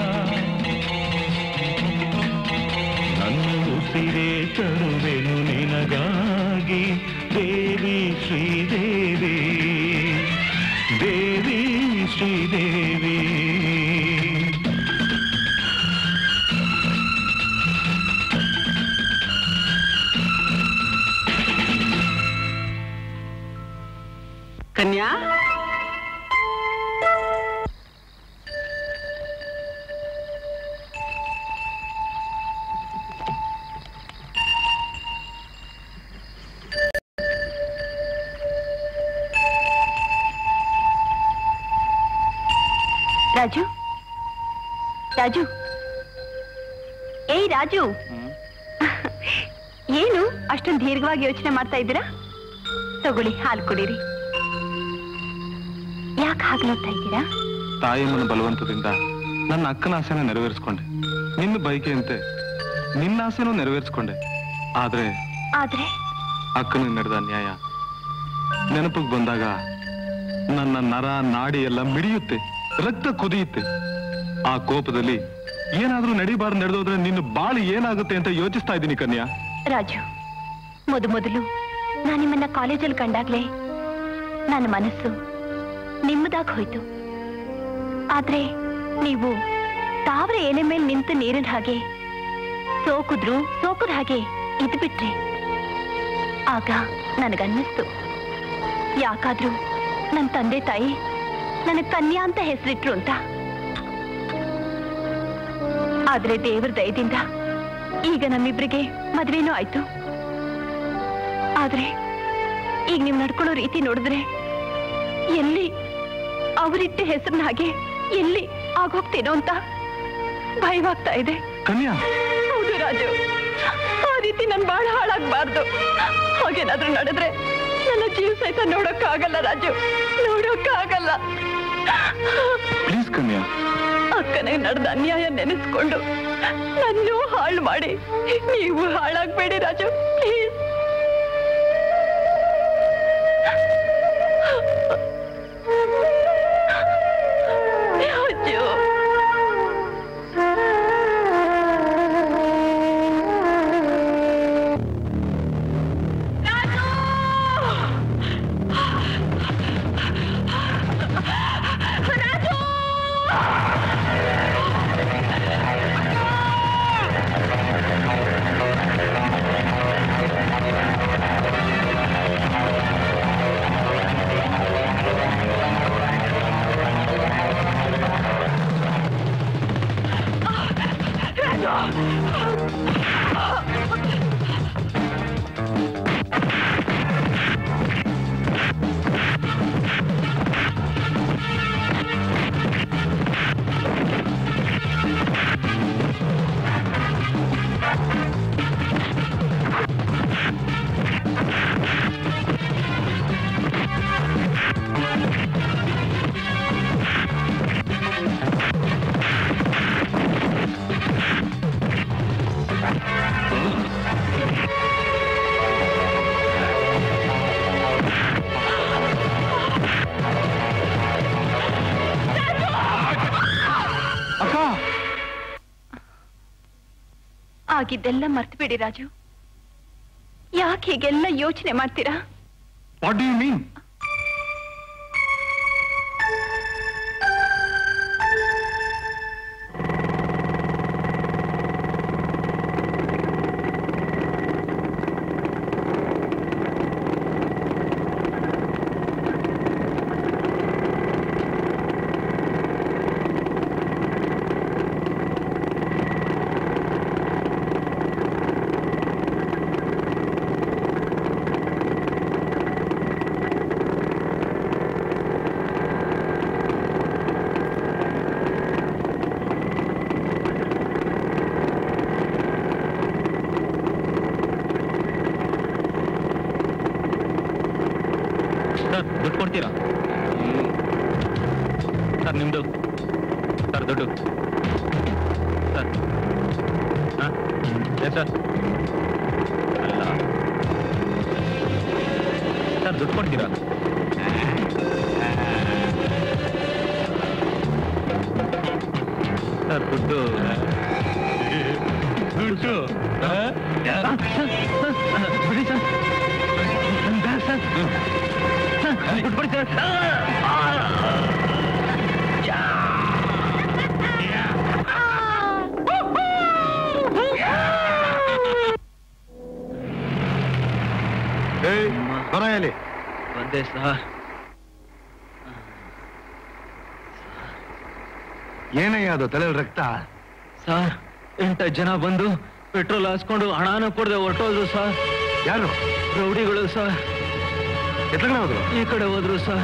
ನನ್ನ ಉಸಿರೇ ತರುವೆನು ನಿನಗಾಗಿ ದೇವಿ ಶ್ರೀದೇವಿ ದೇವಿ ಶ್ರೀದೇವಿ ಕನ್ಯಾ ರಾಜು ರಾಜು ಏಯ್ ರಾಜು ಏನು ಅಷ್ಟೊಂದು ದೀರ್ಘವಾಗಿ ಯೋಚನೆ ಮಾಡ್ತಾ ಇದ್ದೀರಾ ತಗೊಳ್ಳಿ ಹಾಲು ಕುಡೀರಿ ಯಾಕೆ ಹಾಗೆ ನೋಡ್ತಾ ಇದ್ದೀರಾ ತಾಯಿಯಮ್ಮನ ಬಲವಂತದಿಂದ ನನ್ನ ಅಕ್ಕನ ಆಸೆನ ನೆರವೇರಿಸ್ಕೊಂಡೆ ನಿನ್ನ ಬಯಕೆಯಂತೆ ನಿನ್ನ ಆಸೆನೂ ನೆರವೇರಿಸ್ಕೊಂಡೆ ಆದ್ರೆ ಆದ್ರೆ ಅಕ್ಕನಿಗೆ ನಡೆದ ನ್ಯಾಯ ನೆನಪಿಗೆ ಬಂದಾಗ ನನ್ನ ನರ ನಾಡಿ ಎಲ್ಲ ಮಿಡಿಯುತ್ತೆ ರಕ್ತ ಕುದಿಯುತ್ತೆ ಆ ಕೋಪದಲ್ಲಿ ಏನಾದ್ರೂ ನಡಿಬಾರ್ದು ನಡೆದೋದ್ರೆ ನಿನ್ನ ಬಾಳು ಏನಾಗುತ್ತೆ ಅಂತ ಯೋಚಿಸ್ತಾ ಇದ್ದೀನಿ ಕನ್ಯಾ ರಾಜು ಮೊದ ಮೊದಲು ನಾನು ನಿಮ್ಮನ್ನ ಕಾಲೇಜಲ್ಲಿ ಕಂಡಾಗ್ಲೇ ನನ್ನ ಮನಸ್ಸು ನಿಮ್ಮದಾಗ್ ಹೋಯ್ತು ಆದ್ರೆ ನೀವು ತಾವ್ರ ಎಲೆ ಮೇಲೆ ನಿಂತು ನೀರಿನ ಹಾಗೆ ಸೋಕುದ್ರು ಸೋಕುದ ಹಾಗೆ ಇದ್ ಬಿಟ್ರಿ ಆಗ ನನಗನ್ನಿಸ್ತು ಯಾಕಾದ್ರೂ ನನ್ನ ತಂದೆ ತಾಯಿ ನನಗ್ ಕನ್ಯಾ ಅಂತ ಹೆಸರಿಟ್ರು ಅಂತ ಆದ್ರೆ ದೇವ್ರ ದಯದಿಂದ ಈಗ ನಮ್ಮಿಬ್ರಿಗೆ ಮದ್ವೆನೂ ಆಯ್ತು ಆದ್ರೆ ಈಗ ನೀವು ನಡ್ಕೊಳ್ಳೋ ರೀತಿ ನೋಡಿದ್ರೆ ಎಲ್ಲಿ ಅವರಿಟ್ಟ ಹೆಸರಿನ ಹಾಗೆ ಎಲ್ಲಿ ಆಗೋಗ್ತೇನೋ ಅಂತ ಭಯವಾಗ್ತಾ ಇದೆ ಕನ್ಯಾ ಹೌದು ರಾಜು ಆ ರೀತಿ ನನ್ ಬಾಳ ಹಾಳಾಗ್ಬಾರ್ದು ಹಾಗೇನಾದ್ರೂ ನಡೆದ್ರೆ ನನ್ನ ಜೀವ ಸಹಿತ ನೋಡೋಕ್ಕಾಗಲ್ಲ ರಾಜು ನೋಡೋಕ್ಕಾಗಲ್ಲ ಪ್ಲೀಸ್ ಕನ್ಯಾ ಅಕ್ಕನಿಗೆ ನಡೆದ ಅನ್ಯಾಯ ನೆನೆಸ್ಕೊಂಡು ನನ್ನೂ ಹಾಳು ಮಾಡಿ ನೀವು ಹಾಳಾಗ್ಬೇಡಿ ರಾಜು ಪ್ಲೀಸ್ ಅಜ್ಜೋ ಅಕ್ಕ ಆಗಿದ್ದೆಲ್ಲ ಮರ್ತು ಬಿಡಿ ರಾಜು ಯಾಕೆ ಹೀಗೆಲ್ಲ ಯೋಚನೆ ಮಾಡ್ತೀರಾ ವಾಟ್ ಡು ಯು ಮೀನ್ ಕೊಡ್ತೀರಾ ಸರ್ ನಿಮ್ದು ಸರ್ ದುಡ್ಡು ಸರ್ ಹಾಂ ಎಸ್ ಸರ್ ಅಲ್ಲ ಸರ್ ದುಡ್ಡು ಕೊಡ್ತೀರಾ ಸರ್ ದುಡ್ಡು ದುಡ್ಡು ಬಿಡಿ ಸರ್ ನನ್ ಬ್ಯಾಗ್ ಸರ್ ಸರ್ ದುಡ್ಡು ಕೊಡಿ ಸರ್ ಏಯ್ ಬರ ಹೇಳಿ ಬಂದೆ ಸರ್ ಏನಯ್ಯ ಅದು ತಲೆ ರಕ್ತ ಸರ್ ಎಂಟು ಜನ ಬಂದು ಪೆಟ್ರೋಲ್ ಹಾಸ್ಕೊಂಡು ಹಣನೂ ಕೊಡದೆ ಹೊರಟೋದ್ರು ಸರ್ ಯಾರು ರೌಡಿಗಳು ಸರ್ ಎತ್ತಗಡೆ ಹೋದ್ರು ಈ ಕಡೆ ಹೋದ್ರು ಸರ್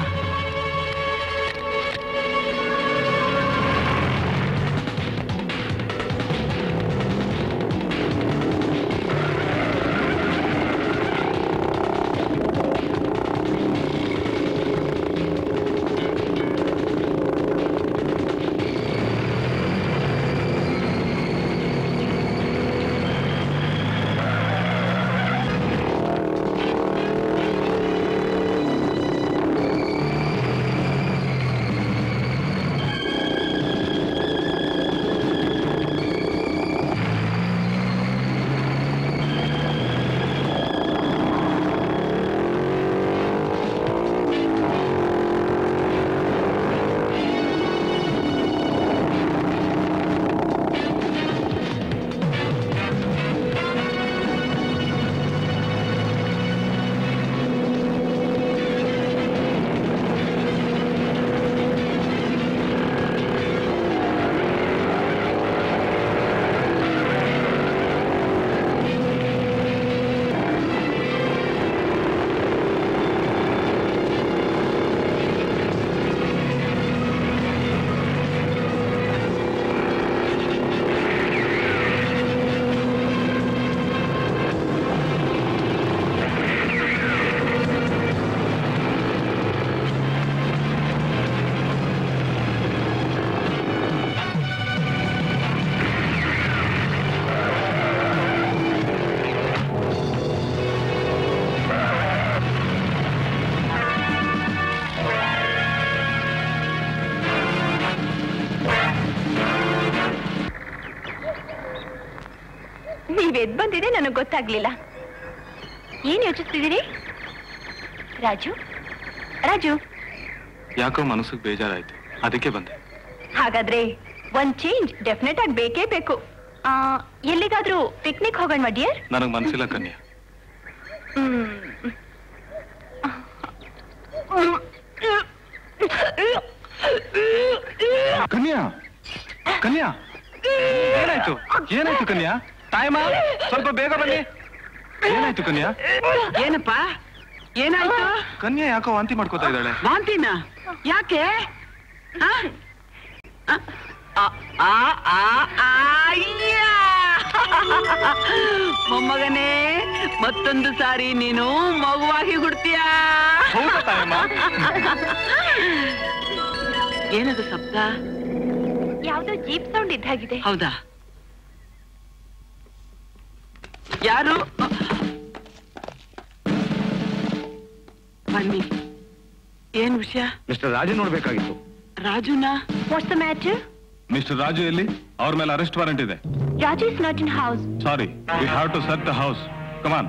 ನೀವ್ ಎದ್ ಬಂದಿದೆ ನನಗೆ ಗೊತ್ತಾಗ್ಲಿಲ್ಲ ಏನ್ ಯೋಚಿಸ್ತಿದ್ದೀರಿ ರಾಜು ರಾಜು ಯಾಕೋ ಮನಸ್ಸಿಗೆ ಬೇಜಾರಾಯ್ತು ಅದಕ್ಕೆ ಬಂದೆ ಹಾಗಾದ್ರೆ ಒಂದ್ ಚೇಂಜ್ ಡೆಫಿನೆಟ್ ಆಗಿ ಬೇಕೇ ಬೇಕು ಆ, ಎಲ್ಲಿಗಾದ್ರೂ ಪಿಕ್ನಿಕ್ ಹೋಗೋಣ ಡಿಯರ್ ನನಗೆ ಮನಸ್ಸಿಲ್ಲ ಕನ್ಯಾ ಕನ್ಯಾ ಕನ್ಯಾ ಏನಾಯ್ತು ಏನಾಯ್ತು ಕನ್ಯಾ ತಾಯಮ್ಮ ಸ್ವಲ್ಪ ಬೇಗ ಬನ್ನಿ ಏನಾಯ್ತು ಕನ್ಯಾ ಏನಪ್ಪ ಏನಾಯ್ತು ಕನ್ಯಾ ಯಾಕೋ ವಾಂತಿ ಮಾಡ್ಕೋತಾ ಇದ್ದಾಳೆ ವಾಂತಿನ ಯಾಕೆ ಆ? ಆ, ಆ, ಆ, ಆ, ಆ, ಅಯ್ಯ! ಮೊಮ್ಮಗನೇ ಮತ್ತೊಂದು ಸಾರಿ ನೀನು ಮಗುವಾಗಿ ಹುಡ್ತೀಯಾ ಹೌದಾ ತಾಯಮ್ಮ? ಏನದು ಶಬ್ದ ಯಾವ್ದೋ ಜೀಪ್ ಸೌಂಡ್ ಇದ್ದಾಗಿದೆ ಹೌದಾ ಯಾರು ಬನ್ನಿ ಏನ್ ವಿಷಯ ಮಿಸ್ಟರ್ ರಾಜು ನೋಡ್ಬೇಕಾಗಿತ್ತು ರಾಜುನ what's the matter mister Raju ಎಲ್ಲಿ ಅವ್ರ ಮೇಲೆ ಅರೆಸ್ಟ್ ವಾರೆಂಟ್ ಇದೆ Raju is not in house sorry we have to search the house come on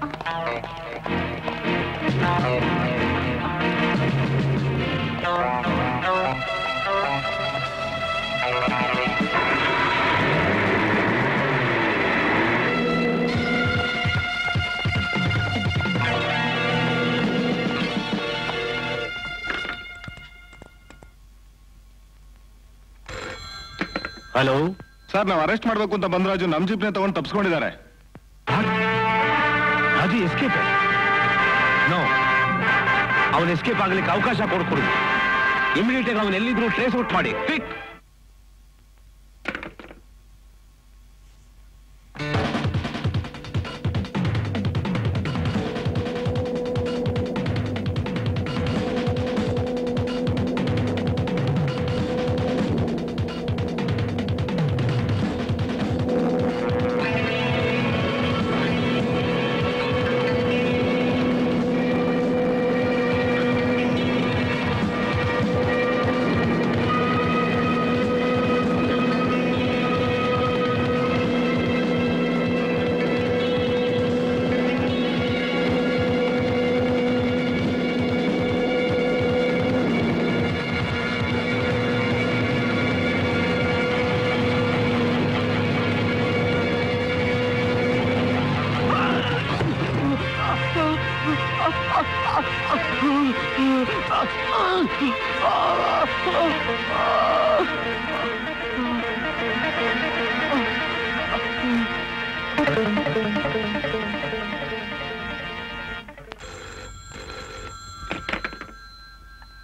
hello sir ನಾವು ಅರೆಸ್ಟ್ ಮಾಡ್ಬೇಕು ಅಂತ ಬಂದ್ರಾಜು ನಮ್ ಜೀಪ್ನೆ ತಗೊಂಡು ತಪ್ಸ್ಕೊಂಡಿದ್ದಾರೆ ರಾಜು ಎಸ್ಕೇಪ್ ನೋ ಅವನು ಎಸ್ಕೇಪ್ ಆಗ್ಲಿಕ್ಕೆ ಅವಕಾಶ ಕೊಡ್ಕೊಡಿ ಇಮಿಡಿಯೇಟ್ ಆಗಿ ಅವನು ಎಲ್ಲಿದ್ರು ಟ್ರೇಸ್ ಔಟ್ ಮಾಡಿ ಕ್ವಿಕ್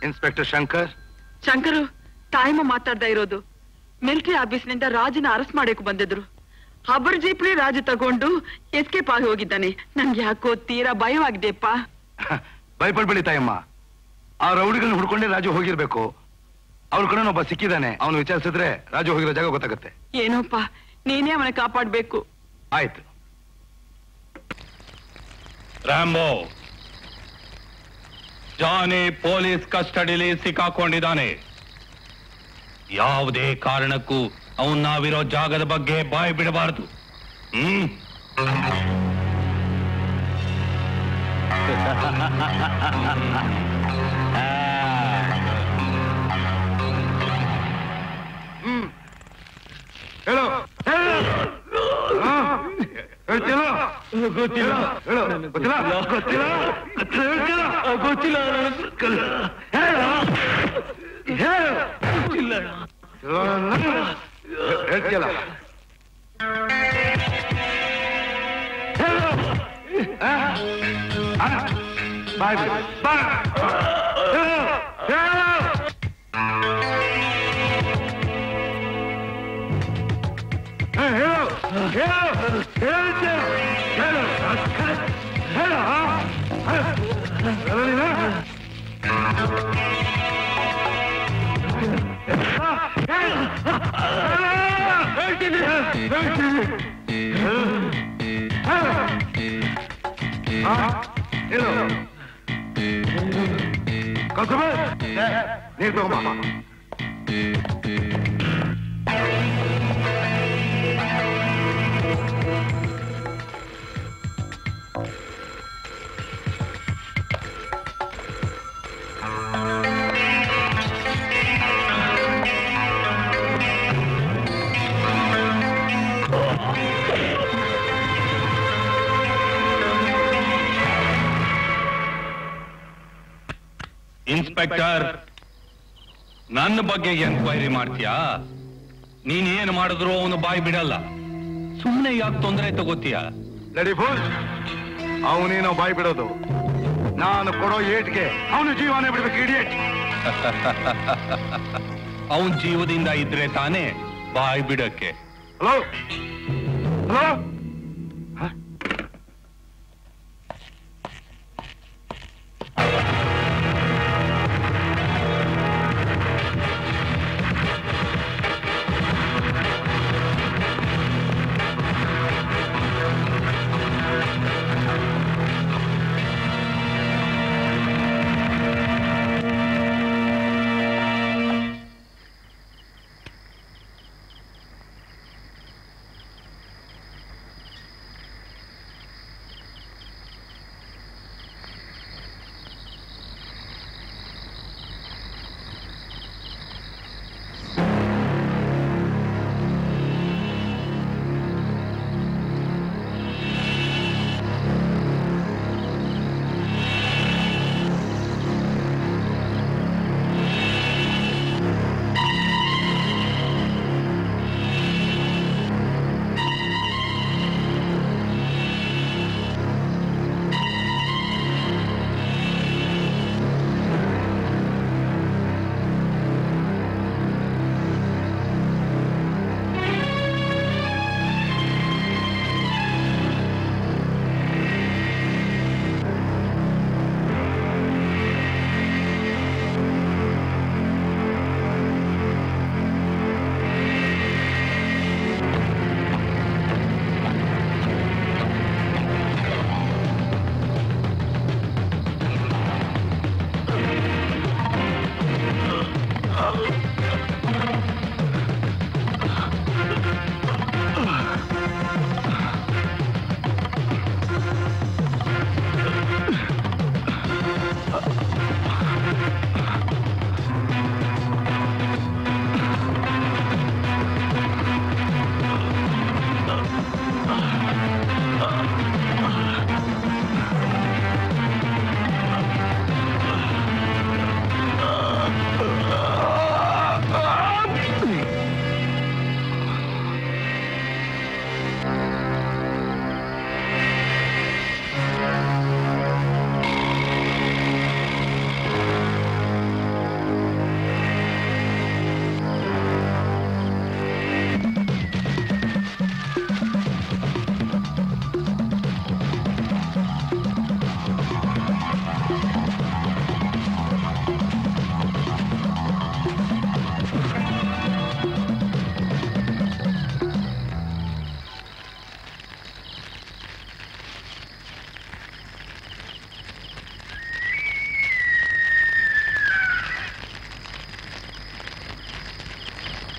ಇನ್ಸ್ಪೆಕ್ಟರ್ ಶಂಕರ್ ಶಂಕರು ತಾಯಮ್ಮ ಮಾತಾಡ್ತಾ ಇರೋದು ಮಿಲಿಟರಿ ಆಫೀಸ್ನಿಂದ ರಾಜನ ಅರೆಸ್ಟ್ ಮಾಡಕ್ಕೆ ಬಂದಿದ್ರು ಹಬ್ಬರ್ ಜೀಪ್ಲಿ ರಾಜು ತಗೊಂಡು ಎಸ್ಕೇಪ್ ಆಗಿ ಹೋಗಿದ್ದಾನೆ ನನ್ಗೆ ಯಾಕೋ ತೀರಾ ಭಯವಾಗಿದೆಯಪ್ಪ ಭಯಪಡ್ಬೇಡಿ ತಾಯಮ್ಮ ಆ ರೌಡಿಗಳನ್ನ ಹುಡ್ಕೊಂಡೇ ರಾಜು ಹೋಗಿರ್ಬೇಕು ಅವ್ರ ಕಡೆ ಒಬ್ಬ ಸಿಕ್ಕಿದ್ದಾನೆ ಅವನು ವಿಚಾರಿಸಿದ್ರೆ ರಾಜು ಹೋಗಿರೋ ಜಾಗ ಗೊತ್ತಾಗುತ್ತೆ ಏನೋಪ್ಪ ನೀನೇ ಅವನ ಕಾಪಾಡ್ಬೇಕು ಆಯ್ತು ರಾಂಬೋ ಜಾನಿ ಪೊಲೀಸ್ ಕಸ್ಟಡಿಲಿ ಸಿಕ್ಕಾಕೊಂಡಿದ್ದಾನೆ ಯಾವುದೇ ಕಾರಣಕ್ಕೂ ಅವನ್ ನಾವಿರೋ ಜಾಗದ ಬಗ್ಗೆ ಬಾಯಿ ಬಿಡಬಾರದು ಹ್ಮ್ ಹೇಳು ಹೇಳ್ತೀನೋ ಗೊತ್ತಿಲ್ಲ ಹೇಳು ಗೊತ್ತಿಲ್ಲ ಗೊತ್ತಿಲ್ಲ ಗೊತ್ತಿಲ್ಲ ಗೊತ್ತಿಲ್ಲ ಹೇಳು ಹೇಳು ಹೇಳ್ತಿಯಲ್ಲ ಬಾಯ್ ಬಾಯ್ ಹೇಳು ಹೇಳು ಹೇಳು ಹೇಳು ಹೇಳು ಹೇಳು ಹೇಳು ಹೇಳ್ತೀನಿ ಹೇಳ್ತೀನಿ ಹೇಳು ಕಸಬ ನೀರು ತಗೊಂಬ ಇನ್ಸ್ಪೆಕ್ಟರ್ ನನ್ನ ಬಗ್ಗೆ ಎನ್ಕ್ವೈರಿ ಮಾಡ್ತೀಯಾ ನೀನ್ ಏನ್ ಮಾಡಿದ್ರು ಅವನು ಬಾಯಿ ಬಿಡಲ್ಲ ಸುಮ್ಮನೆ ಯಾಕೆ ತೊಂದರೆ ತಗೋತೀಯ ರೆಡಿ ಫುಲ್ ಅವನೇನೋ ಬಾಯ್ ಬಿಡೋದು ನಾನು ಕೊಡೋ ಏಟ್ಗೆ ಅವನು ಜೀವನೇ ಬಿಡ್ಬೇಕು ಇಡಿಯಟ್ ಅವನ್ ಜೀವದಿಂದ ಇದ್ರೆ ತಾನೇ ಬಾಯಿ ಬಿಡಕ್ಕೆ ಹಲೋ ಹಲೋ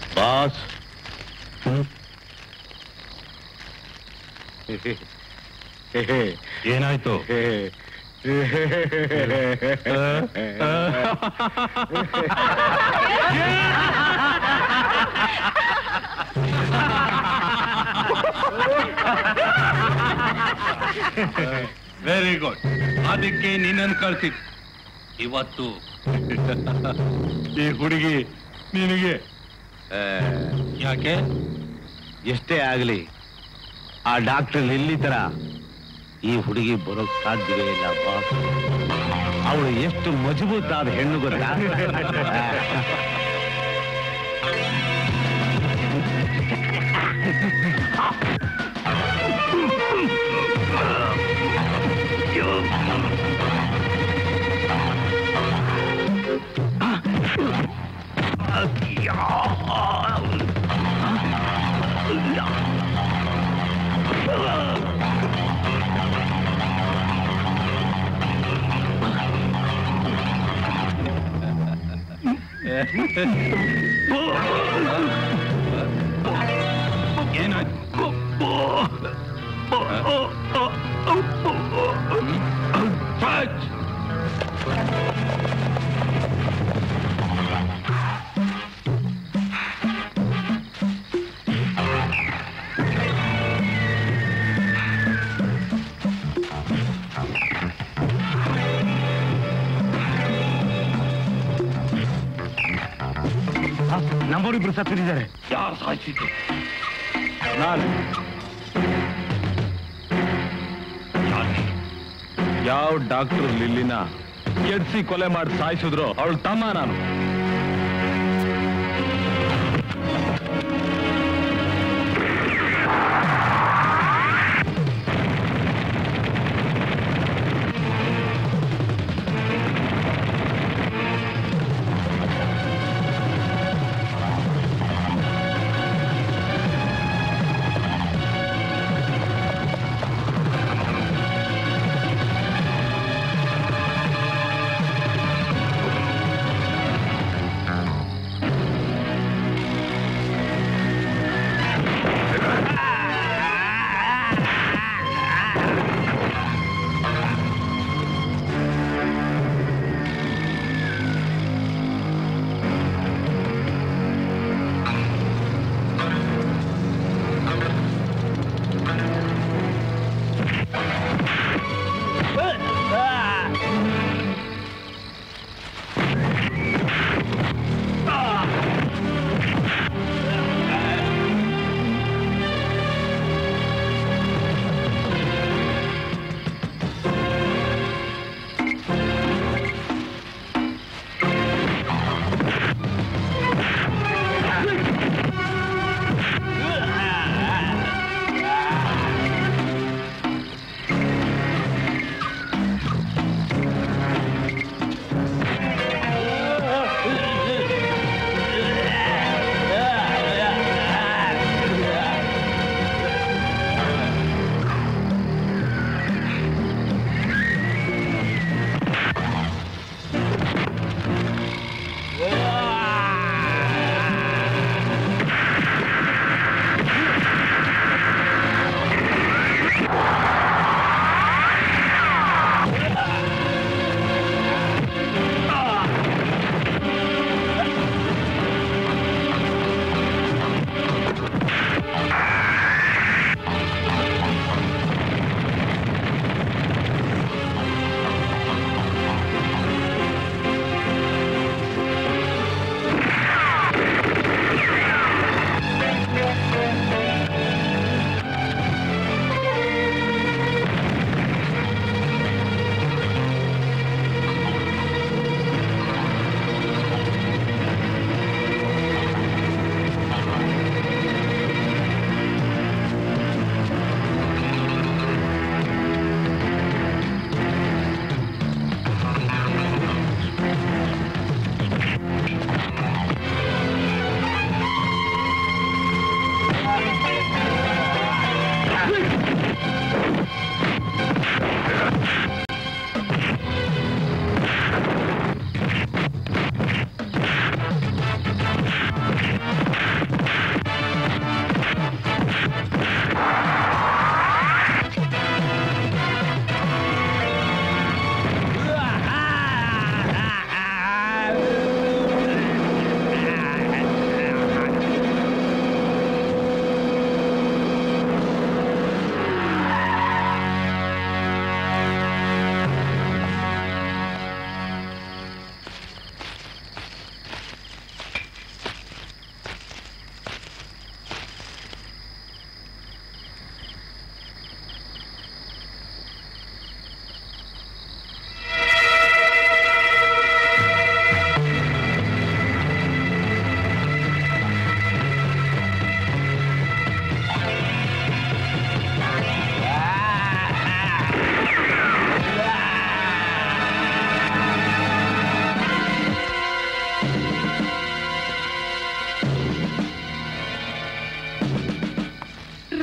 ಬಾಸ್ ಏನಾಯ್ತು ವೆರಿ ಗುಡ್ ಅದಕ್ಕೆ ನಿನ್ನನ್ನು ಕಳ್ಸಿದ್ ಇವತ್ತು ಈ ಹುಡುಗಿ ನಿನಗೆ ಯಾಕೆ ಎಷ್ಟೇ ಆಗಲಿ ಆ ಡಾಕ್ಟರ್ ಲಿಲ್ಲಿ ತರ ಈ ಹುಡುಗಿ ಬರೋಕ್ ಸಾಧ್ಯವೇ ಇಲ್ಲ ಬಾಸ್ ಅವಳು ಎಷ್ಟು ಮಜಬೂತಾದ ಹೆಣ್ಣು ಗೊತ್ತಾ ಏನಾಯ್ತು ನಮ್ಮವರಿಬ್ರು ಸತ್ತಿದ್ದಾರೆ ಯಾರು ಸಾಯಿಸಿದ್ದು ನಾನು ಯಾವ ಡಾಕ್ಟರ್ ಲಿಲ್ಲಿನ ಕೆಡ್ಸಿ ಕೊಲೆ ಮಾಡಿ ಸಾಯಿಸಿದ್ರು ಅವಳು ತಮ್ಮ ನಾನು ಆ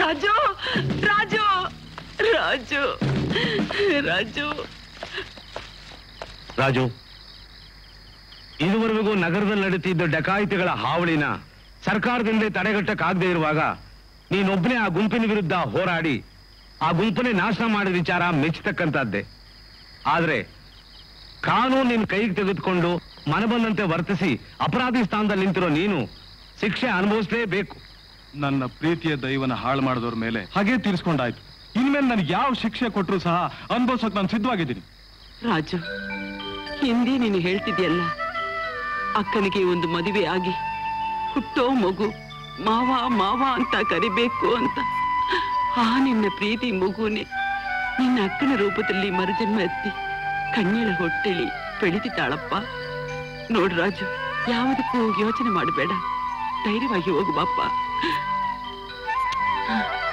ರಾಜು ರಾಜು ರಾಜು ರಾಜು ರಾಜು ಇದುವರೆಗೂ ನಗರದಲ್ಲಿ ನಡೀತಿದ್ದ ಡಕಾಯಿತಿಗಳ ಹಾವಳಿನ ಸರ್ಕಾರದಿಂದ ತಡೆಗಟ್ಟಕ್ಕಾಗದೇ ಇರುವಾಗ ನೀನೊಬ್ಬನೇ ಆ ಗುಂಪಿನ ವಿರುದ್ಧ ಹೋರಾಡಿ ಆ ಗುಂಪನ್ನೇ ನಾಶ ಮಾಡಿದ ವಿಚಾರ ಮೆಚ್ಚತಕ್ಕಂಥದ್ದೇ ಆದ್ರೆ ಕಾನೂನು ನಿನ್ ಕೈಗೆ ತೆಗೆದುಕೊಂಡು ಮನಬಂದಂತೆ ವರ್ತಿಸಿ ಅಪರಾಧಿ ಸ್ಥಾನದಲ್ಲಿ ನಿಂತಿರೋ ನೀನು ಶಿಕ್ಷೆ ಅನುಭವಿಸಲೇಬೇಕು ನನ್ನ ಪ್ರೀತಿಯ ದೈವನ ಹಾಳು ಮಾಡಿದವ್ರ ಮೇಲೆ ಹಾಗೆ ತೀರಿಸ್ಕೊಂಡಾಯ್ತು ಇನ್ಮೇಲೆ ನನಗೆ ಯಾವ ಶಿಕ್ಷೆ ಕೊಟ್ಟರು ಸಹ ಅನುಭವಿಸೋಕ್ ನಾನು ಸಿದ್ಧವಾಗಿದ್ದೀನಿ ರಾಜು ಹಿಂದೆ ನೀನು ಹೇಳ್ತಿದ್ಯಲ್ಲ ಅಕ್ಕನಿಗೆ ಒಂದು ಮದುವೆ ಆಗಿ ಹುಟ್ಟೋ ಮಗು ಮಾವ ಮಾವ ಅಂತ ಕರಿಬೇಕು ಅಂತ ಆ ನಿನ್ನ ಪ್ರೀತಿ ಮಗುನೇ ನಿನ್ನ ಅಕ್ಕನ ರೂಪದಲ್ಲಿ ಮರುಜನ್ಮ ಎತ್ತಿ ಕಣ್ಣೀರ ಹೊಟ್ಟೆಲಿ ಬೆಳಿತಿದ್ದಾಳಪ್ಪ ನೋಡು ರಾಜು ಯಾವುದಕ್ಕೂ ಯೋಚನೆ ಮಾಡಬೇಡ ಧೈರ್ಯವಾಗಿ ಹೋಗು ಬಾಪ್ಪ